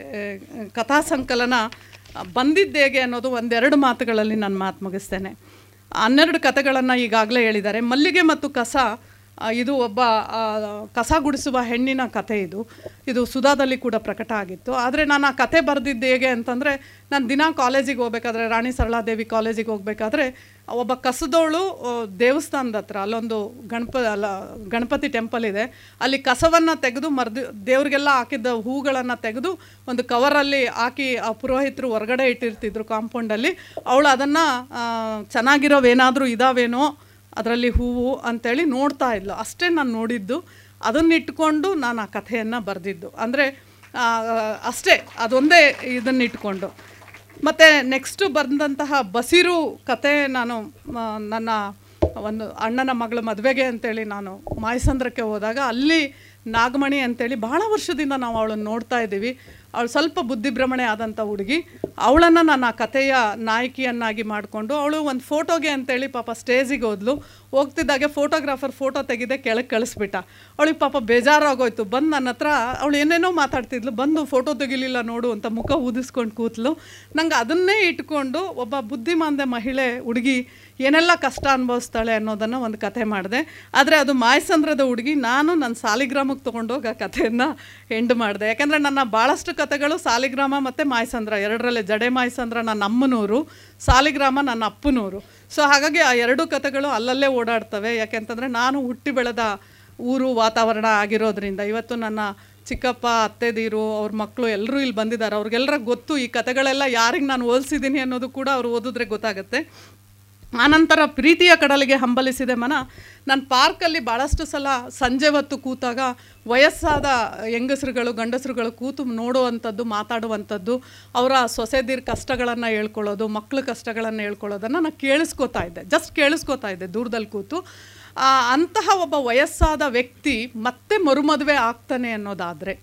ಆ, ಕಥಾ ಸಂಕಲನ ಬಂದಿದ್ದು ಹೇಗೆ ಅನ್ನೋದು ಒಂದೆರಡು ಮಾತುಗಳಲ್ಲಿ ನಾನು ಮಾತು ಮುಗಿಸ್ತೇನೆ ಹನ್ನೆರಡು ಕಥೆಗಳನ್ನು ಈಗಾಗಲೇ ಹೇಳಿದ್ದಾರೆ ಮಲ್ಲಿಗೆ ಮತ್ತು ಕಸ ಆ, ಇದು ಒಬ್ಬ ಆ, ಕಸ ಗುಡಿಸುವ ಹೆಣ್ಣಿನ ಕತೆ ಇದು ಇದು ಸುಧಾದಲ್ಲಿ ಕೂಡ ಪ್ರಕಟ ಆಗಿತ್ತು ಆದರೆ ನಾನು ಆ ಕತೆ ಬರೆದಿದ್ದು ಹೇಗೆ ಅಂತಂದರೆ ನಾನು ದಿನ ಕಾಲೇಜಿಗೆ ಹೋಗ್ಬೇಕಾದ್ರೆ ರಾಣಿ ಸರಳಾದೇವಿ ಕಾಲೇಜಿಗೆ ಹೋಗ್ಬೇಕಾದ್ರೆ ಒಬ್ಬ ಕಸದವಳು ಆ, ದೇವಸ್ಥಾನದ ಹತ್ರ ಅಲ್ಲೊಂದು ಗಣಪ ಅಲ್ಲ ಗಣಪತಿ ಟೆಂಪಲ್ ಇದೆ ಅಲ್ಲಿ ಕಸವನ್ನು ತೆಗೆದು ಮರ್ದು ದೇವ್ರಿಗೆಲ್ಲ ಹಾಕಿದ್ದ ಹೂಗಳನ್ನು ತೆಗೆದು ಒಂದು ಕವರಲ್ಲಿ ಹಾಕಿ ಆ ಪುರೋಹಿತರು ಹೊರಗಡೆ ಇಟ್ಟಿರ್ತಿದ್ರು ಕಾಂಪೌಂಡಲ್ಲಿ ಅವಳು ಅದನ್ನು ಚೆನ್ನಾಗಿರೋವೇನಾದರೂ ಇದಾವೇನೋ ಅದರಲ್ಲಿ ಹೂವು ಅಂತೇಳಿ ನೋಡ್ತಾ ಇದ್ಲು ಅಷ್ಟೇ ನಾನು ನೋಡಿದ್ದು ಅದನ್ನಿಟ್ಕೊಂಡು ನಾನು ಆ ಕಥೆಯನ್ನು ಬರೆದಿದ್ದು ಅಂದರೆ ಅಷ್ಟೇ ಅದೊಂದೇ ಇದನ್ನಿಟ್ಕೊಂಡು ಮತ್ತು ನೆಕ್ಸ್ಟು ಬಂದಂತಹ ಬಸಿರು ಕತೆ ನಾನು ಆ, ನನ್ನ ಒಂದು ಅಣ್ಣನ ಮಗಳ ಮದುವೆಗೆ ಅಂತೇಳಿ ನಾನು ಮಾಯಸಂದ್ರಕ್ಕೆ ಹೋದಾಗ ಅಲ್ಲಿ ನಾಗಮಣಿ ಅಂತೇಳಿ ಬಹಳ ವರ್ಷದಿಂದ ನಾವು ಅವಳನ್ನು ನೋಡ್ತಾ ಇದ್ದೀವಿ ಅವಳು ಸ್ವಲ್ಪ ಬುದ್ಧಿಭ್ರಮಣೆ ಆದಂಥ ಹುಡುಗಿ ಅವಳನ್ನು ನಾನು ಆ ಕಥೆಯ ನಾಯಕಿಯನ್ನಾಗಿ ಮಾಡಿಕೊಂಡು ಅವಳು ಒಂದು ಫೋಟೋಗೆ ಅಂತೇಳಿ ಪಾಪ ಸ್ಟೇಜಿಗೆ ಹೋದ್ಲು ಹೋಗ್ತಿದ್ದಾಗೆ ಫೋಟೋಗ್ರಾಫರ್ ಫೋಟೋ ತೆಗೆದೆ ಕೆಳಗೆ ಕಳಿಸ್ಬಿಟ್ಟ ಅವಳಿಗೆ ಪಾಪ ಬೇಜಾರಾಗೋಯ್ತು ಬಂದು ನನ್ನ ಹತ್ರ ಅವಳು ಏನೇನೋ ಮಾತಾಡ್ತಿದ್ಲು ಬಂದು ಫೋಟೋ ತೆಗಿಲಿಲ್ಲ ನೋಡು ಅಂತ ಮುಖ ಊದಿಸ್ಕೊಂಡು ಕೂತ್ಲು ನಂಗೆ ಅದನ್ನೇ ಇಟ್ಕೊಂಡು ಒಬ್ಬ ಬುದ್ಧಿಮಾಂದ್ಯ ಮಹಿಳೆ ಹುಡುಗಿ ಏನೆಲ್ಲ ಕಷ್ಟ ಅನುಭವಿಸ್ತಾಳೆ ಅನ್ನೋದನ್ನು ಒಂದು ಕಥೆ ಮಾಡಿದೆ ಆದರೆ ಅದು ಮಾಯಸಂದ್ರದ ಹುಡುಗಿ ನಾನು ನನ್ನ ಸಾಲಿಗ್ರಾಮಕ್ಕೆ ತೊಗೊಂಡೋಗಿ ಆ ಕಥೆಯನ್ನು ಎಂಡ್ ಮಾಡಿದೆ ಯಾಕೆಂದರೆ ನನ್ನ ಭಾಳಷ್ಟು ಕಥೆಗಳು ಸಾಲಿಗ್ರಾಮ ಮತ್ತು ಮಾಯಸಂದ್ರ ಎರಡರಲ್ಲೇ ಜಡೆ ಮಾಯಸಂದ್ರ ನನ್ನ ಅಮ್ಮನೂರು ಸಾಲಿಗ್ರಾಮ ನನ್ನ ಅಪ್ಪನೂರು ಸೊ ಹಾಗಾಗಿ ಆ ಎರಡು ಕಥೆಗಳು ಅಲ್ಲಲ್ಲೇ ಓಡಾಡ್ತವೆ ಯಾಕೆಂತಂದರೆ ನಾನು ಹುಟ್ಟಿ ಬೆಳೆದ ಊರು ವಾತಾವರಣ ಆಗಿರೋದ್ರಿಂದ ಇವತ್ತು ನನ್ನ ಚಿಕ್ಕಪ್ಪ ಅತ್ತೆದೀರು ಅವ್ರ ಮಕ್ಕಳು ಎಲ್ಲರೂ ಇಲ್ಲಿ ಬಂದಿದ್ದಾರೆ ಅವ್ರಿಗೆಲ್ಲರ ಗೊತ್ತು ಈ ಕಥೆಗಳೆಲ್ಲ ಯಾರಿಗೆ ನಾನು ಹೋಲಿಸಿದ್ದೀನಿ ಅನ್ನೋದು ಕೂಡ ಅವ್ರು ಓದಿದ್ರೆ ಗೊತ್ತಾಗುತ್ತೆ ಆನಂತರ ಪ್ರೀತಿಯ ಕಡಲಿಗೆ ಹಂಬಲಿಸಿದೆ ಮನ ನಾನು ಪಾರ್ಕಲ್ಲಿ ಭಾಳಷ್ಟು ಸಲ ಸಂಜೆ ಹೊತ್ತು ಕೂತಾಗ ವಯಸ್ಸಾದ ಹೆಂಗಸರುಗಳು ಗಂಡಸರುಗಳು ಕೂತು ನೋಡುವಂಥದ್ದು ಮಾತಾಡುವಂಥದ್ದು ಅವರ ಸೊಸೆದಿರ್ ಕಷ್ಟಗಳನ್ನು ಹೇಳ್ಕೊಳ್ಳೋದು ಮಕ್ಕಳ ಕಷ್ಟಗಳನ್ನು ಹೇಳ್ಕೊಳ್ಳೋದನ್ನು ನಾನು ಕೇಳಿಸ್ಕೊತಾ ಇದ್ದೆ ಜಸ್ಟ್ ಕೇಳಿಸ್ಕೊತಾ ಇದ್ದೆ ದೂರದಲ್ಲಿ ಕೂತು ಆ, ಅಂತಹ ಒಬ್ಬ ವಯಸ್ಸಾದ ವ್ಯಕ್ತಿ ಮತ್ತೆ ಮರುಮದುವೆ ಆಗ್ತಾನೆ ಅನ್ನೋದಾದರೆ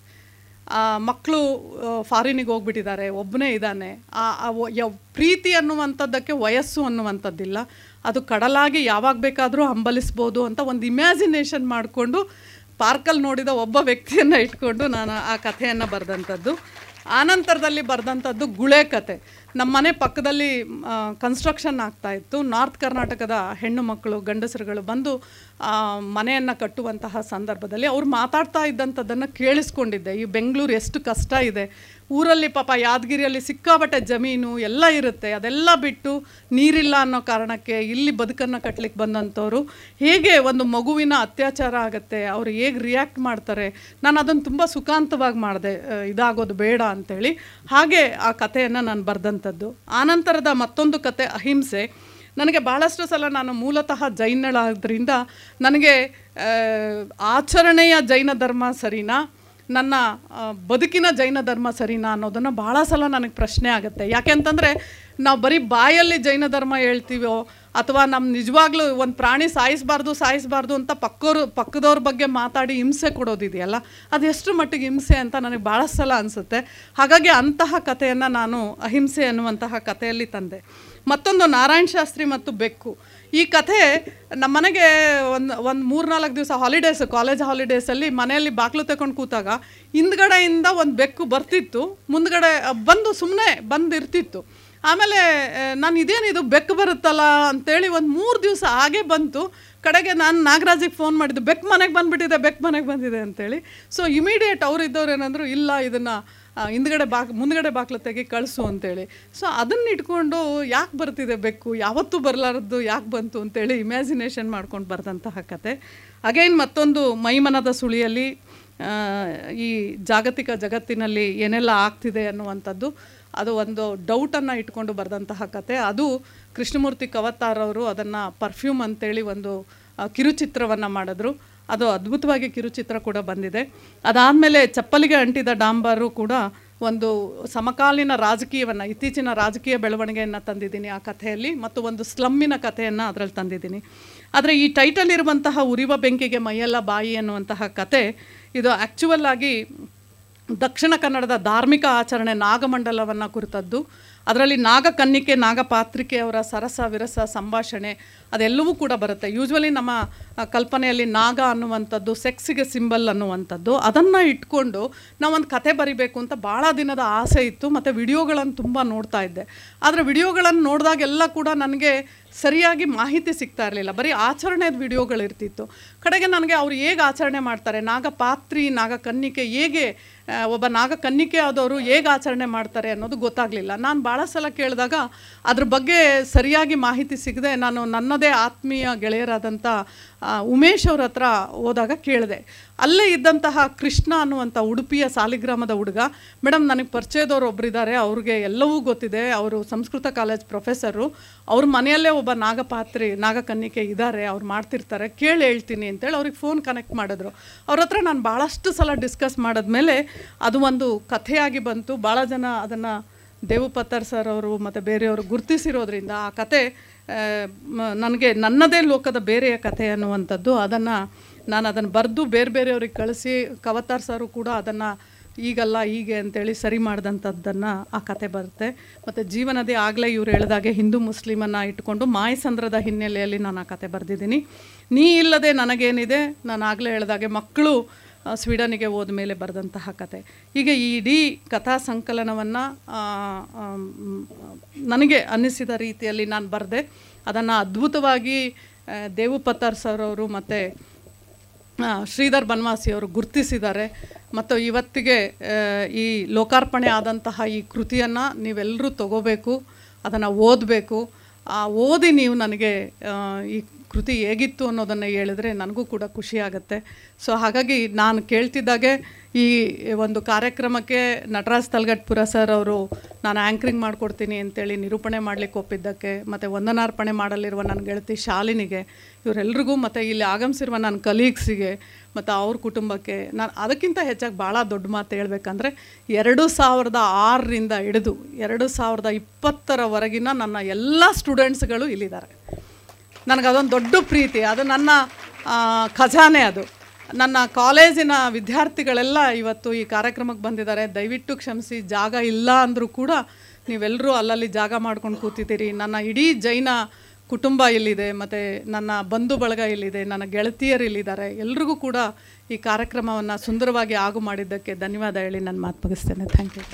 ಮಕ್ಕಳು ಫಾರಿನಿಗೆ ಹೋಗ್ಬಿಟ್ಟಿದ್ದಾರೆ ಒಬ್ಬನೇ ಇದ್ದಾನೆ ಆ ಆ ವ- ಯ- ಪ್ರೀತಿ ಅನ್ನುವಂಥದ್ದಕ್ಕೆ ವಯಸ್ಸು ಅನ್ನುವಂಥದ್ದಿಲ್ಲ ಅದು ಕಡಲಾಗಿ ಯಾವಾಗ ಬೇಕಾದರೂ ಹಂಬಲಿಸ್ಬೋದು ಅಂತ ಒಂದು ಇಮ್ಯಾಜಿನೇಷನ್ ಮಾಡಿಕೊಂಡು ಪಾರ್ಕಲ್ಲಿ ನೋಡಿದ ಒಬ್ಬ ವ್ಯಕ್ತಿಯನ್ನು ಇಟ್ಕೊಂಡು ನಾನು ಆ ಕಥೆಯನ್ನು ಬರೆದಂಥದ್ದು ಆನಂತರದಲ್ಲಿ ಬರೆದಂಥದ್ದು ಗುಳೆ ಕತೆ ನಮ್ಮ ಮನೆ ಪಕ್ಕದಲ್ಲಿ ಕನ್ಸ್ಟ್ರಕ್ಷನ್ ಆಗ್ತಾ ಇತ್ತು ನಾರ್ತ್ ಕರ್ನಾಟಕದ ಹೆಣ್ಣು ಮಕ್ಕಳು ಗಂಡಸರುಗಳು ಬಂದು ಮನೆಯನ್ನು ಕಟ್ಟುವಂತಹ ಸಂದರ್ಭದಲ್ಲಿ ಅವ್ರು ಮಾತಾಡ್ತಾ ಇದ್ದಂಥದ್ದನ್ನು ಕೇಳಿಸ್ಕೊಂಡಿದ್ದೆ ಈ ಬೆಂಗಳೂರು ಎಷ್ಟು ಕಷ್ಟ ಇದೆ ಊರಲ್ಲಿ ಪಾಪ ಯಾದಗಿರಿಯಲ್ಲಿ ಸಿಕ್ಕಾಪಟ್ಟೆ ಜಮೀನು ಎಲ್ಲ ಇರುತ್ತೆ ಅದೆಲ್ಲ ಬಿಟ್ಟು ನೀರಿಲ್ಲ ಅನ್ನೋ ಕಾರಣಕ್ಕೆ ಇಲ್ಲಿ ಬದುಕನ್ನು ಕಟ್ಟಲಿಕ್ಕೆ ಬಂದಂಥವ್ರು ಹೇಗೆ ಒಂದು ಮಗುವಿನ ಅತ್ಯಾಚಾರ ಆಗುತ್ತೆ ಅವ್ರು ಹೇಗೆ ರಿಯಾಕ್ಟ್ ಮಾಡ್ತಾರೆ ನಾನು ಅದನ್ನು ತುಂಬ ಸುಖಾಂತವಾಗಿ ಮಾಡಿದೆ ಇದಾಗೋದು ಬೇಡ ಅಂಥೇಳಿ ಹಾಗೆ ಆ ಕಥೆಯನ್ನು ನಾನು ಬರೆದಂಥದ್ದು ಆನಂತರದ ಮತ್ತೊಂದು ಕತೆ ಅಹಿಂಸೆ ನನಗೆ ಭಾಳಷ್ಟು ಸಲ ನಾನು ಮೂಲತಃ ಜೈನಳಾದ್ರಿಂದ ನನಗೆ ಆ, ಆಚರಣೆಯ ಜೈನ ಧರ್ಮ ಸರಿನಾ ನನ್ನ ಆ, ಬದುಕಿನ ಜೈನ ಧರ್ಮ ಸರಿನಾ ಅನ್ನೋದನ್ನು ಭಾಳ ಸಲ ನನಗೆ ಪ್ರಶ್ನೆ ಆಗುತ್ತೆ ಯಾಕೆಂತಂದರೆ ನಾವು ಬರೀ ಬಾಯಲ್ಲಿ ಜೈನ ಧರ್ಮ ಹೇಳ್ತೀವೋ ಅಥವಾ ನಮ್ಮ ನಿಜವಾಗ್ಲೂ ಒಂದು ಪ್ರಾಣಿ ಸಾಯಿಸಬಾರ್ದು ಸಾಯಿಸಬಾರ್ದು ಅಂತ ಪಕ್ಕವರು ಪಕ್ಕದವ್ರ ಬಗ್ಗೆ ಮಾತಾಡಿ ಹಿಂಸೆ ಕೊಡೋದಿದೆಯಲ್ಲ ಅದು ಎಷ್ಟು ಮಟ್ಟಿಗೆ ಹಿಂಸೆ ಅಂತ ನನಗೆ ಭಾಳ ಸಲ ಅನಿಸುತ್ತೆ ಹಾಗಾಗಿ ಅಂತಹ ಕಥೆಯನ್ನು ನಾನು ಅಹಿಂಸೆ ಅನ್ನುವಂತಹ ಕಥೆಯಲ್ಲಿ ತಂದೆ ಮತ್ತೊಂದು ನಾರಾಯಣ ಶಾಸ್ತ್ರಿ ಮತ್ತು ಬೆಕ್ಕು ಈ ಕಥೆ ನಮ್ಮ ಮನೆಗೆ ಒಂದು ಒಂದು ಮೂರು ನಾಲ್ಕು ದಿವಸ ಹಾಲಿಡೇಸ್ ಕಾಲೇಜ್ ಹಾಲಿಡೇಸಲ್ಲಿ ಮನೆಯಲ್ಲಿ ಬಾಗಿಲು ತಗೊಂಡು ಕೂತಾಗ ಹಿಂದ್ಗಡೆಯಿಂದ ಒಂದು ಬೆಕ್ಕು ಬರ್ತಿತ್ತು ಮುಂದ್ಗಡೆ ಅ, ಬಂದು ಸುಮ್ಮನೆ ಬಂದಿರ್ತಿತ್ತು ಆಮೇಲೆ ಆ, ನಾನು ಇದೇನಿದು ಬೆಕ್ಕು ಬರುತ್ತಲ್ಲ ಅಂತೇಳಿ ಒಂದು ಮೂರು ದಿವಸ ಹಾಗೆ ಬಂತು ಕಡೆಗೆ ನಾನು ನಾಗರಾಜಿಗೆ ಫೋನ್ ಮಾಡಿದ್ದು ಬೆಕ್ಕು ಮನೆಗೆ ಬಂದುಬಿಟ್ಟಿದೆ ಬೆಕ್ಕು ಮನೆಗೆ ಬಂದಿದೆ ಅಂತೇಳಿ ಸೊ ಇಮಿಡಿಯೇಟ್ ಅವ್ರು ಇದ್ದವ್ರು ಏನಂದ್ರು ಇಲ್ಲ ಇದನ್ನು ಹಿಂದ್ಗಡೆ ಬಾಕ್ ಮುಂದ್ಗಡೆ ಬಾಕ್ಲು ತೆಗಿ ಕಳಿಸು ಅಂತೇಳಿ ಸೊ ಅದನ್ನ ಇಟ್ಕೊಂಡು ಯಾಕೆ ಬರ್ತಿದೆ ಬೆಕ್ಕು ಯಾವತ್ತೂ ಬರಲಾರದ್ದು ಯಾಕೆ ಬಂತು ಅಂತೇಳಿ ಇಮ್ಯಾಜಿನೇಷನ್ ಮಾಡ್ಕೊಂಡು ಬರೆದಂತಹ ಕತೆ ಅಗೈನ್ ಮತ್ತೊಂದು ಮೈಮನದ ಸುಳಿಯಲ್ಲಿ ಆ, ಈ ಜಾಗತಿಕ ಜಗತ್ತಿನಲ್ಲಿ ಏನೆಲ್ಲ ಆಗ್ತಿದೆ ಅನ್ನುವಂಥದ್ದು ಅದು ಒಂದು ಡೌಟನ್ನು ಇಟ್ಕೊಂಡು ಬರೆದಂತಹ ಕತೆ ಅದು ಕೃಷ್ಣಮೂರ್ತಿ ಕವತ್ತಾರ್ ಅವರು ಅದನ್ನು ಪರ್ಫ್ಯೂಮ್ ಅಂತೇಳಿ ಒಂದು ಆ, ಕಿರುಚಿತ್ರವನ್ನು ಮಾಡಿದ್ರು ಅದು ಅದ್ಭುತವಾಗಿ ಕಿರುಚಿತ್ರ ಕೂಡ ಬಂದಿದೆ ಅದಾದಮೇಲೆ ಚಪ್ಪಲಿಗೆ ಅಂಟಿದ ಡಾಂಬರು ಕೂಡ ಒಂದು ಸಮಕಾಲೀನ ರಾಜಕೀಯವನ್ನು ಇತ್ತೀಚಿನ ರಾಜಕೀಯ ಬೆಳವಣಿಗೆಯನ್ನು ತಂದಿದ್ದೀನಿ ಆ ಕಥೆಯಲ್ಲಿ ಮತ್ತು ಒಂದು ಸ್ಲಮ್ಮಿನ ಕಥೆಯನ್ನು ಅದರಲ್ಲಿ ತಂದಿದ್ದೀನಿ ಆದರೆ ಈ ಟೈಟಲ್ ಇರುವಂತಹ ಉರಿವ ಬೆಂಕಿಗೆ ಮೈಯೆಲ್ಲ ಬಾಯಿ ಅನ್ನುವಂತಹ ಕತೆ ಇದು ಆ್ಯಕ್ಚುವಲ್ ಆಗಿ ದಕ್ಷಿಣ ಕನ್ನಡದ ಧಾರ್ಮಿಕ ಆಚರಣೆ ನಾಗಮಂಡಲವನ್ನು ಕುರಿತದ್ದು ಅದರಲ್ಲಿ ನಾಗಕನ್ನಿಕೆ ನಾಗಪಾತ್ರಿಕೆ ಅವರ ಸರಸ ವಿರಸ ಸಂಭಾಷಣೆ ಅದೆಲ್ಲವೂ ಕೂಡ ಬರುತ್ತೆ ಯೂಶ್ವಲಿ ನಮ್ಮ ಆ, ಕಲ್ಪನೆಯಲ್ಲಿ ನಾಗ ಅನ್ನುವಂಥದ್ದು ಸೆಕ್ಸಿಗೆ ಸಿಂಬಲ್ ಅನ್ನುವಂಥದ್ದು ಅದನ್ನು ಇಟ್ಕೊಂಡು ನಾವೊಂದು ಕತೆ ಬರಿಬೇಕು ಅಂತ ಭಾಳ ದಿನದ ಆಸೆ ಇತ್ತು ಮತ್ತು ವಿಡಿಯೋಗಳನ್ನು ತುಂಬ ನೋಡ್ತಾ ಇದ್ದೆ ಆದರೆ ವಿಡಿಯೋಗಳನ್ನು ನೋಡಿದಾಗೆಲ್ಲ ಕೂಡ ನನಗೆ ಸರಿಯಾಗಿ ಮಾಹಿತಿ ಸಿಗ್ತಾ ಇರಲಿಲ್ಲ ಬರೀ ಆಚರಣೆದ ವಿಡಿಯೋಗಳಿರ್ತಿತ್ತು ಕಡೆಗೆ ನನಗೆ ಅವ್ರು ಹೇಗೆ ಆಚರಣೆ ಮಾಡ್ತಾರೆ ನಾಗಪಾತ್ರಿ ನಾಗಕನ್ನಿಕೆ ಹೇಗೆ ಆ, ಒಬ್ಬ ನಾಗಕನ್ನಿಕೆ ಆದವರು ಹೇಗೆ ಆಚರಣೆ ಮಾಡ್ತಾರೆ ಅನ್ನೋದು ಗೊತ್ತಾಗಲಿಲ್ಲ ನಾನು ಭಾಳ ಸಲ ಕೇಳಿದಾಗ ಅದ್ರ ಬಗ್ಗೆ ಸರಿಯಾಗಿ ಮಾಹಿತಿ ಸಿಗದೆ ನಾನು ನನ್ನದೇ ಆತ್ಮೀಯ ಗೆಳೆಯರಾದಂಥ ಆ, ಉಮೇಶ್ ಅವ್ರ ಹತ್ರ ಹೋದಾಗ ಕೇಳಿದೆ ಅಲ್ಲೇ ಇದ್ದಂತಹ ಕೃಷ್ಣ ಅನ್ನುವಂಥ ಉಡುಪಿಯ ಸಾಲಿಗ್ರಾಮದ ಹುಡುಗ ಮೇಡಮ್ ನನಗೆ ಪರಿಚಯದವ್ರು ಒಬ್ಬರಿದ್ದಾರೆ ಅವ್ರಿಗೆ ಎಲ್ಲವೂ ಗೊತ್ತಿದೆ ಅವರು ಸಂಸ್ಕೃತ ಕಾಲೇಜ್ ಪ್ರೊಫೆಸರು ಅವ್ರ ಮನೆಯಲ್ಲೇ ಒಬ್ಬ ನಾಗಪಾತ್ರಿ ನಾಗಕನ್ನಿಕೆ ಇದ್ದಾರೆ ಅವ್ರು ಮಾಡ್ತಿರ್ತಾರೆ ಕೇಳಿ ಹೇಳ್ತೀನಿ ಅಂತೇಳಿ ಅವ್ರಿಗೆ ಫೋನ್ ಕನೆಕ್ಟ್ ಮಾಡಿದ್ರು ಅವ್ರ ಹತ್ರ ನಾನು ಭಾಳಷ್ಟು ಸಲ ಡಿಸ್ಕಸ್ ಮಾಡಿದ್ಮೇಲೆ ಅದು ಒಂದು ಕಥೆಯಾಗಿ ಬಂತು ಭಾಳ ಜನ ಅದನ್ನು ದೇವುಪತ್ತರ್ ಸರ್ ಅವರು ಮತ್ತು ಬೇರೆಯವರು ಗುರುತಿಸಿರೋದ್ರಿಂದ ಆ ಕತೆ ನನಗೆ ನನ್ನದೇ ಲೋಕದ ಬೇರೆಯ ಕಥೆ ಅನ್ನುವಂಥದ್ದು ಅದನ್ನು ನಾನು ಅದನ್ನು ಬರೆದು ಬೇರೆ ಬೇರೆಯವ್ರಿಗೆ ಕಳಿಸಿ ಕವತಾರ್ ಸರು ಕೂಡ ಅದನ್ನು ಈಗಲ್ಲ ಹೀಗೆ ಅಂತೇಳಿ ಸರಿ ಮಾಡಿದಂಥದ್ದನ್ನು ಆ ಕತೆ ಬರುತ್ತೆ ಮತ್ತು ಜೀವನದೇ ಆಗಲೇ ಇವ್ರು ಹೇಳಿದಾಗೆ ಹಿಂದೂ ಮುಸ್ಲಿಮನ್ನು ಇಟ್ಕೊಂಡು ಮಾಯಸಂದ್ರದ ಹಿನ್ನೆಲೆಯಲ್ಲಿ ನಾನು ಆ ಕತೆ ಬರೆದಿದ್ದೀನಿ ನೀ ಇಲ್ಲದೆ ನನಗೇನಿದೆ ನಾನು ಆಗಲೇ ಹೇಳಿದಾಗೆ ಮಕ್ಕಳು ಆ, ಸ್ವೀಡನಿಗೆ ಹೋದ ಮೇಲೆ ಬರೆದಂತಹ ಕತೆ ಹೀಗೆ ಈ ಇಡೀ ಕಥಾ ಸಂಕಲನವನ್ನು ನನಗೆ ಅನ್ನಿಸಿದ ರೀತಿಯಲ್ಲಿ ನಾನು ಬರೆದೆ ಅದನ್ನು ಅದ್ಭುತವಾಗಿ ಆ, ದೇವು ಪತ್ತಾರ್ ಸರ್ ಅವರು ಮತ್ತು ಆ, ಶ್ರೀಧರ್ ಬನ್ವಾಸಿ ಅವರು ಗುರುತಿಸಿದ್ದಾರೆ ಮತ್ತು ಇವತ್ತಿಗೆ ಆ, ಈ ಲೋಕಾರ್ಪಣೆ ಆದಂತಹ ಈ ಕೃತಿಯನ್ನು ನೀವೆಲ್ಲರೂ ತಗೋಬೇಕು ಅದನ್ನು ಓದಬೇಕು ಆ ಓದಿ ನೀವು ನನಗೆ ಆ, ಈ ಕೃತಿ ಹೇಗಿತ್ತು ಅನ್ನೋದನ್ನು ಹೇಳಿದ್ರೆ ನನಗೂ ಕೂಡ ಖುಷಿ ಆಗುತ್ತೆ ಸೊ ಹಾಗಾಗಿ ನಾನು ಕೇಳ್ತಿದ್ದಾಗೆ ಈ ಒಂದು ಕಾರ್ಯಕ್ರಮಕ್ಕೆ ನಟರಾಜ್ ತಲ್ಗಟ್ಪುರ ಸರ್ ಅವರು ನಾನು ಆ್ಯಂಕ್ರಿಂಗ್ ಮಾಡಿಕೊಡ್ತೀನಿ ಅಂತೇಳಿ ನಿರೂಪಣೆ ಮಾಡಲಿಕ್ಕೆ ಒಪ್ಪಿದ್ದಕ್ಕೆ ಮತ್ತು ವಂದನಾರ್ಪಣೆ ಮಾಡಲಿರುವ ನನ್ನ ಗೆಳತಿ ಶಾಲಿನಿಗೆ ಇವರೆಲ್ರಿಗೂ ಮತ್ತು ಇಲ್ಲಿ ಆಗಮಿಸಿರುವ ನನ್ನ ಕಲೀಗ್ಸಿಗೆ ಮತ್ತು ಅವ್ರ ಕುಟುಂಬಕ್ಕೆ ನಾನು ಅದಕ್ಕಿಂತ ಹೆಚ್ಚಾಗಿ ಭಾಳ ದೊಡ್ಡ ಮಾತು ಹೇಳ್ಬೇಕಂದ್ರೆ ಎರಡು ಸಾವಿರದ ಆರರಿಂದ ಹಿಡಿದು ಎರಡು ಸಾವಿರದ ಇಪ್ಪತ್ತರವರೆಗಿನ ನನ್ನ ಎಲ್ಲ ಸ್ಟೂಡೆಂಟ್ಸ್ಗಳು ಇಲ್ಲಿದ್ದಾರೆ ನನಗೆ ಅದೊಂದು ದೊಡ್ಡ ಪ್ರೀತಿ ಅದು ನನ್ನ ಆ, ಖಜಾನೆ ಅದು ನನ್ನ ಕಾಲೇಜಿನ ವಿದ್ಯಾರ್ಥಿಗಳೆಲ್ಲ ಇವತ್ತು ಈ ಕಾರ್ಯಕ್ರಮಕ್ಕೆ ಬಂದಿದ್ದಾರೆ ದಯವಿಟ್ಟು ಕ್ಷಮಿಸಿ ಜಾಗ ಇಲ್ಲ ಅಂದರೂ ಕೂಡ ನೀವೆಲ್ಲರೂ ಅಲ್ಲಲ್ಲಿ ಜಾಗ ಮಾಡ್ಕೊಂಡು ಕೂತಿದ್ದೀರಿ ನನ್ನ ಇಡೀ ಜೈನ ಕುಟುಂಬ ಇಲ್ಲಿದೆ ಮತ್ತು ನನ್ನ ಬಂಧು ಬಳಗ ಇಲ್ಲಿದೆ ನನ್ನ ಗೆಳತಿಯರು ಇಲ್ಲಿದ್ದಾರೆ ಎಲ್ರಿಗೂ ಕೂಡ ಈ ಕಾರ್ಯಕ್ರಮವನ್ನು ಸುಂದರವಾಗಿ ಆಗು ಮಾಡಿದ್ದಕ್ಕೆ ಧನ್ಯವಾದ ಹೇಳಿ ನಾನು ಮಾತು ಮುಗಿಸ್ತೇನೆ ಥ್ಯಾಂಕ್ ಯು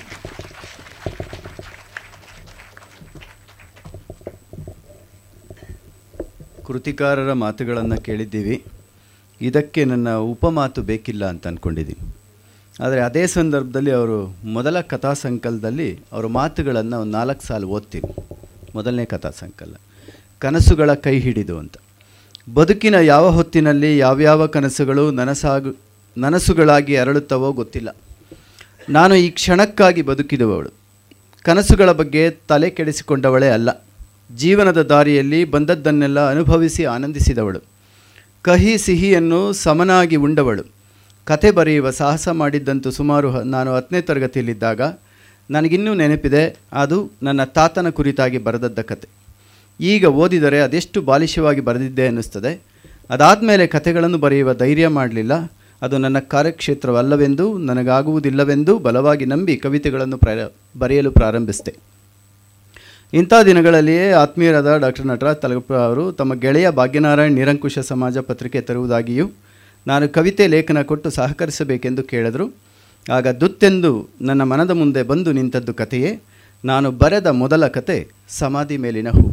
ಕೃತಿಕಾರರ ಮಾತುಗಳನ್ನು ಕೇಳಿದ್ದೀವಿ ಇದಕ್ಕೆ ನನ್ನ ಉಪಮಾತು ಬೇಕಿಲ್ಲ ಅಂತ ಅಂದ್ಕೊಂಡಿದ್ದೀನಿ ಆದರೆ ಅದೇ ಸಂದರ್ಭದಲ್ಲಿ ಅವರು ಮೊದಲ ಕಥಾ ಸಂಕಲನದಲ್ಲಿ ಅವರ ಮಾತುಗಳನ್ನು ಒಂದು ನಾಲ್ಕು ಸಾಲು ಓದ್ತೀನಿ ಮೊದಲನೇ ಕಥಾ ಸಂಕಲನ ಕನಸುಗಳ ಕೈ ಹಿಡಿದು ಅಂತ ಬದುಕಿನ ಯಾವ ಹೊತ್ತಿನಲ್ಲಿ ಯಾವ್ಯಾವ ಕನಸುಗಳು ನನಸಾಗು ನನಸುಗಳಾಗಿ ಅರಳುತ್ತವೋ ಗೊತ್ತಿಲ್ಲ ನಾನು ಈ ಕ್ಷಣಕ್ಕಾಗಿ ಬದುಕಿದವಳು ಕನಸುಗಳ ಬಗ್ಗೆ ತಲೆ ಕೆಡಿಸಿಕೊಂಡವಳೇ ಅಲ್ಲ ಜೀವನದ ದಾರಿಯಲ್ಲಿ ಬಂದದ್ದನ್ನೆಲ್ಲ ಅನುಭವಿಸಿ ಆನಂದಿಸಿದವಳು ಕಹಿ ಸಿಹಿಯನ್ನು ಸಮನಾಗಿ ಉಂಡವಳು ಕತೆ ಬರೆಯುವ ಸಾಹಸ ಮಾಡಿದ್ದಂತೂ ಸುಮಾರು ಹ- ನಾನು ಹತ್ತನೇ ತರಗತಿಯಲ್ಲಿದ್ದಾಗ ನನಗಿನ್ನೂ ನೆನಪಿದೆ ಅದು ನನ್ನ ತಾತನ ಕುರಿತಾಗಿ ಬರೆದದ್ದ ಕತೆ ಈಗ ಓದಿದರೆ ಅದೆಷ್ಟು ಬಾಲಿಶವಾಗಿ ಬರೆದಿದ್ದೆ ಅನ್ನಿಸ್ತದೆ ಅದಾದಮೇಲೆ ಕತೆಗಳನ್ನು ಬರೆಯುವ ಧೈರ್ಯ ಮಾಡಲಿಲ್ಲ ಅದು ನನ್ನ ಕಾರ್ಯಕ್ಷೇತ್ರವಲ್ಲವೆಂದು ನನಗಾಗುವುದಿಲ್ಲವೆಂದು ಬಲವಾಗಿ ನಂಬಿ ಕವಿತೆಗಳನ್ನು ಪ್ರ ಬರೆಯಲು ಪ್ರಾರಂಭಿಸಿದೆ ಇಂಥ ದಿನಗಳಲ್ಲಿಯೇ ಆತ್ಮೀಯರಾದ ಡಾಕ್ಟರ್ ನಟರಾಜ್ ತಲಗಪ್ಪ ಅವರು ತಮ್ಮ ಗೆಳೆಯ ಭಾಗ್ಯನಾರಾಯಣ್ ನಿರಂಕುಶ ಸಮಾಜ ಪತ್ರಿಕೆ ತರುವುದಾಗಿಯೂ ನಾನು ಕವಿತೆ ಲೇಖನ ಕೊಟ್ಟು ಸಹಕರಿಸಬೇಕೆಂದು ಕೇಳಿದರು ಆಗ ದುತ್ತೆಂದು ನನ್ನ ಮನದ ಮುಂದೆ ಬಂದು ನಿಂತದ್ದು ಕಥೆಯೇ ನಾನು ಬರೆದ ಮೊದಲ ಕತೆ ಸಮಾಧಿ ಮೇಲಿನ ಹೂ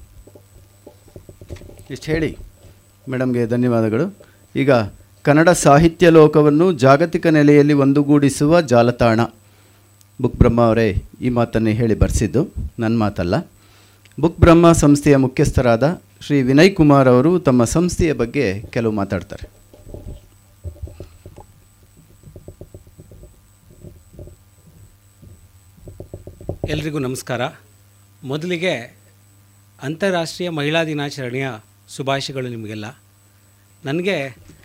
ಇಷ್ಟು ಹೇಳಿ ಮೇಡಮ್ಗೆ ಧನ್ಯವಾದಗಳು ಈಗ ಕನ್ನಡ ಸಾಹಿತ್ಯ ಲೋಕವನ್ನು ಜಾಗತಿಕ ನೆಲೆಯಲ್ಲಿ ಒಂದುಗೂಡಿಸುವ ಜಾಲತಾಣ ಬುಕ್ ಬ್ರಹ್ಮ ಅವರೇ ಈ ಮಾತನ್ನೇ ಹೇಳಿ ಬರೆಸಿದ್ದು ನನ್ನ ಮಾತಲ್ಲ ಬುಕ್ ಬ್ರಹ್ಮ ಸಂಸ್ಥೆಯ ಮುಖ್ಯಸ್ಥರಾದ ಶ್ರೀ ವಿನಯ್ ಕುಮಾರ್ ಅವರು ತಮ್ಮ ಸಂಸ್ಥೆಯ ಬಗ್ಗೆ ಕೆಲವು ಮಾತಾಡ್ತಾರೆ ಎಲ್ರಿಗೂ ನಮಸ್ಕಾರ ಮೊದಲಿಗೆ ಅಂತಾರಾಷ್ಟ್ರೀಯ ಮಹಿಳಾ ದಿನಾಚರಣೆಯ ಶುಭಾಶಯಗಳು ನಿಮಗೆಲ್ಲ ನನಗೆ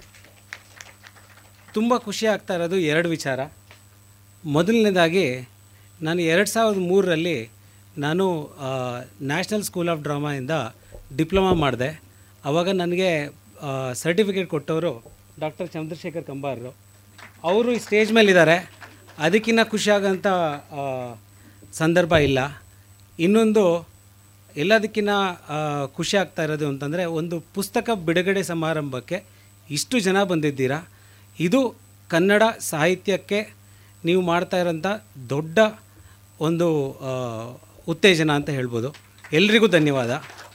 ತುಂಬ ಖುಷಿ ಆಗ್ತಾ ಇರೋದು ಎರಡು ವಿಚಾರ ಮೊದಲನೇದಾಗಿ ನಾನು ಎರಡು ಸಾವಿರದ ಮೂರರಲ್ಲಿ ನಾನು ನ್ಯಾಷನಲ್ ಸ್ಕೂಲ್ ಆಫ್ ಡ್ರಾಮಾಯಿಂದ ಡಿಪ್ಲೊಮಾ ಮಾಡಿದೆ ಆವಾಗ ನನಗೆ ಸರ್ಟಿಫಿಕೇಟ್ ಕೊಟ್ಟವರು ಡಾಕ್ಟರ್ ಚಂದ್ರಶೇಖರ್ ಕಂಬಾರರು ಅವರು ಈ ಸ್ಟೇಜ್ ಮೇಲಿದ್ದಾರೆ ಅದಕ್ಕಿಂತ ಖುಷಿಯಾಗೋಂಥ ಆ, ಸಂದರ್ಭ ಇಲ್ಲ ಇನ್ನೊಂದು ಎಲ್ಲದಕ್ಕಿಂತ ಆ, ಖುಷಿ ಆಗ್ತಾ ಇರೋದು ಅಂತಂದರೆ ಒಂದು ಪುಸ್ತಕ ಬಿಡುಗಡೆ ಸಮಾರಂಭಕ್ಕೆ ಇಷ್ಟು ಜನ ಬಂದಿದ್ದೀರಾ ಇದು ಕನ್ನಡ ಸಾಹಿತ್ಯಕ್ಕೆ ನೀವು ಮಾಡ್ತಾ ಇರೋಂಥ ದೊಡ್ಡ ಒಂದು ಆ, ಉತ್ತೇಜನ ಅಂತ ಹೇಳ್ಬೋದು ಎಲ್ರಿಗೂ ಧನ್ಯವಾದ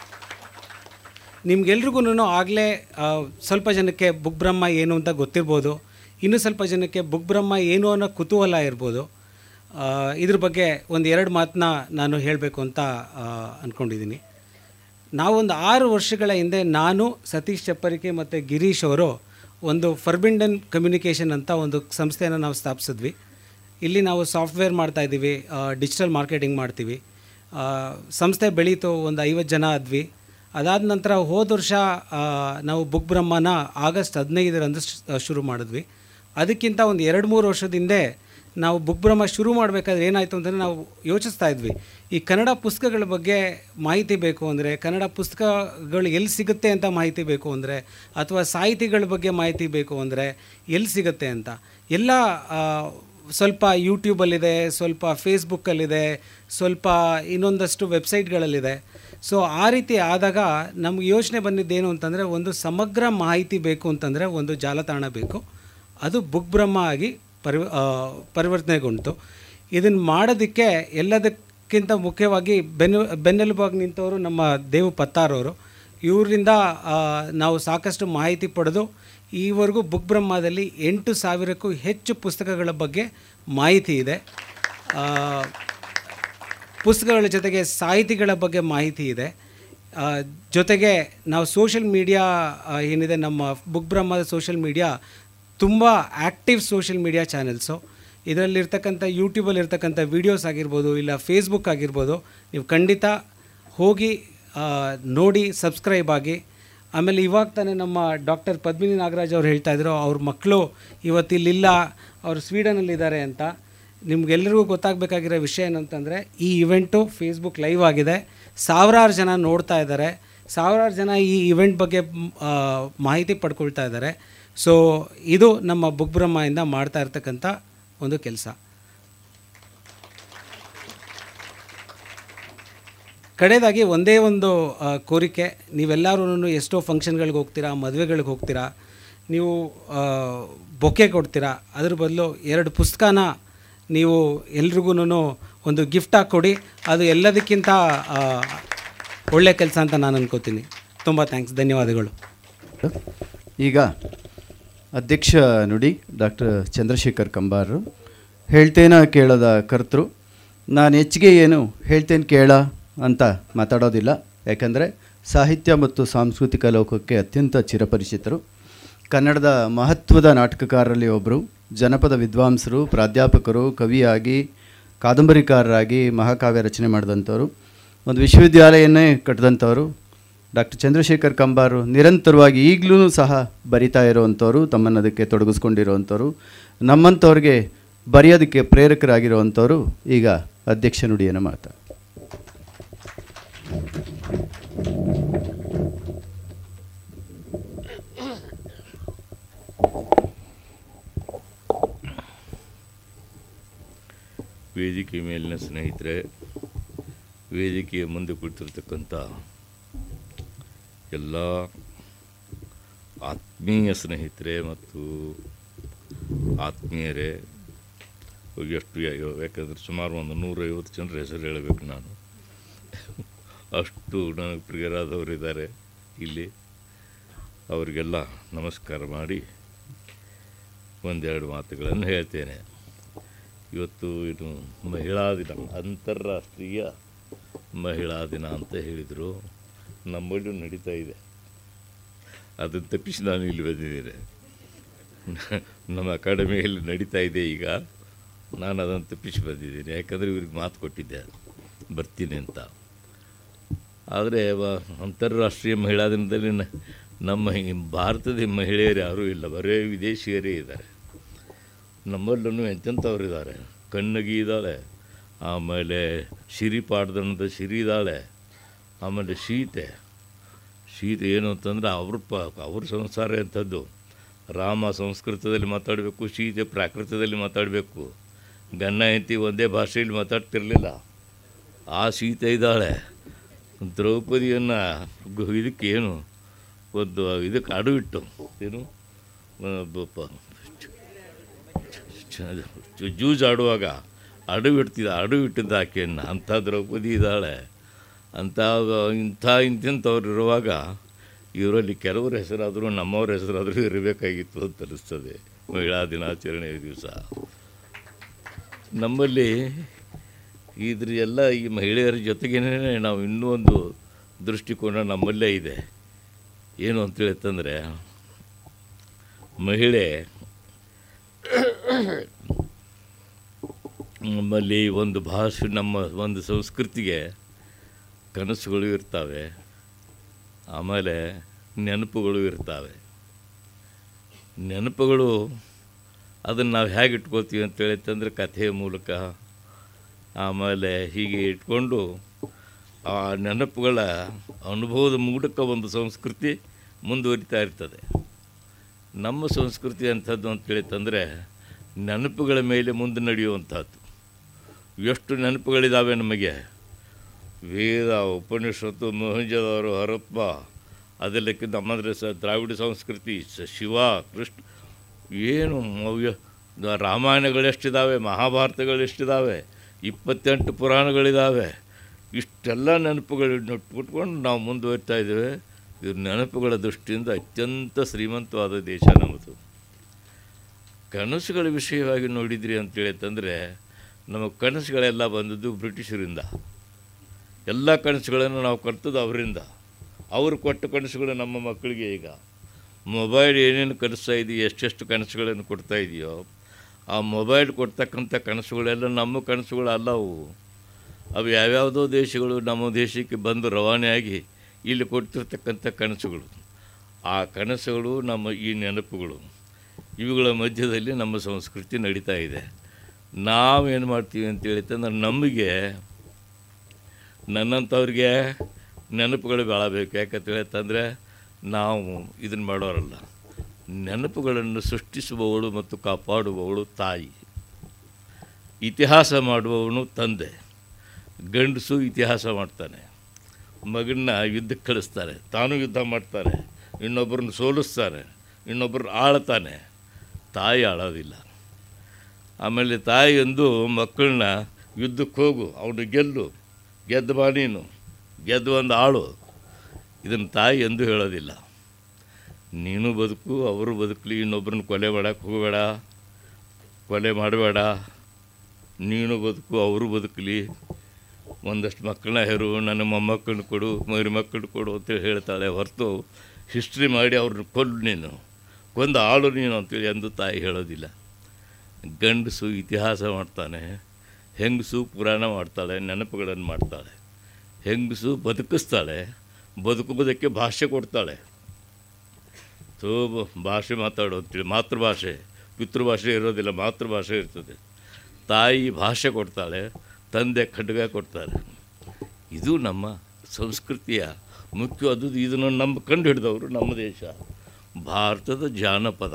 ನಿಮ್ಗೆಲ್ರಿಗೂ ಆಗಲೇ ಸ್ವಲ್ಪ ಜನಕ್ಕೆ ಬುಕ್ ಬ್ರಹ್ಮ ಏನು ಅಂತ ಗೊತ್ತಿರ್ಬೋದು ಇನ್ನೂ ಸ್ವಲ್ಪ ಜನಕ್ಕೆ ಬುಕ್ ಬ್ರಹ್ಮ ಏನು ಅನ್ನೋ ಕುತೂಹಲ ಇರ್ಬೋದು ಆ, ಇದ್ರ ಬಗ್ಗೆ ಒಂದು ಎರಡು ಮಾತನ್ನ ನಾನು ಹೇಳಬೇಕು ಅಂತ ಆ, ಅಂದ್ಕೊಂಡಿದ್ದೀನಿ ನಾವೊಂದು ಆರು ವರ್ಷಗಳ ಹಿಂದೆ ನಾನು ಸತೀಶ್ ಚಪ್ಪರಿಕೆ ಮತ್ತು ಗಿರೀಶ್ ಅವರು ಒಂದು ಫರ್ಬಿಂಡನ್ ಕಮ್ಯುನಿಕೇಷನ್ ಅಂತ ಒಂದು ಸಂಸ್ಥೆಯನ್ನು ನಾವು ಸ್ಥಾಪಿಸಿದ್ವಿ ಇಲ್ಲಿ ನಾವು ಸಾಫ್ಟ್ವೇರ್ ಮಾಡ್ತಾ ಇದ್ದೀವಿ ಡಿಜಿಟಲ್ ಮಾರ್ಕೆಟಿಂಗ್ ಮಾಡ್ತೀವಿ ಆ, ಸಂಸ್ಥೆ ಬೆಳೀತು ಒಂದು ಐವತ್ತು ಜನ ಆದ್ವಿ ಅದಾದ ನಂತರ ಹೋದ ವರ್ಷ ಆ, ನಾವು ಬುಕ್ ಬ್ರಹ್ಮನ ಆಗಸ್ಟ್ ಹದಿನೈದರಂದು ಶ್- ಶುರು ಮಾಡಿದ್ವಿ ಅದಕ್ಕಿಂತ ಒಂದು ಎರಡು ಮೂರು ವರ್ಷದ ಹಿಂದೆ ನಾವು ಬುಕ್ ಬ್ರಹ್ಮ ಶುರು ಮಾಡಬೇಕಾದ್ರೆ ಏನಾಯಿತು ಅಂತಂದರೆ ನಾವು ಯೋಚಿಸ್ತಾ ಇದ್ವಿ ಈ ಕನ್ನಡ ಪುಸ್ತಕಗಳ ಬಗ್ಗೆ ಮಾಹಿತಿ ಬೇಕು ಅಂದರೆ ಕನ್ನಡ ಪುಸ್ತಕಗಳು ಎಲ್ಲಿ ಸಿಗುತ್ತೆ ಅಂತ ಮಾಹಿತಿ ಬೇಕು ಅಂದರೆ ಅಥವಾ ಸಾಹಿತಿಗಳ ಬಗ್ಗೆ ಮಾಹಿತಿ ಬೇಕು ಅಂದರೆ ಎಲ್ಲಿ ಸಿಗುತ್ತೆ ಅಂತ ಎಲ್ಲ ಆ, ಸ್ವಲ್ಪ ಯೂಟ್ಯೂಬಲ್ಲಿದೆ ಸ್ವಲ್ಪ ಫೇಸ್ಬುಕ್ಕಲ್ಲಿದೆ ಸ್ವಲ್ಪ ಇನ್ನೊಂದಷ್ಟು ವೆಬ್ಸೈಟ್ಗಳಲ್ಲಿದೆ ಸೊ ಆ ರೀತಿ ಆದಾಗ ನಮ್ಗೆ ಯೋಚನೆ ಬಂದಿದ್ದೇನು ಅಂತಂದರೆ ಒಂದು ಸಮಗ್ರ ಮಾಹಿತಿ ಬೇಕು ಅಂತಂದರೆ ಒಂದು ಜಾಲತಾಣ ಬೇಕು ಅದು ಬುಕ್ ಬ್ರಹ್ಮ ಆಗಿ ಪರಿ ಆ, ಪರಿವರ್ತನೆಗೊಂಡಿತು ಇದನ್ನು ಮಾಡೋದಕ್ಕೆ ಎಲ್ಲದಕ್ಕಿಂತ ಮುಖ್ಯವಾಗಿ ಬೆನ್ನು ಬೆನ್ನೆಲುಬಾಗಿ ನಿಂತವರು ನಮ್ಮ ದೇವು ಪತ್ತಾರವರು ಇವರಿಂದ ಆ, ನಾವು ಸಾಕಷ್ಟು ಮಾಹಿತಿ ಪಡೆದು ಈವರೆಗೂ ಬುಕ್ ಬ್ರಹ್ಮದಲ್ಲಿ ಎಂಟು ಸಾವಿರಕ್ಕೂ ಹೆಚ್ಚು ಪುಸ್ತಕಗಳ ಬಗ್ಗೆ ಮಾಹಿತಿ ಇದೆ ಆ, ಪುಸ್ತಕಗಳ ಜೊತೆಗೆ ಸಾಹಿತಿಗಳ ಬಗ್ಗೆ ಮಾಹಿತಿ ಇದೆ ಆ, ಜೊತೆಗೆ ನಾವು ಸೋಷಿಯಲ್ ಮೀಡಿಯಾ ಏನಿದೆ ನಮ್ಮ ಬುಕ್ ಬ್ರಹ್ಮದ ಸೋಷಿಯಲ್ ಮೀಡಿಯಾ ತುಂಬ ಆ್ಯಕ್ಟಿವ್ ಸೋಷಿಯಲ್ ಮೀಡಿಯಾ ಚಾನೆಲ್ಸು ಇದರಲ್ಲಿರ್ತಕ್ಕಂಥ ಯೂಟ್ಯೂಬಲ್ಲಿ ಇರ್ತಕ್ಕಂಥ ವೀಡಿಯೋಸ್ ಆಗಿರ್ಬೋದು ಇಲ್ಲ ಫೇಸ್ಬುಕ್ ಆಗಿರ್ಬೋದು ನೀವು ಖಂಡಿತ ಹೋಗಿ ಆ, ನೋಡಿ ಸಬ್ಸ್ಕ್ರೈಬ್ ಆಗಿ ಆಮೇಲೆ ಇವಾಗ ತಾನೇ ನಮ್ಮ ಡಾಕ್ಟರ್ ಪದ್ಮಿನಿ ನಾಗರಾಜ್ ಅವ್ರು ಹೇಳ್ತಾ ಇದ್ರು ಅವ್ರ ಮಕ್ಕಳು ಇವತ್ತಿಲ್ಲಿಲ್ಲ ಅವರು ಸ್ವೀಡನಲ್ಲಿದ್ದಾರೆ ಅಂತ ನಿಮ್ಗೆಲ್ಲರಿಗೂ ಗೊತ್ತಾಗಬೇಕಾಗಿರೋ ವಿಷಯ ಏನಂತಂದರೆ ಈ ಇವೆಂಟು ಫೇಸ್ಬುಕ್ ಲೈವ್ ಆಗಿದೆ ಸಾವಿರಾರು ಜನ ನೋಡ್ತಾ ಇದ್ದಾರೆ ಸಾವಿರಾರು ಜನ ಈ ಇವೆಂಟ್ ಬಗ್ಗೆ ಮ್, ಆ, ಮಾಹಿತಿ ಪಡ್ಕೊಳ್ತಾ ಇದ್ದಾರೆ ಸೊ ಇದು ನಮ್ಮ ಬುಕ್ ಬ್ರಹ್ಮದಿಂದ ಮಾಡ್ತಾ ಇರ್ತಕ್ಕಂಥ ಒಂದು ಕೆಲಸ ಕಡೆಯದಾಗಿ ಒಂದೇ ಒಂದು ಆ, ಕೋರಿಕೆ ನೀವೆಲ್ಲರೂ ಎಷ್ಟೋ ಫಂಕ್ಷನ್ಗಳಿಗೆ ಹೋಗ್ತೀರಾ ಮದುವೆಗಳಿಗೆ ಹೋಗ್ತೀರಾ ನೀವು ಬೊಕ್ಕೆ ಕೊಡ್ತೀರಾ ಅದ್ರ ಬದಲು ಎರಡು ಪುಸ್ತಕನ ನೀವು ಎಲ್ರಿಗೂ ಒಂದು ಗಿಫ್ಟಾಗಿ ಕೊಡಿ ಅದು ಎಲ್ಲದಕ್ಕಿಂತ ಆ, ಒಳ್ಳೆ ಕೆಲಸ ಅಂತ ನಾನು ಅನ್ಕೋತೀನಿ ತುಂಬ ಥ್ಯಾಂಕ್ಸ್ ಧನ್ಯವಾದಗಳು ಈಗ ಅಧ್ಯಕ್ಷ ನುಡಿ ಡಾಕ್ಟರ್ ಚಂದ್ರಶೇಖರ್ ಕಂಬಾರರು ಹೇಳ್ತೇನ ಕೇಳದ ಕರ್ತೃ ನಾನು ಹೆಚ್ಚಿಗೆ ಏನು ಹೇಳ್ತೇನೆ ಕೇಳ ಅಂತ ಮಾತಾಡೋದಿಲ್ಲ ಯಾಕಂದರೆ ಸಾಹಿತ್ಯ ಮತ್ತು ಸಾಂಸ್ಕೃತಿಕ ಲೋಕಕ್ಕೆ ಅತ್ಯಂತ ಚಿರಪರಿಚಿತರು ಕನ್ನಡದ ಮಹತ್ವದ ನಾಟಕಕಾರರಲ್ಲಿ ಒಬ್ಬರು ಜನಪದ ವಿದ್ವಾಂಸರು ಪ್ರಾಧ್ಯಾಪಕರು ಕವಿಯಾಗಿ ಕಾದಂಬರಿಕಾರರಾಗಿ ಮಹಾಕಾವ್ಯ ರಚನೆ ಮಾಡಿದಂಥವ್ರು ಒಂದು ವಿಶ್ವವಿದ್ಯಾಲಯನ್ನೇ ಕಟ್ಟಿದಂಥವ್ರು ಡಾಕ್ಟರ್ ಚಂದ್ರಶೇಖರ್ ಕಂಬಾರು ನಿರಂತರವಾಗಿ ಈಗಲೂ ಸಹ ಬರಿತಾ ಇರುವಂಥವ್ರು ತಮ್ಮನ್ನು ಅದಕ್ಕೆ ತೊಡಗಿಸ್ಕೊಂಡಿರುವಂಥವ್ರು ನಮ್ಮಂಥವ್ರಿಗೆ ಬರೆಯೋದಕ್ಕೆ ಪ್ರೇರಕರಾಗಿರುವಂಥವ್ರು ಈಗ ಅಧ್ಯಕ್ಷ ನುಡಿಯನ್ನು ಮಾತಾಡ ವೇದಿಕೆ ಮೇಲಿನ ಸ್ನೇಹಿತರೆ ವೇದಿಕೆಯ ಮುಂದೆ ಕುಳಿತಿರ್ತಕ್ಕಂಥ ಎಲ್ಲ ಆತ್ಮೀಯ ಸ್ನೇಹಿತರೆ ಮತ್ತು ಆತ್ಮೀಯರೇ ಎಷ್ಟು ಯಾ- ಯಾಕಂದ್ರೆ ಸುಮಾರು ಒಂದು ನೂರೈವತ್ತು ಜನರ ಹೆಸರು ಹೇಳಬೇಕು ನಾನು ಅಷ್ಟು ನನಗೆ ಪ್ರಿಯರಾದವರಿದ್ದಾರೆ ಇಲ್ಲಿ ಅವರಿಗೆಲ್ಲ ನಮಸ್ಕಾರ ಮಾಡಿ ಒಂದೆರಡು ಮಾತುಗಳನ್ನು ಹೇಳ್ತೇನೆ ಇವತ್ತು ಇದು ಮಹಿಳಾ ದಿನ ಅಂತಾರಾಷ್ಟ್ರೀಯ ಮಹಿಳಾ ದಿನ ಅಂತ ಹೇಳಿದರು ನಮ್ಮಲ್ಲೂ ನಡೀತಾ ಇದೆ ಅದನ್ನು ತಪ್ಪಿಸಿ ನಾನು ಇಲ್ಲಿ ಬಂದಿದ್ದೇನೆ ನಮ್ಮ ಅಕಾಡೆಮಿಯಲ್ಲಿ ನಡೀತಾ ಇದೆ ಈಗ ನಾನು ಅದನ್ನು ತಪ್ಪಿಸಿ ಬಂದಿದ್ದೀನಿ ಯಾಕಂದರೆ ಇವ್ರಿಗೆ ಮಾತು ಕೊಟ್ಟಿದ್ದೆ ಬರ್ತೀನಿ ಅಂತ ಆದರೆ ವ- ಅಂತಾರಾಷ್ಟ್ರೀಯ ಮಹಿಳಾ ದಿನದಲ್ಲಿ ನ- ನಮ್ಮ ಈ ಭಾರತದ ಮಹಿಳೆಯರು ಯಾರೂ ಇಲ್ಲ ಬರೇ ವಿದೇಶಿಯರೇ ಇದ್ದಾರೆ ನಮ್ಮಲ್ಲೂ ಎಂತೆಂಥವ್ರು ಇದ್ದಾರೆ ಕಣ್ಣಗಿ ಇದ್ದಾಳೆ ಆಮೇಲೆ ಶಿರಿಪಾಡ್ದನದ ಶಿರಿ ಇದ್ದಾಳೆ ಆಮೇಲೆ ಸೀತೆ ಸೀತೆ ಏನು ಅಂತಂದ್ರೆ ಅವ್ರ ಪ ಅವ್ರ ಸಂಸಾರ ಎಂಥದ್ದು ರಾಮ ಸಂಸ್ಕೃತದಲ್ಲಿ ಮಾತಾಡಬೇಕು ಸೀತೆ ಪ್ರಾಕೃತದಲ್ಲಿ ಮಾತಾಡಬೇಕು ಗನ್ನ ಹೆಂಡತಿ ಒಂದೇ ಭಾಷೆಯಲ್ಲಿ ಮಾತಾಡ್ತಿರಲಿಲ್ಲ ಆ ಸೀತೆ ಇದ್ದಾಳೆ ದ್ರೌಪದಿಯನ್ನು ಗು- ಇದಕ್ಕೆ ಏನು ಒಂದು ಇದಕ್ಕೆ ಅಡು ಇಟ್ಟು ಏನು ಆ, ಬ- ಪ- ಚ- ಜೂಜ್ ಆಡುವಾಗ ಅಡು ಇಡ್ತಿದ್ದ ಅಡು ಇಟ್ಟಿದ್ದ ಆಕೆಯನ್ನು ಅಂಥ ದ್ರೌಪದಿ ಇದ್ದಾಳೆ ಅಂಥ ಇಂಥ ಇಂತಿಂಥವ್ರು ಇರುವಾಗ ಇವರಲ್ಲಿ ಕೆಲವ್ರ ಹೆಸರಾದರೂ ನಮ್ಮವ್ರ ಹೆಸರಾದರೂ ಇರಬೇಕಾಗಿತ್ತು ಅಂತ ಅನಿಸ್ತದೆ ಮಹಿಳಾ ದಿನಾಚರಣೆ ದಿವಸ ನಮ್ಮಲ್ಲಿ ಇದ್ರ ಎಲ್ಲ ಈ ಮಹಿಳೆಯರ ಜೊತೆಗೇನೆ ನಾವು ಇನ್ನೂ ಒಂದು ದೃಷ್ಟಿಕೋನ ನಮ್ಮಲ್ಲೇ ಇದೆ ಏನು ಅಂತೇಳಿತಂದರೆ ಮಹಿಳೆ ನಮ್ಮಲ್ಲಿ ಒಂದು ಭಾಷೆ ನಮ್ಮ ಒಂದು ಸಂಸ್ಕೃತಿಗೆ ಕನಸುಗಳು ಇರ್ತವೆ ಆಮೇಲೆ ನೆನಪುಗಳು ಇರ್ತವೆ ನೆನಪುಗಳು ಅದನ್ನು ನಾವು ಹೇಗೆ ಇಟ್ಕೊಳ್ತೀವಿ ಅಂತೇಳಿತಂದ್ರೆ ಕಥೆಯ ಮೂಲಕ ಆಮೇಲೆ ಹೀಗೆ ಇಟ್ಕೊಂಡು ಆ ನೆನಪುಗಳ ಅನುಭವದ ಮೂಲಕ ಒಂದು ಸಂಸ್ಕೃತಿ ಮುಂದುವರಿತಾ ಇರ್ತದೆ ನಮ್ಮ ಸಂಸ್ಕೃತಿ ಅಂಥದ್ದು ಅಂತೇಳಿತಂದರೆ ನೆನಪುಗಳ ಮೇಲೆ ಮುಂದೆ ನಡೆಯುವಂಥದ್ದು ಎಷ್ಟು ನೆನಪುಗಳಿದ್ದಾವೆ ನಮಗೆ ವೇದ ಉಪನಿಷತ್ತು ಮೊಹಂಜದವರು ಹರಪ್ಪ ಅದೆಲ್ಲಕ್ಕೆ ನಮ್ಮಂದ್ರೆ ಸ ದ್ರಾವಿಡ ಸಂಸ್ಕೃತಿ ಸ ಶಿವ ಕೃಷ್ಣ ಏನು ಅವ್ಯ ದ- ರಾಮಾಯಣಗಳೆಷ್ಟಿದ್ದಾವೆ ಮಹಾಭಾರತಗಳೆಷ್ಟಿದ್ದಾವೆ ಇಪ್ಪತ್ತೆಂಟು ಪುರಾಣಗಳಿದ್ದಾವೆ ಇಷ್ಟೆಲ್ಲ ನೆನಪುಗಳನ್ನ ಇಟ್ಕೊಂಡು ನಾವು ಮುಂದುವರಿತಾ ಇದ್ದೇವೆ ಇದು ನೆನಪುಗಳ ದೃಷ್ಟಿಯಿಂದ ಅತ್ಯಂತ ಶ್ರೀಮಂತವಾದ ದೇಶ ನಮ್ಮದು ಕನಸುಗಳ ವಿಷಯವಾಗಿ ನೋಡಿದ್ರಿ ಅಂತೇಳಿ ತಂದರೆ ನಮ್ಮ ಕನಸುಗಳೆಲ್ಲ ಬಂದದ್ದು ಬ್ರಿಟಿಷರಿಂದ ಎಲ್ಲ ಕನಸುಗಳನ್ನು ನಾವು ಕರ್ತದ್ದು ಅವರಿಂದ ಅವರು ಕೊಟ್ಟ ಕನಸುಗಳು ನಮ್ಮ ಮಕ್ಕಳಿಗೆ ಈಗ ಮೊಬೈಲ್ ಏನೇನು ಕನಸ್ತಾ ಇದೆಯೋ ಎಷ್ಟೆಷ್ಟು ಕನಸುಗಳನ್ನು ಕೊಡ್ತಾ ಇದೆಯೋ ಆ ಮೊಬೈಲ್ ಕೊಡ್ತಕ್ಕಂಥ ಕನಸುಗಳೆಲ್ಲ ನಮ್ಮ ಕನಸುಗಳು ಅಲ್ಲ ಅವು ಅವು ಯಾವ್ಯಾವುದೋ ದೇಶಗಳು ನಮ್ಮ ದೇಶಕ್ಕೆ ಬಂದು ರವಾನೆಯಾಗಿ ಇಲ್ಲಿ ಕೊಡ್ತಿರ್ತಕ್ಕಂಥ ಕನಸುಗಳು ಆ ಕನಸುಗಳು ನಮ್ಮ ಈ ನೆನಪುಗಳು ಇವುಗಳ ಮಧ್ಯದಲ್ಲಿ ನಮ್ಮ ಸಂಸ್ಕೃತಿ ನಡೀತಾ ಇದೆ ನಾವೇನು ಮಾಡ್ತೀವಿ ಅಂತೇಳಿ ತಂದ್ರೆ ನಮಗೆ ನನ್ನಂಥವ್ರಿಗೆ ನೆನಪುಗಳು ಭಾಳ ಬೇಕು ಯಾಕಂತೇಳಿ ತಂದರೆ ನಾವು ಇದನ್ನು ಮಾಡೋರಲ್ಲ ನೆನಪುಗಳನ್ನು ಸೃಷ್ಟಿಸುವವಳು ಮತ್ತು ಕಾಪಾಡುವವಳು ತಾಯಿ ಇತಿಹಾಸ ಮಾಡುವವನು ತಂದೆ ಗಂಡಸು ಇತಿಹಾಸ ಮಾಡ್ತಾನೆ ಮಗನ್ನ ಯುದ್ಧಕ್ಕೆ ಕಳಿಸ್ತಾರೆ ತಾನು ಯುದ್ಧ ಮಾಡ್ತಾರೆ ಇನ್ನೊಬ್ಬರನ್ನ ಸೋಲಿಸ್ತಾನೆ ಇನ್ನೊಬ್ಬರನ್ನ ಆಳ್ತಾನೆ ತಾಯಿ ಆಳೋದಿಲ್ಲ ಆಮೇಲೆ ತಾಯಿ ಎಂದು ಮಕ್ಕಳನ್ನ ಯುದ್ಧಕ್ಕೆ ಹೋಗು ಅವನು ಗೆಲ್ಲು ಗೆದ್ದು ಬಾ ನೀನು ಗೆದ್ದು ಒಂದು ಆಳು ಇದನ್ನು ತಾಯಿ ಎಂದು ಹೇಳೋದಿಲ್ಲ ನೀನು ಬದುಕು ಅವರು ಬದುಕಲಿ ಇನ್ನೊಬ್ಬರನ್ನ ಕೊಲೆ ಮಾಡೋಕ್ಕೆ ಹೋಗಬೇಡ ಕೊಲೆ ಮಾಡಬೇಡ ನೀನು ಬದುಕು ಅವರು ಬದುಕಲಿ ಒಂದಷ್ಟು ಮಕ್ಕಳನ್ನ ಹೆರು ನನ್ನ ಮೊಮ್ಮಕ್ಕಳನ್ನ ಕೊಡು ಮರಿ ಮಕ್ಕಳನ್ನ ಕೊಡು ಅಂತೇಳಿ ಹೇಳ್ತಾಳೆ ಹೊರತು ಹಿಸ್ಟ್ರಿ ಮಾಡಿ ಅವ್ರನ್ನ ಕೊಲ್ಲು ನೀನು ಕೊಂದು ಆಳು ನೀನು ಅಂತೇಳಿ ಎಂದು ತಾಯಿ ಹೇಳೋದಿಲ್ಲ ಗಂಡಸು ಇತಿಹಾಸ ಮಾಡ್ತಾನೆ ಹೆಂಗಸು ಪುರಾಣ ಮಾಡ್ತಾಳೆ ನೆನಪುಗಳನ್ನು ಮಾಡ್ತಾಳೆ ಹೆಂಗಸು ಬದುಕಿಸ್ತಾಳೆ ಬದುಕುವುದಕ್ಕೆ ಭಾಷೆ ಕೊಡ್ತಾಳೆ ತೋ ಭಾಷೆ ಮಾತಾಡು ಅಂತೇಳಿ ಮಾತೃಭಾಷೆ ಪಿತೃಭಾಷೆ ಇರೋದಿಲ್ಲ ಮಾತೃಭಾಷೆ ಇರ್ತದೆ ತಾಯಿ ಭಾಷೆ ಕೊಡ್ತಾಳೆ ತಂದೆ ಖಡ್ಗ ಕೊಡ್ತಾರೆ ಇದು ನಮ್ಮ ಸಂಸ್ಕೃತಿಯ ಮುಖ್ಯವಾದದ್ದು ಇದನ್ನು ನಮ್ಮ ಕಂಡು ಹಿಡಿದವರು ನಮ್ಮ ದೇಶ ಭಾರತದ ಜಾನಪದ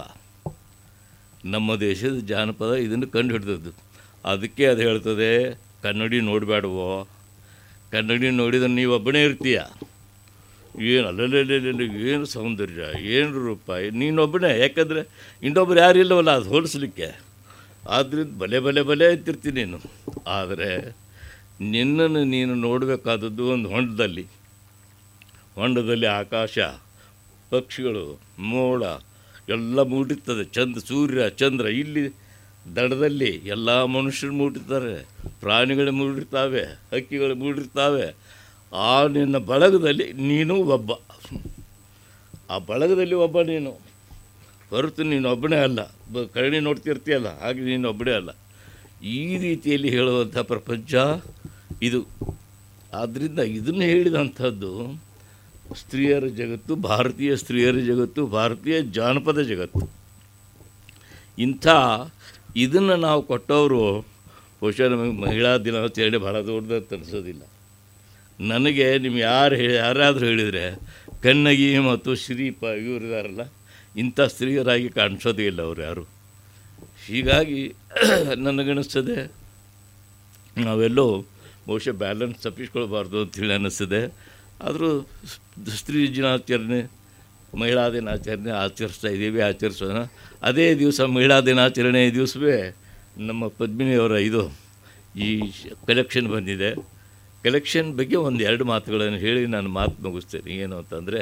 ನಮ್ಮ ದೇಶದ ಜಾನಪದ ಇದನ್ನು ಕಂಡು ಹಿಡಿದದ್ದು ಅದಕ್ಕೆ ಅದು ಹೇಳ್ತದೆ ಕನ್ನಡಿ ನೋಡಬೇಡವೋ ಕನ್ನಡಿ ನೋಡಿದ್ರೆ ನೀವು ಒಬ್ಬನೇ ಇರ್ತೀಯ ಏನು ಅಲ್ಲಲ್ಲ ಏನು ಸೌಂದರ್ಯ ಏನು ರೂಪ ನೀನೊಬ್ಬನೇ ಯಾಕಂದರೆ ಇನ್ನೊಬ್ರು ಯಾರಿಲ್ಲವಲ್ಲ ಅದು ಹೋಲಿಸ್ಲಿಕ್ಕೆ ಆದ್ದರಿಂದ ಬಲೆ ಬಲೆ ಬಲೆ ಅಂತಿರ್ತೀನಿ ನೀನು ಆದರೆ ನಿನ್ನನ್ನು ನೀನು ನೋಡಬೇಕಾದದ್ದು ಒಂದು ಹೊಂಡದಲ್ಲಿ ಹೊಂಡದಲ್ಲಿ ಆಕಾಶ ಪಕ್ಷಿಗಳು ಮೋಡ ಎಲ್ಲ ಮೂಡಿರ್ತದೆ ಚಂದ್ರ ಸೂರ್ಯ ಚಂದ್ರ ಇಲ್ಲಿ ದಡದಲ್ಲಿ ಎಲ್ಲ ಮನುಷ್ಯರು ಮೂಡಿರ್ತಾರೆ ಪ್ರಾಣಿಗಳು ಮೂಡಿರ್ತಾವೆ ಹಕ್ಕಿಗಳು ಮೂಡಿರ್ತಾವೆ ಆ ನಿನ್ನ ಬಳಗದಲ್ಲಿ ನೀನು ಒಬ್ಬ ಆ ಬಳಗದಲ್ಲಿ ಒಬ್ಬ ನೀನು ಹೊರತು ನೀನು ಒಬ್ಬನೇ ಅಲ್ಲ ಬ ಕರಡಿ ನೋಡ್ತಿರ್ತೀಯಲ್ಲ ಹಾಗೆ ನೀನು ಒಬ್ಬನೇ ಅಲ್ಲ ಈ ರೀತಿಯಲ್ಲಿ ಹೇಳುವಂಥ ಪ್ರಪಂಚ ಇದು ಆದ್ದರಿಂದ ಇದನ್ನು ಹೇಳಿದಂಥದ್ದು ಸ್ತ್ರೀಯರ ಜಗತ್ತು ಭಾರತೀಯ ಸ್ತ್ರೀಯರ ಜಗತ್ತು ಭಾರತೀಯ ಜಾನಪದ ಜಗತ್ತು ಇಂಥ ಇದನ್ನು ನಾವು ಕೊಟ್ಟವರು ಬಹುಶಃ ನಮಗೆ ಮಹಿಳಾ ದಿನಾಚರಣೆ ಭಾಳ ದೊಡ್ಡದಂತ ಅನಿಸೋದಿಲ್ಲ ನನಗೆ ನಿಮ್ಗೆ ಯಾರು ಹೇಳಿ ಯಾರಾದರೂ ಹೇಳಿದರೆ ಕಣ್ಣಗಿ ಮತ್ತು ಶ್ರೀಪ ಇವರಿದಾರಲ್ಲ ಇಂಥ ಸ್ತ್ರೀಯರಾಗಿ ಕಾಣಿಸೋದೇ ಇಲ್ಲ ಅವ್ರು ಯಾರು ಹೀಗಾಗಿ ನನಗನ್ನಿಸ್ತದೆ ನಾವೆಲ್ಲೋ ಬಹುಶಃ ಬ್ಯಾಲೆನ್ಸ್ ತಪ್ಪಿಸ್ಕೊಳ್ಬಾರ್ದು ಅಂತೇಳಿ ಅನ್ನಿಸ್ತದೆ ಆದರೂ ಸ್ತ್ರೀ ದಿನಾಚರಣೆ ಮಹಿಳಾ ದಿನಾಚರಣೆ ಆಚರಿಸ್ತಾ ಇದ್ದೀವಿ ಆಚರಿಸೋಣ ಅದೇ ದಿವಸ ಮಹಿಳಾ ದಿನಾಚರಣೆ ದಿವಸವೇ ನಮ್ಮ ಪದ್ಮಿನಿಯವರ ಇದು ಈ ಕಲೆಕ್ಷನ್ ಬಂದಿದೆ ಕಲೆಕ್ಷನ್ ಬಗ್ಗೆ ಒಂದು ಎರಡು ಮಾತುಗಳನ್ನು ಹೇಳಿ ನಾನು ಮಾತು ಮುಗಿಸ್ತೇನೆ ಏನು ಅಂತಂದರೆ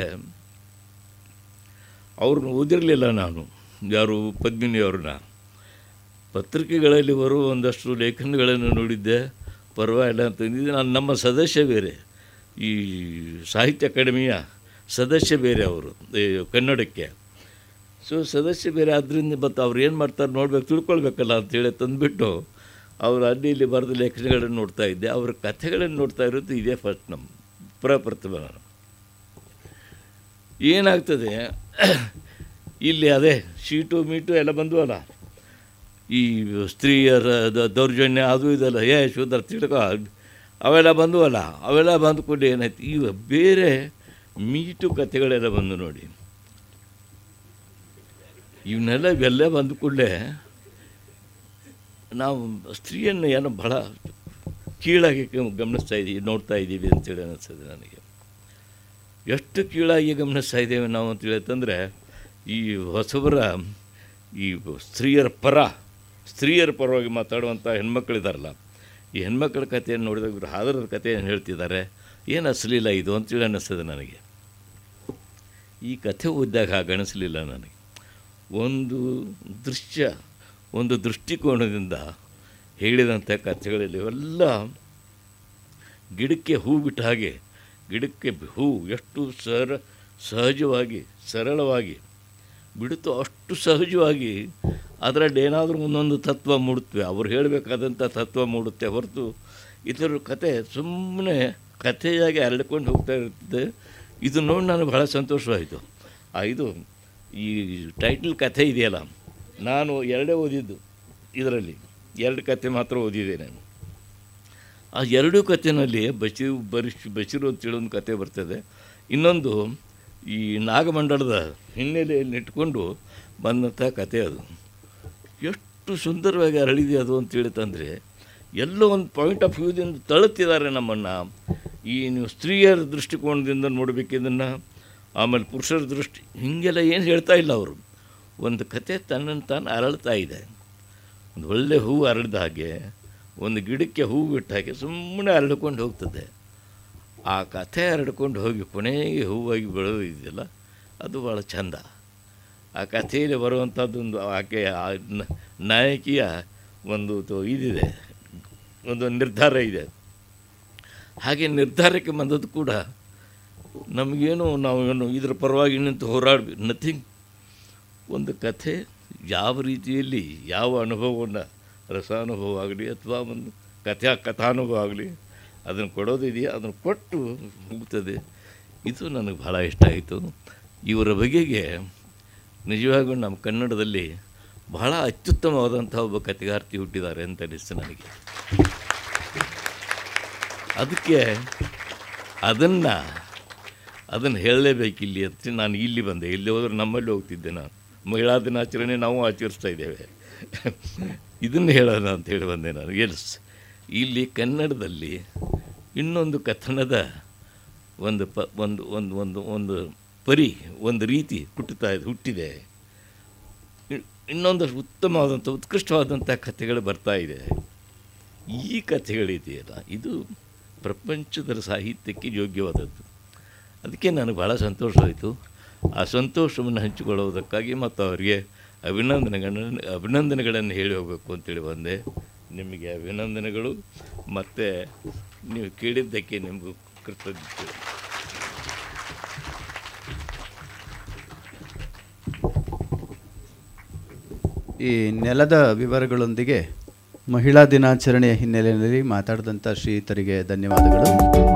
ಅವ್ರನ್ನ ಓದಿರಲಿಲ್ಲ ನಾನು ಯಾರು ಪದ್ಮಿನಿಯವ್ರನ್ನ ಪತ್ರಿಕೆಗಳಲ್ಲಿ ಬರುವ ಒಂದಷ್ಟು ಲೇಖನಗಳನ್ನು ನೋಡಿದ್ದೆ ಪರವಾಗಿಲ್ಲ ಅಂತಂದಿದ್ದೆ ನಾನು ನಮ್ಮ ಸದಸ್ಯ ಬೇರೆ ಈ ಸಾಹಿತ್ಯ ಅಕಾಡೆಮಿಯ ಸದಸ್ಯ ಬೇರೆ ಅವರು ಈ ಕನ್ನಡಕ್ಕೆ ಸೊ ಸದಸ್ಯ ಬೇರೆ ಆದ್ದರಿಂದ ಮತ್ತು ಅವ್ರು ಏನು ಮಾಡ್ತಾರೆ ನೋಡ್ಬೇಕು ತಿಳ್ಕೊಳ್ಬೇಕಲ್ಲ ಅಂತೇಳಿ ತಂದುಬಿಟ್ಟು ಅವರು ಅಲ್ಲಿ ಇಲ್ಲಿ ಬರೆದ ಲೇಖನಗಳನ್ನು ನೋಡ್ತಾ ಇದ್ದೆ ಅವ್ರ ಕಥೆಗಳನ್ನು ನೋಡ್ತಾ ಇರೋದು ಇದೇ ಫಸ್ಟ್ ನಮ್ಮ ಪ್ರಪ್ರಥಮ ನಾನು ಏನಾಗ್ತದೆ ಇಲ್ಲಿ ಅದೇ ಶೀಟು ಮೀಟು ಎಲ್ಲ ಬಂದವಲ್ಲ ಈ ಸ್ತ್ರೀಯರ ದ- ದೌರ್ಜನ್ಯ ಅದು ಇದೆಲ್ಲ ಏ ಶೂದ್ರ ತಿಳ್ಕೊ ಅವೆಲ್ಲ ಬಂದವಲ್ಲ ಅವೆಲ್ಲ ಬಂದುಕೊಂಡು ಏನಾಯ್ತು ಈಗ ಬೇರೆ ಮೀಟು ಕಥೆಗಳೆಲ್ಲ ಬಂದು ನೋಡಿ ಇವನ್ನೆಲ್ಲ ಇವೆಲ್ಲ ಬಂದ ಕೂಡಲೇ ನಾವು ಸ್ತ್ರೀಯನ್ನು ಏನೋ ಬಹಳ ಕೀಳಾಗಿ ಗ- ಗಮನಿಸ್ತಾ ಇದ್ದೀವಿ ನೋಡ್ತಾ ಇದ್ದೀವಿ ಅಂತೇಳಿ ಅನ್ನಿಸ್ತದೆ ನನಗೆ ಎಷ್ಟು ಕೀಳಾಗಿ ಗಮನಿಸ್ತಾ ಇದ್ದೇವೆ ನಾವು ಅಂತೇಳಿ ಅಂತಂದರೆ ಈ ಹೊಸಬರ ಈ ಸ್ತ್ರೀಯರ ಪರ ಸ್ತ್ರೀಯರ ಪರವಾಗಿ ಮಾತಾಡುವಂಥ ಹೆಣ್ಮಕ್ಳಿದಾರಲ್ಲ ಈ ಹೆಣ್ಮಕ್ಳ ಕಥೆಯನ್ನು ನೋಡಿದಾಗ ಇವರು ಹಾದರದ ಕಥೆಯನ್ನು ಹೇಳ್ತಿದ್ದಾರೆ ಏನು ಅಸಲಿಲ್ಲ ಇದು ಅಂತೇಳಿ ಅನ್ನಿಸ್ತದೆ ನನಗೆ ಈ ಕಥೆ ಓದಿದಾಗ ಹಾಗೆ ಅನಿಸಲಿಲ್ಲ ನನಗೆ ಒಂದು ದೃಶ್ಯ ಒಂದು ದೃಷ್ಟಿಕೋನದಿಂದ ಹೇಳಿದಂಥ ಕಥೆಗಳಲ್ಲಿ ಇವೆಲ್ಲ ಗಿಡಕ್ಕೆ ಹೂ ಬಿಟ್ಟ ಹಾಗೆ ಗಿಡಕ್ಕೆ ಹೂ ಎಷ್ಟು ಸರ ಸಹಜವಾಗಿ ಸರಳವಾಗಿ ಬಿಡುತ್ತೋ ಅಷ್ಟು ಸಹಜವಾಗಿ ಅದರಲ್ಲಿ ಏನಾದರೂ ಒಂದೊಂದು ತತ್ವ ಮೂಡುತ್ತವೆ ಅವ್ರು ಹೇಳಬೇಕಾದಂಥ ತತ್ವ ಮೂಡುತ್ತೆ ಹೊರತು ಇದರ ಕತೆ ಸುಮ್ಮನೆ ಕಥೆಯಾಗಿ ಹರಡ್ಕೊಂಡು ಹೋಗ್ತಾ ಇರ್ತದೆ ಇದು ನೋಡಿ ನನಗೆ ಬಹಳ ಸಂತೋಷವಾಯಿತು ಆ ಇದು ಈ ಟೈಟಲ್ ಕಥೆ ಇದೆಯಲ್ಲ ನಾನು ಎರಡೇ ಓದಿದ್ದು ಇದರಲ್ಲಿ ಎರಡು ಕತೆ ಮಾತ್ರ ಓದಿದ್ದೇನೆ ಆ ಎರಡೂ ಕಥೆನಲ್ಲಿ ಬಶೀರ್ ಬರಿಶ್ ಬಶೀರು ಅಂತೇಳಿ ಒಂದು ಕತೆ ಬರ್ತದೆ ಇನ್ನೊಂದು ಈ ನಾಗಮಂಡಲದ ಹಿನ್ನೆಲೆಯಲ್ಲಿ ಇಟ್ಕೊಂಡು ಬಂದಂಥ ಕತೆ ಅದು ಎಷ್ಟು ಸುಂದರವಾಗಿ ಅರಳಿದೆ ಅದು ಅಂತೇಳಿ ತಂದರೆ ಎಲ್ಲೋ ಒಂದು ಪಾಯಿಂಟ್ ಆಫ್ ವ್ಯೂದಿಂದ ತಳುತ್ತಿದ್ದಾರೆ ನಮ್ಮನ್ನು ಈ ನೀವು ಸ್ತ್ರೀಯರ ದೃಷ್ಟಿಕೋನದಿಂದ ನೋಡಬೇಕು ಇದನ್ನು ಆಮೇಲೆ ಪುರುಷರ ದೃಷ್ಟಿ ಹೀಗೆಲ್ಲ ಏನು ಹೇಳ್ತಾ ಇಲ್ಲ ಅವರು ಒಂದು ಕತೆ ತನ್ನನ್ನು ತಾನು ಅರಳ್ತಾ ಇದೆ ಒಂದು ಒಳ್ಳೆ ಹೂವು ಅರಳಿದ ಹಾಗೆ ಒಂದು ಗಿಡಕ್ಕೆ ಹೂವು ಬಿಟ್ಟ ಹಾಗೆ ಸುಮ್ಮನೆ ಹರಡ್ಕೊಂಡು ಹೋಗ್ತದೆ ಆ ಕಥೆ ಹರಡ್ಕೊಂಡು ಹೋಗಿ ಕೊನೆಗೆ ಹೂವಾಗಿ ಬೆಳೆದು ಇದೆಯಲ್ಲ ಅದು ಭಾಳ ಚಂದ ಆ ಕಥೆಯಲ್ಲಿ ಬರುವಂಥದ್ದೊಂದು ಆಕೆ ಆ ನ- ನಾಯಕಿಯ ಒಂದು ತು- ಇದಿದೆ ಒಂದು ನಿರ್ಧಾರ ಇದೆ ಹಾಗೆ ನಿರ್ಧಾರಕ್ಕೆ ಬಂದದ್ದು ಕೂಡ ನಮಗೇನು ನಾವು ಏನು ಇದರ ಪರವಾಗಿ ನಿಂತು ಹೋರಾಡಬೇಕು ನಥಿಂಗ್ ಒಂದು ಕಥೆ ಯಾವ ರೀತಿಯಲ್ಲಿ ಯಾವ ಅನುಭವವನ್ನು ರಸಾನುಭವ ಆಗಲಿ ಅಥವಾ ಒಂದು ಕಥೆ ಕಥಾನುಭವ ಆಗಲಿ ಅದನ್ನು ಕೊಡೋದಿದೆಯಾ ಅದನ್ನು ಕೊಟ್ಟು ಮುಗ್ತದೆ ಇದು ನನಗೆ ಭಾಳ ಇಷ್ಟ ಆಯಿತು ಇವರ ಬಗೆಗೆ ನಿಜವಾಗೂ ನಮ್ಮ ಕನ್ನಡದಲ್ಲಿ ಬಹಳ ಅತ್ಯುತ್ತಮವಾದಂಥ ಒಬ್ಬ ಕಥೆಗಾರ್ತಿ ಹುಟ್ಟಿದ್ದಾರೆ ಅಂತ ಅನಿಸ್ತು ನನಗೆ ಅದಕ್ಕೆ ಅದನ್ನು ಅದನ್ನು ಹೇಳಲೇಬೇಕಿಲ್ಲಿ ಅಂತ ನಾನು ಇಲ್ಲಿ ಬಂದೆ ಇಲ್ಲಿ ಹೋದ್ರೆ ನಮ್ಮಲ್ಲಿ ಹೋಗ್ತಿದ್ದೆ ನಾನು ಮಹಿಳಾ ದಿನಾಚರಣೆ ನಾವು ಆಚರಿಸ್ತಾ ಇದ್ದೇವೆ ಇದನ್ನು ಹೇಳೋಣ ಅಂತ ಹೇಳಿ ಬಂದೆ ನಾನು ಎಸ್ ಇಲ್ಲಿ ಕನ್ನಡದಲ್ಲಿ ಇನ್ನೊಂದು ಕಥನದ ಒಂದು ಪ ಒಂದು ಒಂದು ಒಂದು ಒಂದು ಪರಿ ಒಂದು ರೀತಿ ಹುಟ್ಟುತ್ತಾ ಇದೆ ಹುಟ್ಟಿದೆ ಇನ್- ಇನ್ನೊಂದು ಉತ್ತಮವಾದಂಥ ಉತ್ಕೃಷ್ಟವಾದಂಥ ಕಥೆಗಳು ಬರ್ತಾ ಇದೆ ಈ ಕಥೆಗಳಿದೆಯಲ್ಲ ಇದು ಪ್ರಪಂಚದ ಸಾಹಿತ್ಯಕ್ಕೆ ಯೋಗ್ಯವಾದದ್ದು ಅದಕ್ಕೆ ನನಗೆ ಭಾಳ ಸಂತೋಷವಾಯಿತು ಆ ಸಂತೋಷವನ್ನು ಹಂಚಿಕೊಳ್ಳುವುದಕ್ಕಾಗಿ ಮತ್ತು ಅವರಿಗೆ ಅಭಿನಂದನೆಗಳನ್ನು ಅಭಿನಂದನೆಗಳನ್ನು ಹೇಳಿ ಹೋಗಬೇಕು ಅಂತೇಳಿ ಬಂದೆ ನಿಮಗೆ ಅಭಿನಂದನೆಗಳು ಮತ್ತು ನೀವು ಕೇಳಿದ್ದಕ್ಕೆ ನಿಮಗೂ ಕೃತಜ್ಞತೆ ಈ ನೆಲದ ವಿವರಗಳೊಂದಿಗೆ ಮಹಿಳಾ ದಿನಾಚರಣೆಯ ಹಿನ್ನೆಲೆಯಲ್ಲಿ ಮಾತಾಡಿದಂಥ ಶ್ರೀಯುತರಿಗೆ ಧನ್ಯವಾದಗಳು